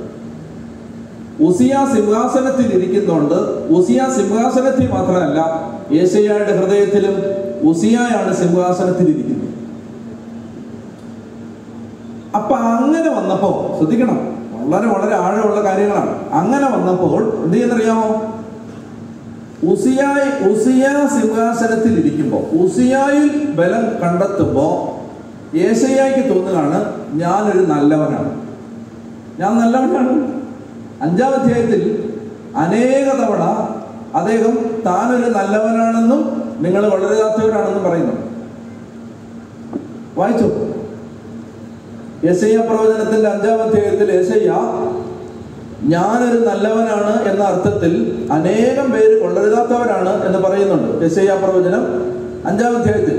ഉസിയ സിംഹാസനത്തിൽ ഇരിക്കുന്നുണ്ട് ഉസിയ സിംഹാസനത്തിൽ മാത്രമല്ല ഏശയ്യയുടെ ഹൃദയത്തിലും ഉസിയായാണ് സിംഹാസനത്തിൽ ഇരിക്കുന്നത് അപ്പൊ അങ്ങനെ വന്നപ്പോ ശ്രദ്ധിക്കണം വളരെ വളരെ ആഴമുള്ള കാര്യങ്ങളാണ് അങ്ങനെ വന്നപ്പോൾ എന്ത് ചെയ്യുന്നറിയാമോ ഉസിയായി ഉസിയ സിംഹാസനത്തിൽ ഇരിക്കുമ്പോൾ ഉസിയായിൽ ബലം കണ്ടെത്തുമ്പോൾ ഏശയ്യായിക്ക് തോന്നുകയാണ് ഞാനൊരു നല്ലവനാണ് ഞാൻ നല്ലവനാണ് അഞ്ചാം അധ്യായത്തിൽ അനേക തവണ അദ്ദേഹം താനൊരു നല്ലവനാണെന്നും നിങ്ങൾ വളരെയാത്തവരാണെന്നും പറയുന്നു വായിച്ചു യശയ്യ പ്രവചനത്തിന്റെ അഞ്ചാം അധ്യായത്തിൽ യശയ്യ ഞാനൊരു നല്ലവനാണ് എന്ന അർത്ഥത്തിൽ അനേകം പേര് കൊള്ളരുതാത്തവരാണ് എന്ന് പറയുന്നുണ്ട് യശയ്യ പ്രവചനം അഞ്ചാം അധ്യായത്തിൽ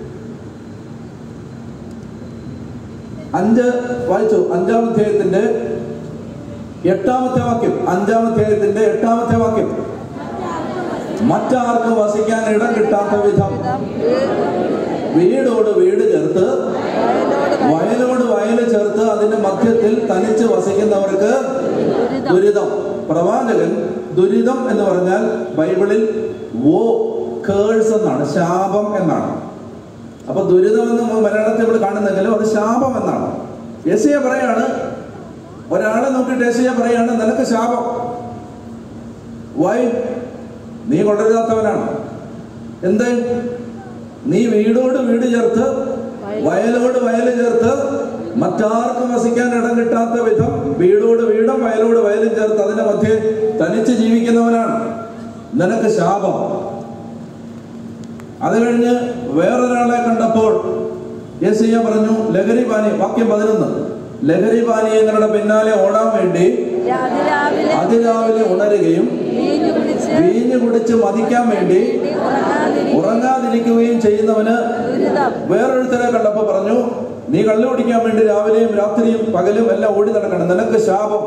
അഞ്ച് വായിച്ചു അഞ്ചാം അധ്യായത്തിന്റെ എട്ടാമത്തെ വാക്യം അഞ്ചാം അധ്യായത്തിന്റെ എട്ടാമത്തെ വാക്യം മറ്റാർക്കും വസിക്കാൻ ഇടം കിട്ടാത്ത വിധം വീടോട് വീട് ചേർത്ത് വയലോട് വയൽ ചേർത്ത് അതിന്റെ മധ്യത്തിൽ തനിച്ച് വസിക്കുന്നവർക്ക് ദുരിതം പ്രവാചകൻ ദുരിതം എന്ന് പറഞ്ഞാൽ ബൈബിളിൽ വോ കേഴ്സ് എന്നാണ് ശാപം എന്നാണ് അപ്പൊ ദുരിതം എന്ന് നമ്മൾ മലയാളത്തിൽ നമ്മൾ കാണുന്നെങ്കിലും അത് ശാപം എന്നാണ് യശയ പറയാണ് ഒരാളെ നോക്കിയിട്ട് യശയ പറയാണ് നിനക്ക് ശാപം വൈ നീ കൊള്ളരുതാത്തവനാണ് എന്ത് നീ വീടോട് വീട് ചേർത്ത് വയലോട് വയൽ ചേർത്ത് മറ്റാർക്കും വസിക്കാൻ ഇടം കിട്ടാത്ത വിധം വീടോട് വീടും വയലോട് വയലും ചേർത്ത് അതിന്റെ മധ്യേ തനിച്ച് ജീവിക്കുന്നവനാണ് നിനക്ക് ശാപം അത് കഴിഞ്ഞ് വേറൊരാളെ കണ്ടപ്പോൾ യേശയ്യ പറഞ്ഞു ലഹരി പാനി വാക്യം പതിനൊന്ന് ലഹരി പാനീയങ്ങളുടെ പിന്നാലെ ഓടാൻ വേണ്ടി അതിരാവിലെ അതിരാവിലെ ഉണരുകയും വീഞ്ഞു കുടിച്ച് വീഞ്ഞു കുടിച്ച് മതിക്കാൻ വേണ്ടി നീ ഉറങ്ങാതിരി ഉറങ്ങാതിരിക്കുകയും ചെയ്യുന്നവന് ദുരിതം വേറൊരുത്തരെ കണ്ടപ്പോ പറഞ്ഞു നീ കള്ളു കുടിക്കാൻ വേണ്ടി രാവിലെയും രാത്രിയും പകലും എല്ലാം ഓടി നടക്കണം നിനക്ക് ശാപം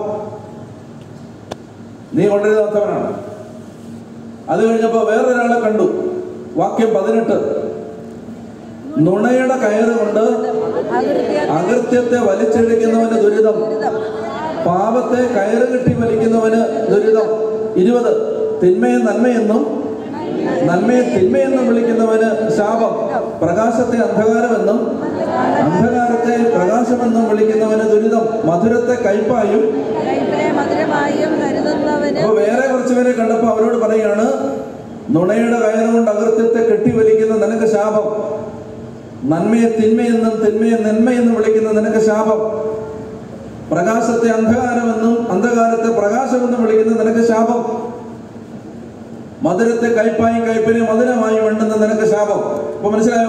നീ കൊണ്ടുവരുന്നവനാണ് അത് കഴിഞ്ഞപ്പോ വേറൊരാളെ കണ്ടു വാക്യം പതിനെട്ട് നുണയുടെ കയറ് കൊണ്ട് അകൃത്യ അകൃത്യത്തെ വലിച്ചെടുക്കുന്നവന് ദുരിതം പാപത്തെ കയറ് കെട്ടി വലിക്കുന്നവന് ദുരിതം ഇരുപത് തിന്മയെ നന്മയെന്നും നന്മയെ തിന്മയെന്നും വിളിക്കുന്നവന് ശാപം പ്രകാശത്തെ അന്ധകാരമെന്നും അന്ധകാരത്തെ പ്രകാശമെന്നും വിളിക്കുന്നവന് ദുരിതം മധുരത്തെ കയ്പായും കൈപ്പിനെ മധുരമായും കരുതുന്നവന് അപ്പൊ വേറെ കുറച്ചുപേരെ കണ്ടപ്പോ അവരോട് പറയാണ് നുണയുടെ കയറുകൊണ്ട് അകൃത്യത്തെ കെട്ടിവലിക്കുന്ന നിനക്ക് ശാപം നന്മയെ തിന്മയെന്നും തിന്മയെ നന്മയെന്നും വിളിക്കുന്ന നിനക്ക് ശാപം പ്രകാശത്തെ അന്ധകാരമെന്നും അന്ധകാരത്തെ പ്രകാശമെന്നും വിളിക്കുന്ന നിനക്ക് ശാപം മധുരത്തെ കയ്പായും കയ്പിനെ മധുരമായും വേണ്ടുന്ന നിനക്ക് ശാപം ഇപ്പൊ മനസ്സിലായോ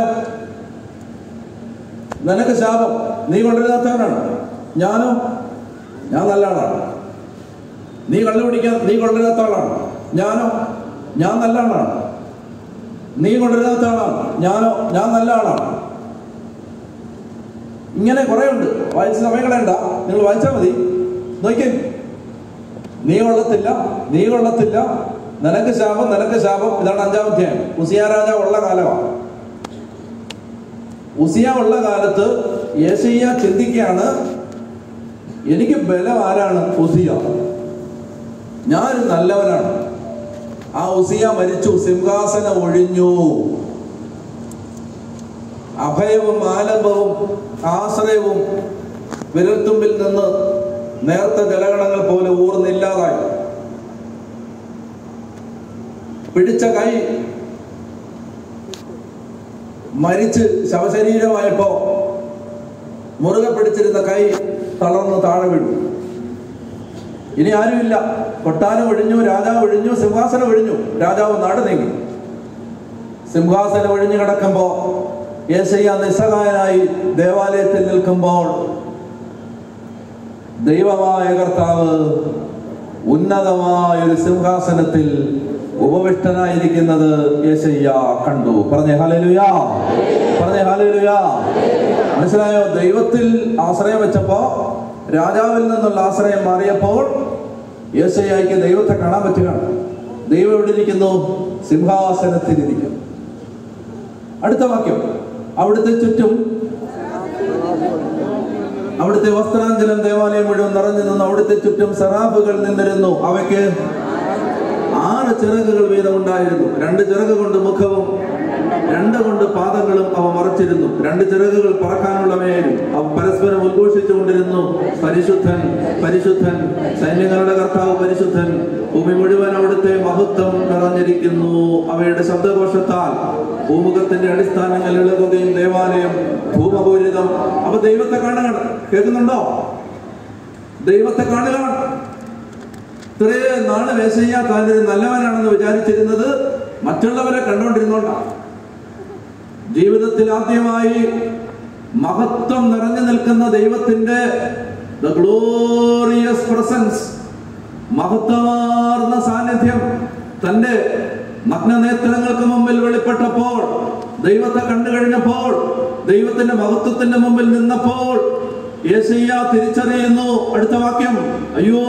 നിനക്ക് ശാപം നീ കൊണ്ടുവരാത്തവനാണ് ഞാനോ ഞാൻ നല്ല ആളാണ് നീ കള്ളു പിടിക്കാൻ നീ കൊണ്ടുവരാത്ത ആളാണ് ഞാനോ ഞാൻ നല്ല ആളാണ് നീ കൊണ്ടുവരാത്ത ആളാണ് ഞാനോ ഞാൻ നല്ല ആളാണ് ഇങ്ങനെ കുറെ ഉണ്ട് വായിച്ച സമയം കളയണ്ട നിങ്ങൾ വായിച്ചാൽ മതി നോക്കിയേ നീ കൊള്ളത്തില്ല നീ കൊള്ളത്തില്ല നിനക്ക് ശാപം നിനക്ക് ശാപം ഇതാണ് അഞ്ചാമധ്യായം ഉസിയ രാജ ഉള്ള കാലമാണ് ഉസിയ ഉള്ള കാലത്ത് യേശയ്യ ചിന്തിക്കുകയാണ് എനിക്ക് ബലം ആരാണ് ഉസിയ ഞാനൊരു നല്ലവനാണ് ആ ഉസിയ മരിച്ചു സിംഹാസനം ഒഴിഞ്ഞു അഭയവും ആലംബവും ആശ്രയവും വിരൽത്തുമ്പിൽ നിന്ന് നേർത്ത ജലഗണങ്ങൾ പോലെ ഊർന്നില്ലാതായി പിടിച്ച കൈ മരിച്ച് ശവശരീരമായപ്പോ മുറുകെ പിടിച്ചിരുന്ന കൈ തളർന്ന് താഴെ വീണു ഇനി ആരുമില്ല കൊട്ടാരം ഒഴിഞ്ഞു രാജാവ് ഒഴിഞ്ഞു സിംഹാസനം ഒഴിഞ്ഞു രാജാവ് നാട് നീങ്ങി സിംഹാസനം ഒഴിഞ്ഞു കിടക്കുമ്പോ യേശയ്യ നിസ്സഹായനായി ദേവാലയത്തിൽ നിൽക്കുമ്പോൾ ദൈവമായ കർത്താവ് ഉന്നതമായ ഒരു സിംഹാസനത്തിൽ ഉപവിഷ്ടനായിരിക്കുന്നത് യേശയ്യ കണ്ടു പറഞ്ഞേ ഹല്ലേലൂയാ പറഞ്ഞേ ഹല്ലേലൂയാ മനസ്സിലായോ ദൈവത്തിൽ ആശ്രയം വെച്ചപ്പോ രാജാവിൽ നിന്നുള്ള ആശ്രയം മാറിയപ്പോൾ യേശയ്യക്ക് ദൈവത്തെ കാണാൻ പറ്റുകയാണ് ദൈവം എവിടെ ഇരിക്കുന്നു സിംഹാസനത്തിൽ ഇരിക്കുന്നു അടുത്ത വാക്യം അവിടുത്തെ ചുറ്റും അവിടുത്തെ വസ്ത്രാഞ്ചലം ദേവാലയം മുഴുവൻ നിറഞ്ഞു നിന്നു അവിടുത്തെ ചുറ്റും സറാഫുകൾ നിന്നിരുന്നു അവയ്ക്ക് ആറ് ചിറകുകൾ വീതം ഉണ്ടായിരുന്നു രണ്ട് ചിറക് കൊണ്ട് മുഖവും രണ്ട് കൊണ്ട് പാദങ്ങളും അവ മറച്ചിരുന്നു രണ്ട് ചിറകുകൾ പറക്കാനുള്ളവയായിരുന്നു അവ പരസ്പരം ഉദ്ഘോഷിച്ചുകൊണ്ടിരുന്നു പരിശുദ്ധൻ പരിശുദ്ധൻ സൈന്യങ്ങളുടെ കർത്താവ് പരിശുദ്ധൻ ഭൂമി മുഴുവൻ അവിടുത്തെ മഹത്വം നിറഞ്ഞിരിക്കുന്നു അവയുടെ ശബ്ദഘോഷത്താൽ ഭൂമുഖത്തിന്റെ അടിസ്ഥാനങ്ങൾ ഇളകുകയും ദേവാലയം ഭൂമപൂരിതം അപ്പൊ ദൈവത്തെ കാണുകയാണ് കേൾക്കുന്നുണ്ടോ ദൈവത്തെ കാണുകയാണ് ഇത്രേ നാള് വേശയ്യ താനൊരു നല്ലവനാണെന്ന് വിചാരിച്ചിരുന്നത് മറ്റുള്ളവരെ കണ്ടുകൊണ്ടിരുന്നോണ്ടാണ് ജീവിതത്തിൽ ആദ്യമായി മഹത്വം നിറഞ്ഞു നിൽക്കുന്ന ദൈവത്തിന്റെ ദ ഗ്ലോറിയസ് പ്രസൻസ് മഹത്വമാർന്ന സാന്നിധ്യം തന്റെ നഗ്നനേത്രങ്ങൾക്ക് മുമ്പിൽ വെളിപ്പെട്ടപ്പോൾ ദൈവത്തെ കണ്ടു കഴിഞ്ഞപ്പോൾ ദൈവത്തിന്റെ മഹത്വത്തിന്റെ മുമ്പിൽ നിന്നപ്പോൾ യേശയ്യ തിരിച്ചറിയുന്നു അടുത്ത വാക്യം അയ്യോ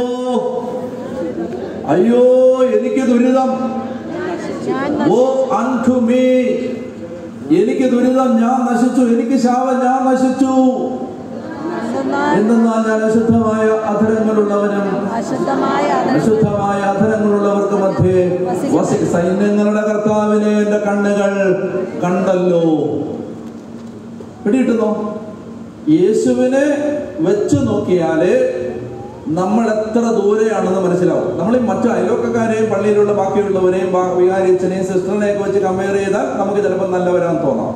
അയ്യോ എനിക്ക് ദുരിതം ഞാൻ ഓ അൺടു മീ എനിക്ക് ദുരിതം ഞാൻ നശിച്ചു എനിക്ക് ശാപം ഞാൻ നശിച്ചു എന്തെന്നാൽ എന്തെന്നാൽ ഞാൻ അശുദ്ധമായ അധരങ്ങളുള്ളവനും അശുദ്ധമായ അധരം അശുദ്ധമായ അധരങ്ങളുള്ളവർക്ക് മധ്യേ വസി സൈന്യങ്ങളുടെ കർത്താവിനെ എന്റെ കണ്ണുകൾ കണ്ടല്ലോ പിടിയിട്ടുന്നോ യേശുവിനെ വെച്ച് നോക്കിയാല് നമ്മൾ എത്ര ദൂരെയാണെന്ന് മനസ്സിലാവും നമ്മൾ ഈ മറ്റു അയൽവക്കക്കാരെയും പള്ളിയിലുള്ള ബാക്കിയുള്ളവരെയും ബാ- വികാരിച്ചനെയും സിസ്റ്ററിനെയൊക്കെ വെച്ച് കമ്പയർ ചെയ്താൽ നമുക്ക് ചിലപ്പോൾ നല്ലവരാന്ന് തോന്നാം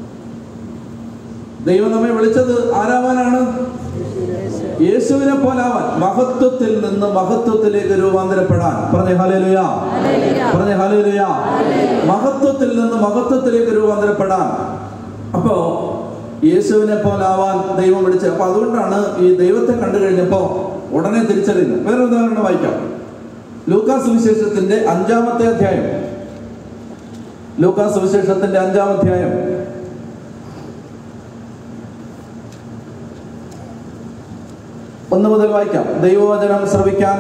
ദൈവം നമ്മെ വിളിച്ചത് ആരാവാനാണ് യേശുവിനെ പോലാവാൻ മഹത്വത്തിൽ നിന്ന് മഹത്വത്തിലേക്ക് രൂപാന്തരപ്പെടാൻ പറഞ്ഞേ ഹലേലുയാ ഹല്ലേലൂയ. പറഞ്ഞേ ഹലേലുയാ മഹത്വത്തിൽ നിന്ന് മഹത്വത്തിലേക്ക് രൂപാന്തരപ്പെടാൻ അപ്പോ യേശുവിനെ പോലാവാൻ ദൈവം വിളിച്ചത് അപ്പൊ അതുകൊണ്ടാണ് ഈ ദൈവത്തെ കണ്ടു കഴിഞ്ഞപ്പോ ഉടനെ തിരിച്ചറിയുന്നത് വേറെ ഉദാഹരണം വായിക്കാം ലൂക്കാസ് വിശേഷത്തിന്റെ അഞ്ചാമത്തെ അധ്യായം ലൂക്കാസ് വിശേഷത്തിന്റെ അഞ്ചാം അധ്യായം ഒന്ന് മുതൽ വായിക്കാം ദൈവവചനം ശ്രവിക്കാൻ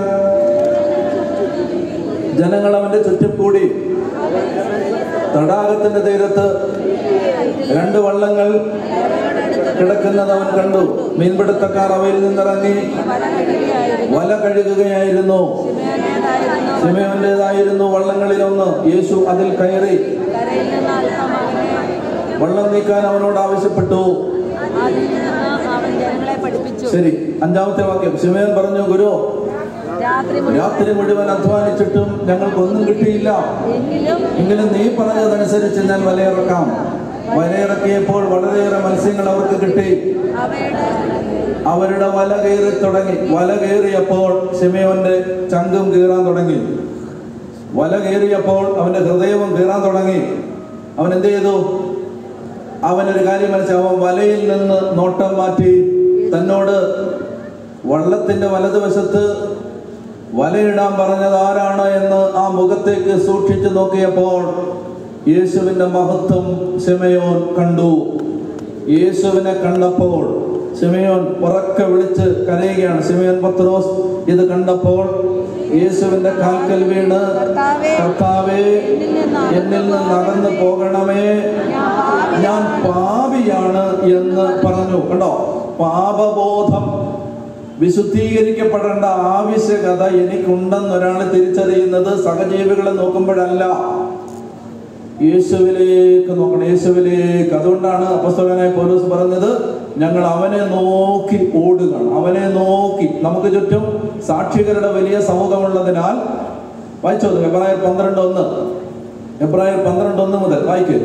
ജനങ്ങൾ അവന്റെ ചുറ്റും കൂടി തടാകത്തിന്റെ തീരത്ത് രണ്ട് വള്ളങ്ങൾ കിടക്കുന്നത് അവൻ കണ്ടു മീൻപിടുത്തക്കാർ അവയിൽ നിന്നിറങ്ങി വല കഴുകുകയായിരുന്നു ശിമയോനേതായിരുന്നു സിമയോന്റേതായിരുന്നു വള്ളങ്ങളിലൊന്ന് യേശു അതിൽ കയറി കരയിൽ നിന്ന് അല്പം അകലെ വള്ളം നീക്കാൻ അവനോട് ആവശ്യപ്പെട്ടു അതിൽ നിന്ന് അവൻ ജനങ്ങളെ പഠിപ്പിച്ചു ശരി അഞ്ചാമത്തെ വാക്യം സിമയോൻ പറഞ്ഞു ഗുരു രാത്രി മുഴുവൻ രാത്രി മുഴുവൻ അധ്വാനിച്ചിട്ടും ഞങ്ങൾക്കൊന്നും കിട്ടിയില്ല എങ്കിലും എങ്കിലും നീ പറഞ്ഞതനുസരിച്ച് ഞാൻ വലയിറക്കാം വലയിറക്കിയപ്പോൾ വളരെയേറെ മത്സ്യങ്ങൾ അവർക്ക് കിട്ടി അവയുടെ അവരുടെ വല കയറി തുടങ്ങി വല കയറിയപ്പോൾ സിമയോന്റെ ചങ്കും കീറാൻ തുടങ്ങി വല കയറിയപ്പോൾ അവന്റെ ഹൃദയവും കീറാൻ തുടങ്ങി അവൻ എന്ത് ചെയ്തു അവനൊരു കാര്യം മനസ്സിലാവും അവൻ വലയിൽ നിന്ന് നോട്ടം മാറ്റി തന്നോട് വള്ളത്തിന്റെ വലതുവശത്ത് വലയിടാൻ പറഞ്ഞത് ആരാണ് എന്ന് ആ മുഖത്തേക്ക് സൂക്ഷിച്ചു നോക്കിയപ്പോൾ യേശുവിന്റെ മഹത്വം ശിമയോൻ കണ്ടു യേശുവിനെ കണ്ടപ്പോൾ ശിമയോൻ ഉറക്കെ വിളിച്ച് കരയുകയാണ് ശിമയോൻ പത്രോസ് ഇത് കണ്ടപ്പോൾ യേശുവിന്റെ കാൽക്കൽ വീണ് കർത്താവേ, കർത്താവേ എന്നിൽ നിന്ന് അകന്നു പോകണമേ ഞാൻ പാപിയാണ് എന്ന് പറഞ്ഞു കണ്ടോ പാപബോധം വിശുദ്ധീകരിക്കപ്പെടേണ്ട ആവശ്യകത എനിക്കുണ്ടെന്ന് ഒരാൾ തിരിച്ചറിയുന്നത് സഹജീവികളെ നോക്കുമ്പോഴല്ല യേശുവിലേക്ക് നോക്കണം യേശുവിലേക്ക് അതുകൊണ്ടാണ് അപ്പസ്തകനായ പോലീസ് പറഞ്ഞത് ഞങ്ങൾ അവനെ നോക്കി ഓടുകയാണ് അവനെ നോക്കി നമുക്ക് ചുറ്റും സാക്ഷികളുടെ വലിയ സമൂഹമുള്ളതിനാൽ വായിച്ചോ എബ്രായർ പന്ത്രണ്ട് ഒന്ന് എബ്രായർ പന്ത്രണ്ട് ഒന്ന് മുതൽ വായിക്ക്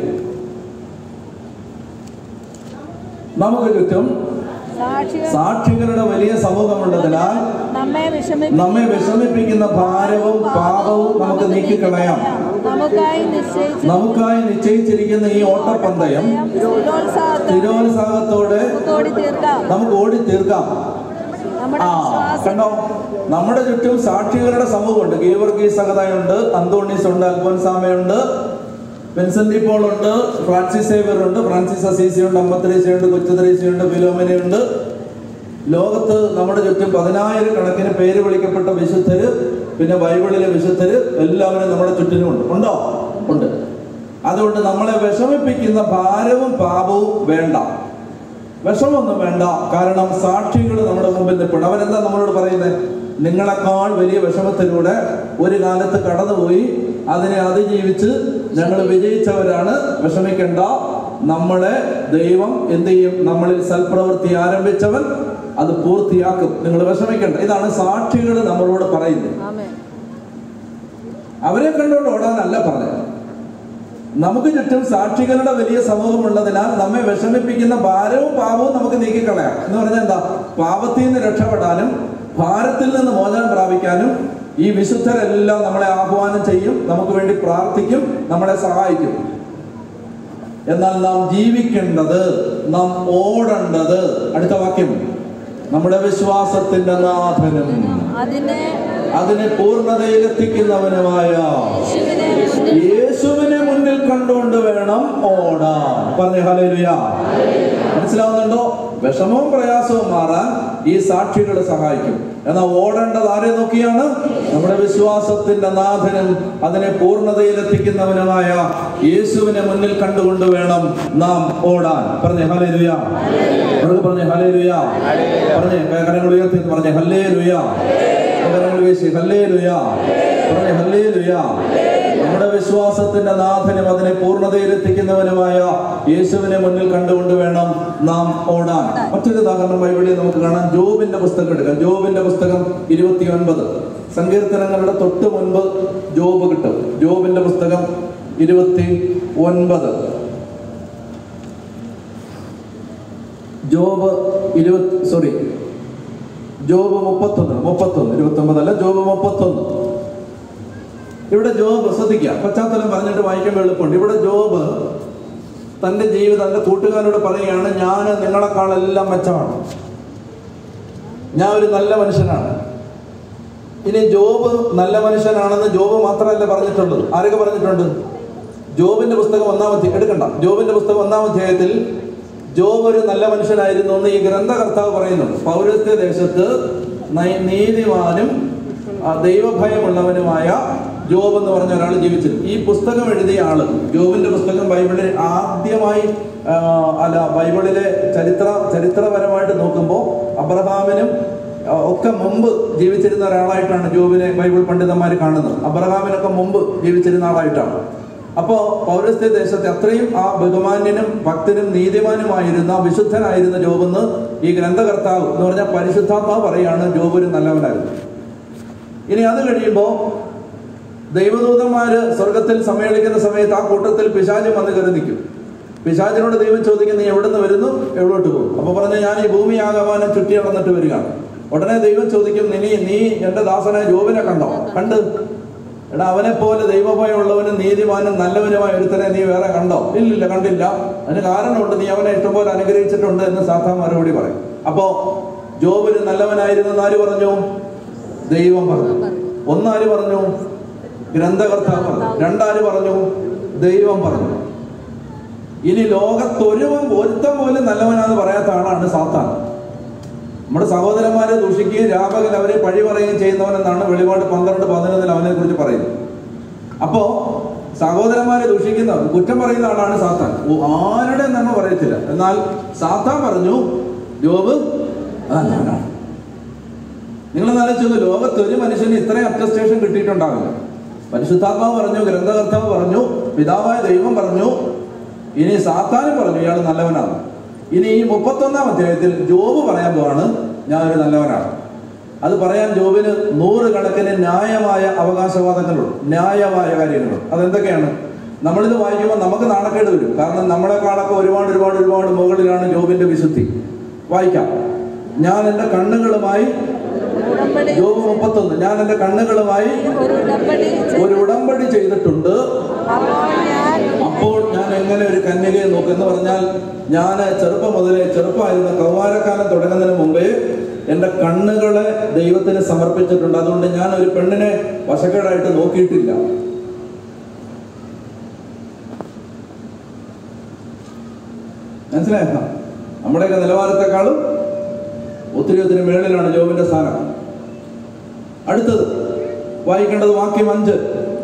നമുക്ക് ചുറ്റും സാക്ഷികൾ സാക്ഷികളുടെ വലിയ സമൂഹമുള്ളതിനാൽ നമ്മെ വിഷമി നമ്മെ വിഷമിപ്പിക്കുന്ന ഭാരവും പാപവും നമുക്ക് നീക്കിക്കളയാം നമുക്കായി നിശ്ചയിച്ച നമുക്കായി നിശ്ചയിച്ചിരിക്കുന്ന ഈ ഓട്ടപ്പന്തയം സ്ഥിരോത്സാഹത്തോടെ സ്ഥിരോത്സാഹത്തോടെ നമുക്ക് ഓടി തീർക്കാം നമുക്ക് ഓടി തീർക്കാം നമ്മുടെ ആ വിശ്വാസം കണ്ടോ നമ്മുടെ ചുറ്റും സാക്ഷികളുടെ സമൂഹമുണ്ട് ഗീവർഗീസ് സഹതായുണ്ട് അന്തോണീസ് ഉണ്ട് അൽഫോൻസാമയുണ്ട് വിൻസെന്റ് പോൾ ഉണ്ട് ഫ്രാൻസിസ് സേവർ ഉണ്ട് ഫ്രാൻസിസ് അസീസി ഉണ്ട് അമ്പത്തരീസയുണ്ട് കൊച്ചുതരീസയുണ്ട് ഫിലോമിനയുണ്ട് ലോകത്ത് നമ്മുടെ ചുറ്റും പതിനായിരം കണക്കിന് പേര് വിളിക്കപ്പെട്ട വിശുദ്ധര് പിന്നെ ബൈബിളിലെ വിശുദ്ധര് എല്ലാവരും നമ്മുടെ ചുറ്റിനുമുണ്ട് ഉണ്ടോ ഉണ്ട് അതുകൊണ്ട് നമ്മളെ വിഷമിപ്പിക്കുന്ന ഭാരവും പാപവും വേണ്ട വിഷമൊന്നും വേണ്ട കാരണം സാക്ഷികൾ നമ്മുടെ മുമ്പിൽ നിൽപ്പുണ്ട് അവരെന്താ നമ്മളോട് പറയുന്നത് നിങ്ങളെക്കാൾ വലിയ വിഷമത്തിലൂടെ ഒരു കാലത്ത് കടന്നുപോയി അതിനെ അതിജീവിച്ച് ഞങ്ങൾ വിജയിച്ചവരാണ് വിഷമിക്കേണ്ട നമ്മളെ ദൈവം എന്ത് ചെയ്യും നമ്മളിൽ സൽപ്രവൃത്തി ആരംഭിച്ചവൻ അത് പൂർത്തിയാക്കും നിങ്ങൾ വിഷമിക്കേണ്ട ഇതാണ് സാക്ഷികൾ നമ്മളോട് പറയുന്നത് ആമേൻ അവരെ കണ്ടുകൊണ്ട് ഓടാനല്ല പറഞ്ഞത് നമുക്ക് ചുറ്റും സാക്ഷികളുടെ വലിയ സമൂഹമുള്ളതിനാൽ നമ്മെ വിഷമിപ്പിക്കുന്ന ഭാരവും പാപവും നമുക്ക് നീക്കിക്കളയാം എന്ന് പറഞ്ഞാൽ എന്താ പാപത്തിൽ നിന്ന് രക്ഷപ്പെടാനും ഭാരത്തിൽ നിന്ന് മോചനം പ്രാപിക്കാനും ഈ വിശുദ്ധരെല്ലാം നമ്മളെ ആഹ്വാനം ചെയ്യും നമുക്ക് വേണ്ടി പ്രാർത്ഥിക്കും നമ്മളെ സഹായിക്കും എന്നാൽ നാം ജീവിക്കേണ്ടത് നാം ഓടേണ്ടത് അടുത്ത വാക്യം നമ്മുടെ വിശ്വാസത്തിന്റെ നാഥനും അതിനെ അതിനെ പൂർണ്ണതയിലെത്തിക്കുന്നവനുമായ യേശുവിനെ മുന്നിൽ യേശുവിനെ മുന്നിൽ കണ്ടുകൊണ്ട് വേണം ഓടാൻ പറഞ്ഞ ഹലേലുയ മനസ്സിലാവുന്നുണ്ടോ വിഷമവും പ്രയാസവും മാറാൻ ഈ സാക്ഷികൾ സഹായിക്കും എന്നാൽ ഓടേണ്ടത് ആരെ നോക്കിയാണ് നമ്മുടെ വിശ്വാസത്തിന്റെ നാഥനും അതിനെ പൂർണ്ണതയിലെത്തിക്കുന്നവനുമായ യേശുവിനെ മുന്നിൽ കണ്ടുകൊണ്ട് വേണം നാം ഓടാൻ പറഞ്ഞേ ഹലേലുയ പറഞ്ഞേ ഹലേലുയ പറഞ്ഞേ കരങ്ങൾ ഉയർത്തി പറഞ്ഞേ ഹല്ലേ ലുയ കരങ്ങൾ വീശി ഹല്ലേ ലുയ പറഞ്ഞേ ഹല്ലേ ലുയ നമ്മുടെ വിശ്വാസത്തിന്റെ നാഥനും അതിനെ പൂർണ്ണതയിലെത്തിക്കുന്നവനുമായ യേശുവിനെ മുന്നിൽ കണ്ടുകൊണ്ട് വേണം നാം ഓടാൻ മറ്റൊരു ഉദാഹരണം ബൈബിളിൽ നമുക്ക് കാണാം ജോബിന്റെ പുസ്തകം എടുക്കാം ജോബിന്റെ പുസ്തകം ഇരുപത്തി ഒൻപത് സങ്കീർത്തനങ്ങളുടെ തൊട്ട് മുൻപ് ജോബ് കിട്ടും ജോബിന്റെ പുസ്തകം ഇരുപത്തി ഒൻപത് ജോബ് ഇരുപത്തി സോറി ജോബ് മുപ്പത്തൊന്ന് മുപ്പത്തൊന്ന് ഇരുപത്തി ഒമ്പതല്ല ജോബ് മുപ്പത്തൊന്ന് ഇവിടെ ജോബ് ശ്രദ്ധിക്കുക പശ്ചാത്തലം പറഞ്ഞിട്ട് വായിക്കുമ്പോൾ എളുപ്പമുണ്ട് ഇവിടെ ജോബ് തന്റെ ജീവിതം തന്റെ കൂട്ടുകാരോട് പറയുകയാണ് ഞാൻ നിങ്ങളെക്കാളെല്ലാം മെച്ചമാണ് ഞാൻ ഒരു നല്ല മനുഷ്യനാണ് ഇനി ജോബ് നല്ല മനുഷ്യനാണെന്ന് ജോബ് മാത്രമല്ല പറഞ്ഞിട്ടുള്ളത് ആരൊക്കെ പറഞ്ഞിട്ടുണ്ട് ജോബിന്റെ പുസ്തകം ഒന്നാം അധ്യായം എടുക്കണ്ട ജോബിന്റെ പുസ്തകം ഒന്നാം അധ്യായത്തിൽ ജോബ് ഒരു നല്ല മനുഷ്യനായിരുന്നു എന്ന് ഈ ഗ്രന്ഥകർത്താവ് പറയുന്നുണ്ട് പൗരസ്ത്യ ദേശത്ത് നൈ- നീതിമാനും ആ, ദൈവഭയമുള്ളവനുമായ ജോബ് എന്ന് പറഞ്ഞ ഒരാൾ ജീവിച്ചിരുന്നു ഈ പുസ്തകം എഴുതിയ ആള് ജോബിന്റെ പുസ്തകം ബൈബിളിൽ ആദ്യമായി ആ, അല്ല ബൈബിളിലെ ചരിത്ര ചരിത്രപരമായിട്ട് നോക്കുമ്പോൾ അബ്രഹാമിനും ആ, ഒക്കെ മുമ്പ് ജീവിച്ചിരുന്ന ഒരാളായിട്ടാണ് ജോബിനെ ബൈബിൾ പണ്ഡിതന്മാർ കാണുന്നത് അബ്രഹാമിനൊക്കെ മുമ്പ് ജീവിച്ചിരുന്ന ആളായിട്ടാണ് അപ്പോ പൗരസ്ത്യ ദേശത്തെ അത്രയും ആ ബഹുമാന്യനും ഭക്തനും നീതിമാനുമായിരുന്ന വിശുദ്ധനായിരുന്ന ജോബെന്ന് ഈ ഗ്രന്ഥകർത്താവ് എന്ന് പറഞ്ഞാൽ പരിശുദ്ധാത്മാവ് പറയാണ് ജോബ് ഒരു നല്ലവനായിരുന്നു ഇനി അത് കഴിയുമ്പോ ദൈവദൂതന്മാര് സ്വർഗത്തിൽ സമ്മേളിക്കുന്ന സമയത്ത് ആ കൂട്ടത്തിൽ പിശാച് വന്ന് കയറി നിൽക്കും പിശാചിനോട് ദൈവം ചോദിക്കും നീ എവിടെ നിന്ന് വരുന്നു എവിടോട്ട് പോകും അപ്പൊ പറഞ്ഞ ഞാൻ ഈ ഭൂമി ആകമാനം ചുറ്റി നടന്നിട്ട് വരികയാണ് ഉടനെ ദൈവം ചോദിക്കും നീ നീ എന്റെ ദാസനായ ജോബിനെ കണ്ടോ കണ്ട് എടാ അവനെ പോലെ ദൈവഭയമുള്ളവനും നീതിമാനും നല്ലവനുമായ ഒരുത്തനെ നീ വേറെ കണ്ടോ ഇല്ലില്ല കണ്ടില്ല അതിന് കാരണമുണ്ട് നീ അവനെ ഇഷ്ടംപോലെ അനുഗ്രഹിച്ചിട്ടുണ്ട് എന്ന് സാധാ മറുപടി പറയും അപ്പോ ജോബിന് നല്ലവനായിരുന്നു എന്ന് ആര് പറഞ്ഞു ദൈവം പറഞ്ഞു ഒന്നാര് പറഞ്ഞു ഗ്രന്ഥകർത്താവ് പറഞ്ഞു രണ്ടാര് പറഞ്ഞു ദൈവം പറഞ്ഞു ഇനി ലോകത്തൊരുവൻ ഒരുത്തം പോലും നല്ലവനാന്ന് പറയാത്ത ആളാണ് സാത്താൻ നമ്മുടെ സഹോദരന്മാരെ ദൂഷിക്കുകയും രാപകൽ അവരെ പഴി പറയുകയും ചെയ്യുന്നവനെന്നാണ് വെളിപാട് പന്ത്രണ്ട് പതിനൊന്നിൽ അവനെ കുറിച്ച് പറയുന്നത് അപ്പോ സഹോദരന്മാരെ ദൂഷിക്കുന്ന കുറ്റം പറയുന്ന ആളാണ് സാത്താൻ ഓ, ആരുടെ നന്മ പറയത്തില്ല എന്നാൽ സാത്താൻ പറഞ്ഞു ജോബ് നല്ലവനാണ് നിങ്ങൾ ആലോചിച്ചു ലോകത്ത് ഒരു മനുഷ്യന് ഇത്രയും അറ്റസ്റ്റേഷൻ കിട്ടിയിട്ടുണ്ടാവില്ല പരിശുദ്ധാത്മാവ് പറഞ്ഞു ഗ്രന്ഥകർത്താവ് പറഞ്ഞു പിതാവായ ദൈവം പറഞ്ഞു ഇനി സാത്താനും പറഞ്ഞു ഇയാൾ നല്ലവനാണ് ഇനി ഈ മുപ്പത്തൊന്നാം അധ്യായത്തിൽ ജോബ് പറയാൻ പോവാണ് ഞാൻ ഒരു നല്ലവനാണ് അത് പറയാൻ ജോബിന് നൂറുകണക്കിന് ന്യായമായ അവകാശവാദങ്ങളുണ്ട് ന്യായമായ കാര്യങ്ങളുണ്ട് അതെന്തൊക്കെയാണ് നമ്മളിത് വായിക്കുമ്പോൾ നമുക്ക് നാണക്കേട് വരും കാരണം നമ്മളെക്കാളൊക്കെ ഒരുപാട് ഒരുപാട് ഒരുപാട് മുകളിലാണ് ജോബിന്റെ വിശുദ്ധി വായിക്കാം ഞാൻ എൻ്റെ കണ്ണുകളുമായി ഉടമ്പടി ജോബ് മുപ്പത്തൊന്ന് ഞാൻ എൻ്റെ കണ്ണുകളുമായി ഒരു ഉടമ്പടി ചെയ്തു. ഒരു ഉടമ്പടി ചെയ്തിട്ടുണ്ട് അപ്പോൾ ഞാൻ അപ്പോൾ ഞാൻ എങ്ങനെ ഒരു കന്യകയെ നോക്കും എന്ന് പറഞ്ഞാൽ ഞാൻ ചെറുപ്പം മുതലേ ചെറുപ്പമായിരുന്ന കൗമാരക്കാലം തുടങ്ങുന്നതിന് മുമ്പേ എൻ്റെ കണ്ണുകളെ ദൈവത്തിന് സമർപ്പിച്ചിട്ടുണ്ട് അതുകൊണ്ട് ഞാൻ ഒരു പെണ്ണിനെ വശക്കേടായിട്ട് നോക്കിയിട്ടില്ല മനസ്സിലായോ നമ്മുടെയൊക്കെ നിലവാരത്തെക്കാളും ഒത്തിരി ഒത്തിരി മേളിലാണ് ജോബിന്റെ സ്ഥാനം അടുത്തത് വായിക്കേണ്ടത് വാക്യം അഞ്ച്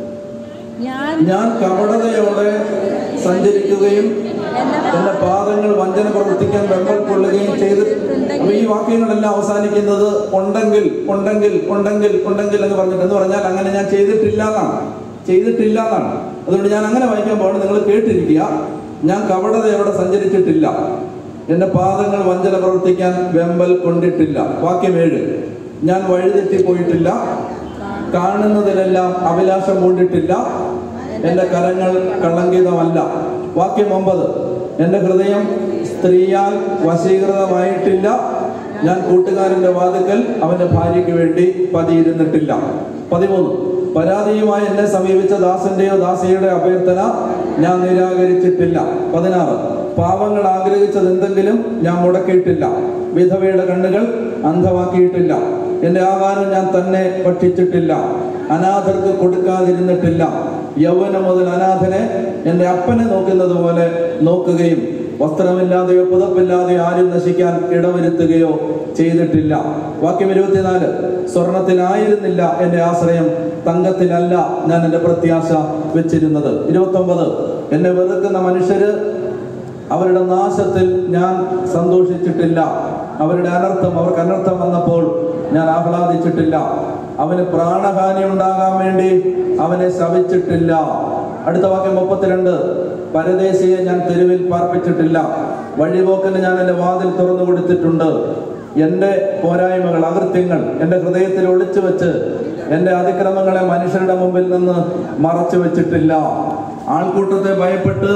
ഞാൻ ഞാൻ കപടതയോടെ സഞ്ചരിക്കുകയും എന്റെ എന്റെ പാദങ്ങൾ വഞ്ചന പ്രവർത്തിക്കാൻ വെമ്പൽ കൊള്ളുകയും ചെയ്ത് അപ്പൊ ഈ വാക്യങ്ങളെല്ലാം അവസാനിക്കുന്നത് ഉണ്ടെങ്കിൽ ഉണ്ടെങ്കിൽ ഉണ്ടെങ്കിൽ ഉണ്ടെങ്കിൽ എന്ന് പറഞ്ഞിട്ട് എന്ന് പറഞ്ഞാൽ അങ്ങനെ ഞാൻ ചെയ്തിട്ടില്ല എന്നാണ് ചെയ്തിട്ടില്ല എന്നാണ് അതുകൊണ്ട് ഞാൻ അങ്ങനെ വായിക്കാൻ പാടും നിങ്ങൾ കേട്ടിരിക്കുക ഞാൻ കപടതയോടെ സഞ്ചരിച്ചിട്ടില്ല എന്റെ പാദങ്ങൾ വഞ്ചന പ്രവർത്തിക്കാൻ വെമ്പൽ കൊണ്ടിട്ടില്ല വാക്യം ഏഴ് ഞാൻ വഴിതെറ്റി പോയിട്ടില്ല കാണുന്നതിലെല്ലാം അഭിലാഷം കൊണ്ടിട്ടില്ല എന്റെ കരങ്ങൾ കളങ്കിതമല്ല വാക്യം ഒമ്പത് എന്റെ ഹൃദയം സ്ത്രീയാൽ വശീകൃതമായിട്ടില്ല ഞാൻ കൂട്ടുകാരന്റെ വാതുക്കൽ അവന്റെ ഭാര്യയ്ക്ക് വേണ്ടി പതിയിരുന്നിട്ടില്ല പതിമൂന്ന് പരാതിയുമായി എന്നെ സമീപിച്ച ദാസന്റെയോ ദാസിയുടെ അഭ്യർത്ഥന ഞാൻ നിരാകരിച്ചിട്ടില്ല പതിനാറ് പാവങ്ങൾ ആഗ്രഹിച്ചത് എന്തെങ്കിലും ഞാൻ മുടക്കിയിട്ടില്ല വിധവയുടെ കണ്ണുകൾ അന്ധമാക്കിയിട്ടില്ല എന്റെ ആഹാരം ഞാൻ തന്നെ ഭക്ഷിച്ചിട്ടില്ല അനാഥർക്ക് കൊടുക്കാതിരുന്നിട്ടില്ല യൗവനം മുതൽ അനാഥനെ എന്റെ അപ്പനെ നോക്കുന്നത് പോലെ നോക്കുകയും വസ്ത്രമില്ലാതെയോ പുതപ്പില്ലാതെയോ ആരും നശിക്കാൻ ഇടവരുത്തുകയോ ചെയ്തിട്ടില്ല വാക്യം ഇരുപത്തിനാല് സ്വർണത്തിലായിരുന്നില്ല എന്റെ ആശ്രയം തങ്കത്തിലല്ല ഞാൻ എന്റെ പ്രത്യാശ വെച്ചിരുന്നത് ഇരുപത്തി ഒമ്പത് എന്നെ വെറുക്കുന്ന മനുഷ്യര് അവരുടെ നാശത്തിൽ ഞാൻ സന്തോഷിച്ചിട്ടില്ല അവരുടെ അനർത്ഥം അവർക്ക് അനർത്ഥം വന്നപ്പോൾ ഞാൻ ആഹ്ലാദിച്ചിട്ടില്ല അവന് പ്രാണഹാനി ഉണ്ടാകാൻ വേണ്ടി അവനെ ശവിച്ചിട്ടില്ല അടുത്ത വാക്യം മുപ്പത്തിരണ്ട് പരദേശിയെ ഞാൻ തെരുവിൽ പാർപ്പിച്ചിട്ടില്ല വഴിപോക്കന് ഞാൻ എൻ്റെ വാതിൽ തുറന്നു കൊടുത്തിട്ടുണ്ട് എൻ്റെ പോരായ്മകൾ അകൃത്യങ്ങൾ എൻ്റെ ഹൃദയത്തിൽ ഒളിച്ചു വെച്ച് എൻ്റെ അതിക്രമങ്ങളെ മനുഷ്യരുടെ മുമ്പിൽ നിന്ന് മറച്ചു വെച്ചിട്ടില്ല ആൾക്കൂട്ടത്തെ ഭയപ്പെട്ട്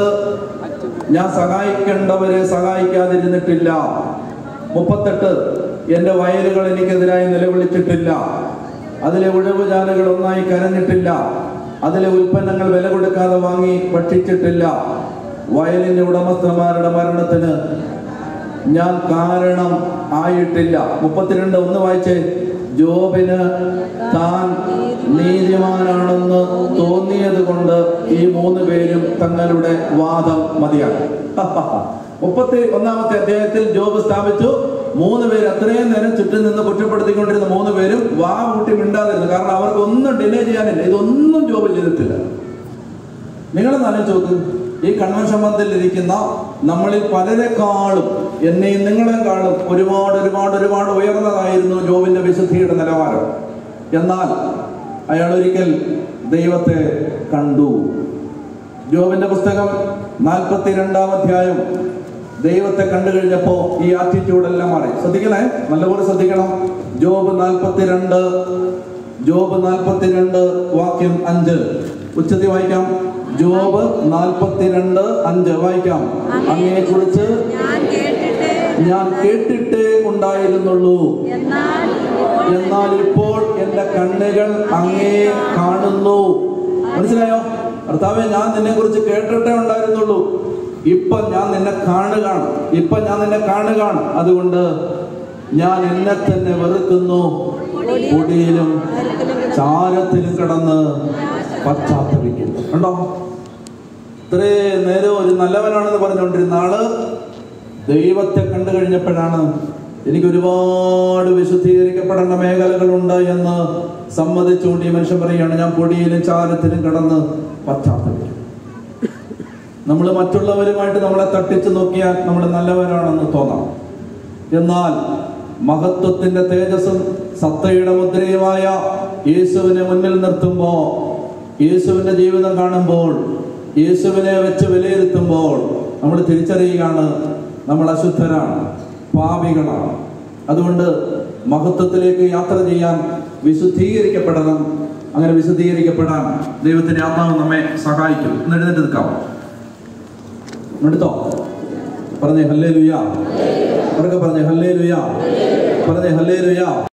ഞാൻ സഹായിക്കേണ്ടവരെ സഹായിക്കാതിരുന്നിട്ടില്ല മുപ്പത്തെട്ട് എന്റെ വയലുകൾ എനിക്കെതിരായി നിലവിളിച്ചിട്ടില്ല അതിലെ ഉഴവുചാലുകൾ ഒന്നായി കരഞ്ഞിട്ടില്ല അതിലെ ഉൽപ്പന്നങ്ങൾ വില കൊടുക്കാതെ വാങ്ങി ഭക്ഷിച്ചിട്ടില്ല വയലിന്റെ ഉടമസ്ഥന്മാരുടെ മരണത്തിന് ഞാൻ കാരണം ആയിട്ടില്ല മുപ്പത്തിരണ്ട് ഒന്ന് വായിച്ചേ ജോബിന് താൻ നീതിമാനാണെന്ന് തോന്നിയത് കൊണ്ട് ഈ മൂന്ന് പേരും തങ്ങളുടെ വാദം മതിയാക്കി മുപ്പത്തി ഒന്നാമത്തെ അധ്യായത്തിൽ ജോബ് സ്ഥാപിച്ചു മൂന്ന് പേര് അത്രയും നേരം ചുറ്റും നിന്ന് കുറ്റപ്പെടുത്തിക്കൊണ്ടിരുന്ന മൂന്ന് പേരും വാ കൂട്ടി മിണ്ടാതിരുന്നു കാരണം അവർക്ക് ഒന്നും ഡിലേ ചെയ്യാനില്ല ഇതൊന്നും ജോബ് ചെയ്തിട്ടില്ല നിങ്ങൾ ആലോചിച്ച് നോക്ക് ഈ കൺവെൻഷൻ മന്ദിരിലിരിക്കുന്ന നമ്മളിൽ പലരെക്കാളും എന്നെയും നിങ്ങളെക്കാളും ഒരുപാട് ഒരുപാട് ഒരുപാട് ഉയർന്നതായിരുന്നു ജോബിന്റെ വിശുദ്ധിയുടെ നിലവാരം എന്നാൽ അയാൾ ഒരിക്കൽ ദൈവത്തെ കണ്ടു ജോബിന്റെ പുസ്തകം നാൽപ്പത്തിരണ്ടാം അധ്യായം ദൈവത്തെ കണ്ടു കഴിഞ്ഞപ്പോ ഈ ആറ്റിറ്റ്യൂഡ് എല്ലാം മാറി ശ്രദ്ധിക്കണേ നല്ലപോലെ ശ്രദ്ധിക്കണം ജോബ് നാൽപ്പത്തിരണ്ട് ജോബ് നാൽപ്പത്തിരണ്ട് വാക്യം അഞ്ച് ഉച്ചത്തി വായിക്കാം ജോബ് നാൽപ്പത്തിരണ്ട് അഞ്ച് വായിക്കാം അങ്ങയെ കുറിച്ച് ഞാൻ കേട്ടിട്ട് ഞാൻ കേട്ടിട്ടേ ഉണ്ടായിരുന്നുള്ളൂ എന്നാൽ എന്നാൽ ഇപ്പോൾ എന്റെ കണ്ണുകൾ അങ്ങേ കാണുന്നു മനസ്സിലായോ കർത്താവെ ഞാൻ നിന്നെ കുറിച്ച് കേട്ടിട്ടേ ഉണ്ടായിരുന്നുള്ളൂ ഇപ്പൊ ഞാൻ നിന്നെ കാണുകയാണ് ഇപ്പൊ ഞാൻ നിന്നെ കാണുകയാണ് അതുകൊണ്ട് ഞാൻ എന്നെ തന്നെ വെറുക്കുന്നു പൊടിയിലും ചാരത്തിലും കിടന്ന് പശ്ചാത്തപിക്കുന്നു കണ്ടോ ഇത്രേ നേരം ഒരു നല്ലവനാണെന്ന് പറഞ്ഞുകൊണ്ടിരുന്ന ആള് ദൈവത്തെ കണ്ടു കഴിഞ്ഞപ്പോഴാണ് എനിക്ക് ഒരുപാട് വിശുദ്ധീകരിക്കപ്പെടേണ്ട മേഖലകളുണ്ട് എന്ന് സമ്മതിച്ചുകൊണ്ട് ഈ മനുഷ്യൻ പറയുകയാണ് ഞാൻ പൊടിയിലും ചാരത്തിലും കിടന്ന് പശ്ചാത്തപിക്കും നമ്മൾ മറ്റുള്ളവരുമായിട്ട് നമ്മളെ തട്ടിച്ചു നോക്കിയാൽ നമ്മൾ നല്ലവരാണെന്ന് തോന്നാം എന്നാൽ മഹത്വത്തിന്റെ തേജസ്സും സത്തയുടെ മുദ്രയുമായ യേശുവിനെ മുന്നിൽ നിർത്തുമ്പോൾ യേശുവിന്റെ ജീവിതം കാണുമ്പോൾ യേശുവിനെ വെച്ച് വിലയിരുത്തുമ്പോൾ നമ്മൾ തിരിച്ചറിയുകയാണ് നമ്മൾ അശുദ്ധരാണ് പാപികളാണ് അതുകൊണ്ട് മഹത്വത്തിലേക്ക് യാത്ര ചെയ്യാൻ വിശുദ്ധീകരിക്കപ്പെടണം അങ്ങനെ വിശുദ്ധീകരിക്കപ്പെടാൻ ദൈവത്തിന്റെ ആത്മാവ് നമ്മെ സഹായിക്കും എന്ന് എഴുന്നേറ്റ് നിൽക്കാം എടുത്തോ പറഞ്ഞേ ഹല്ലേ ലുയാ അവരൊക്കെ പറഞ്ഞേ ഹല്ലേ ലുയാ പറഞ്ഞേ ഹല്ലേ ലുയാ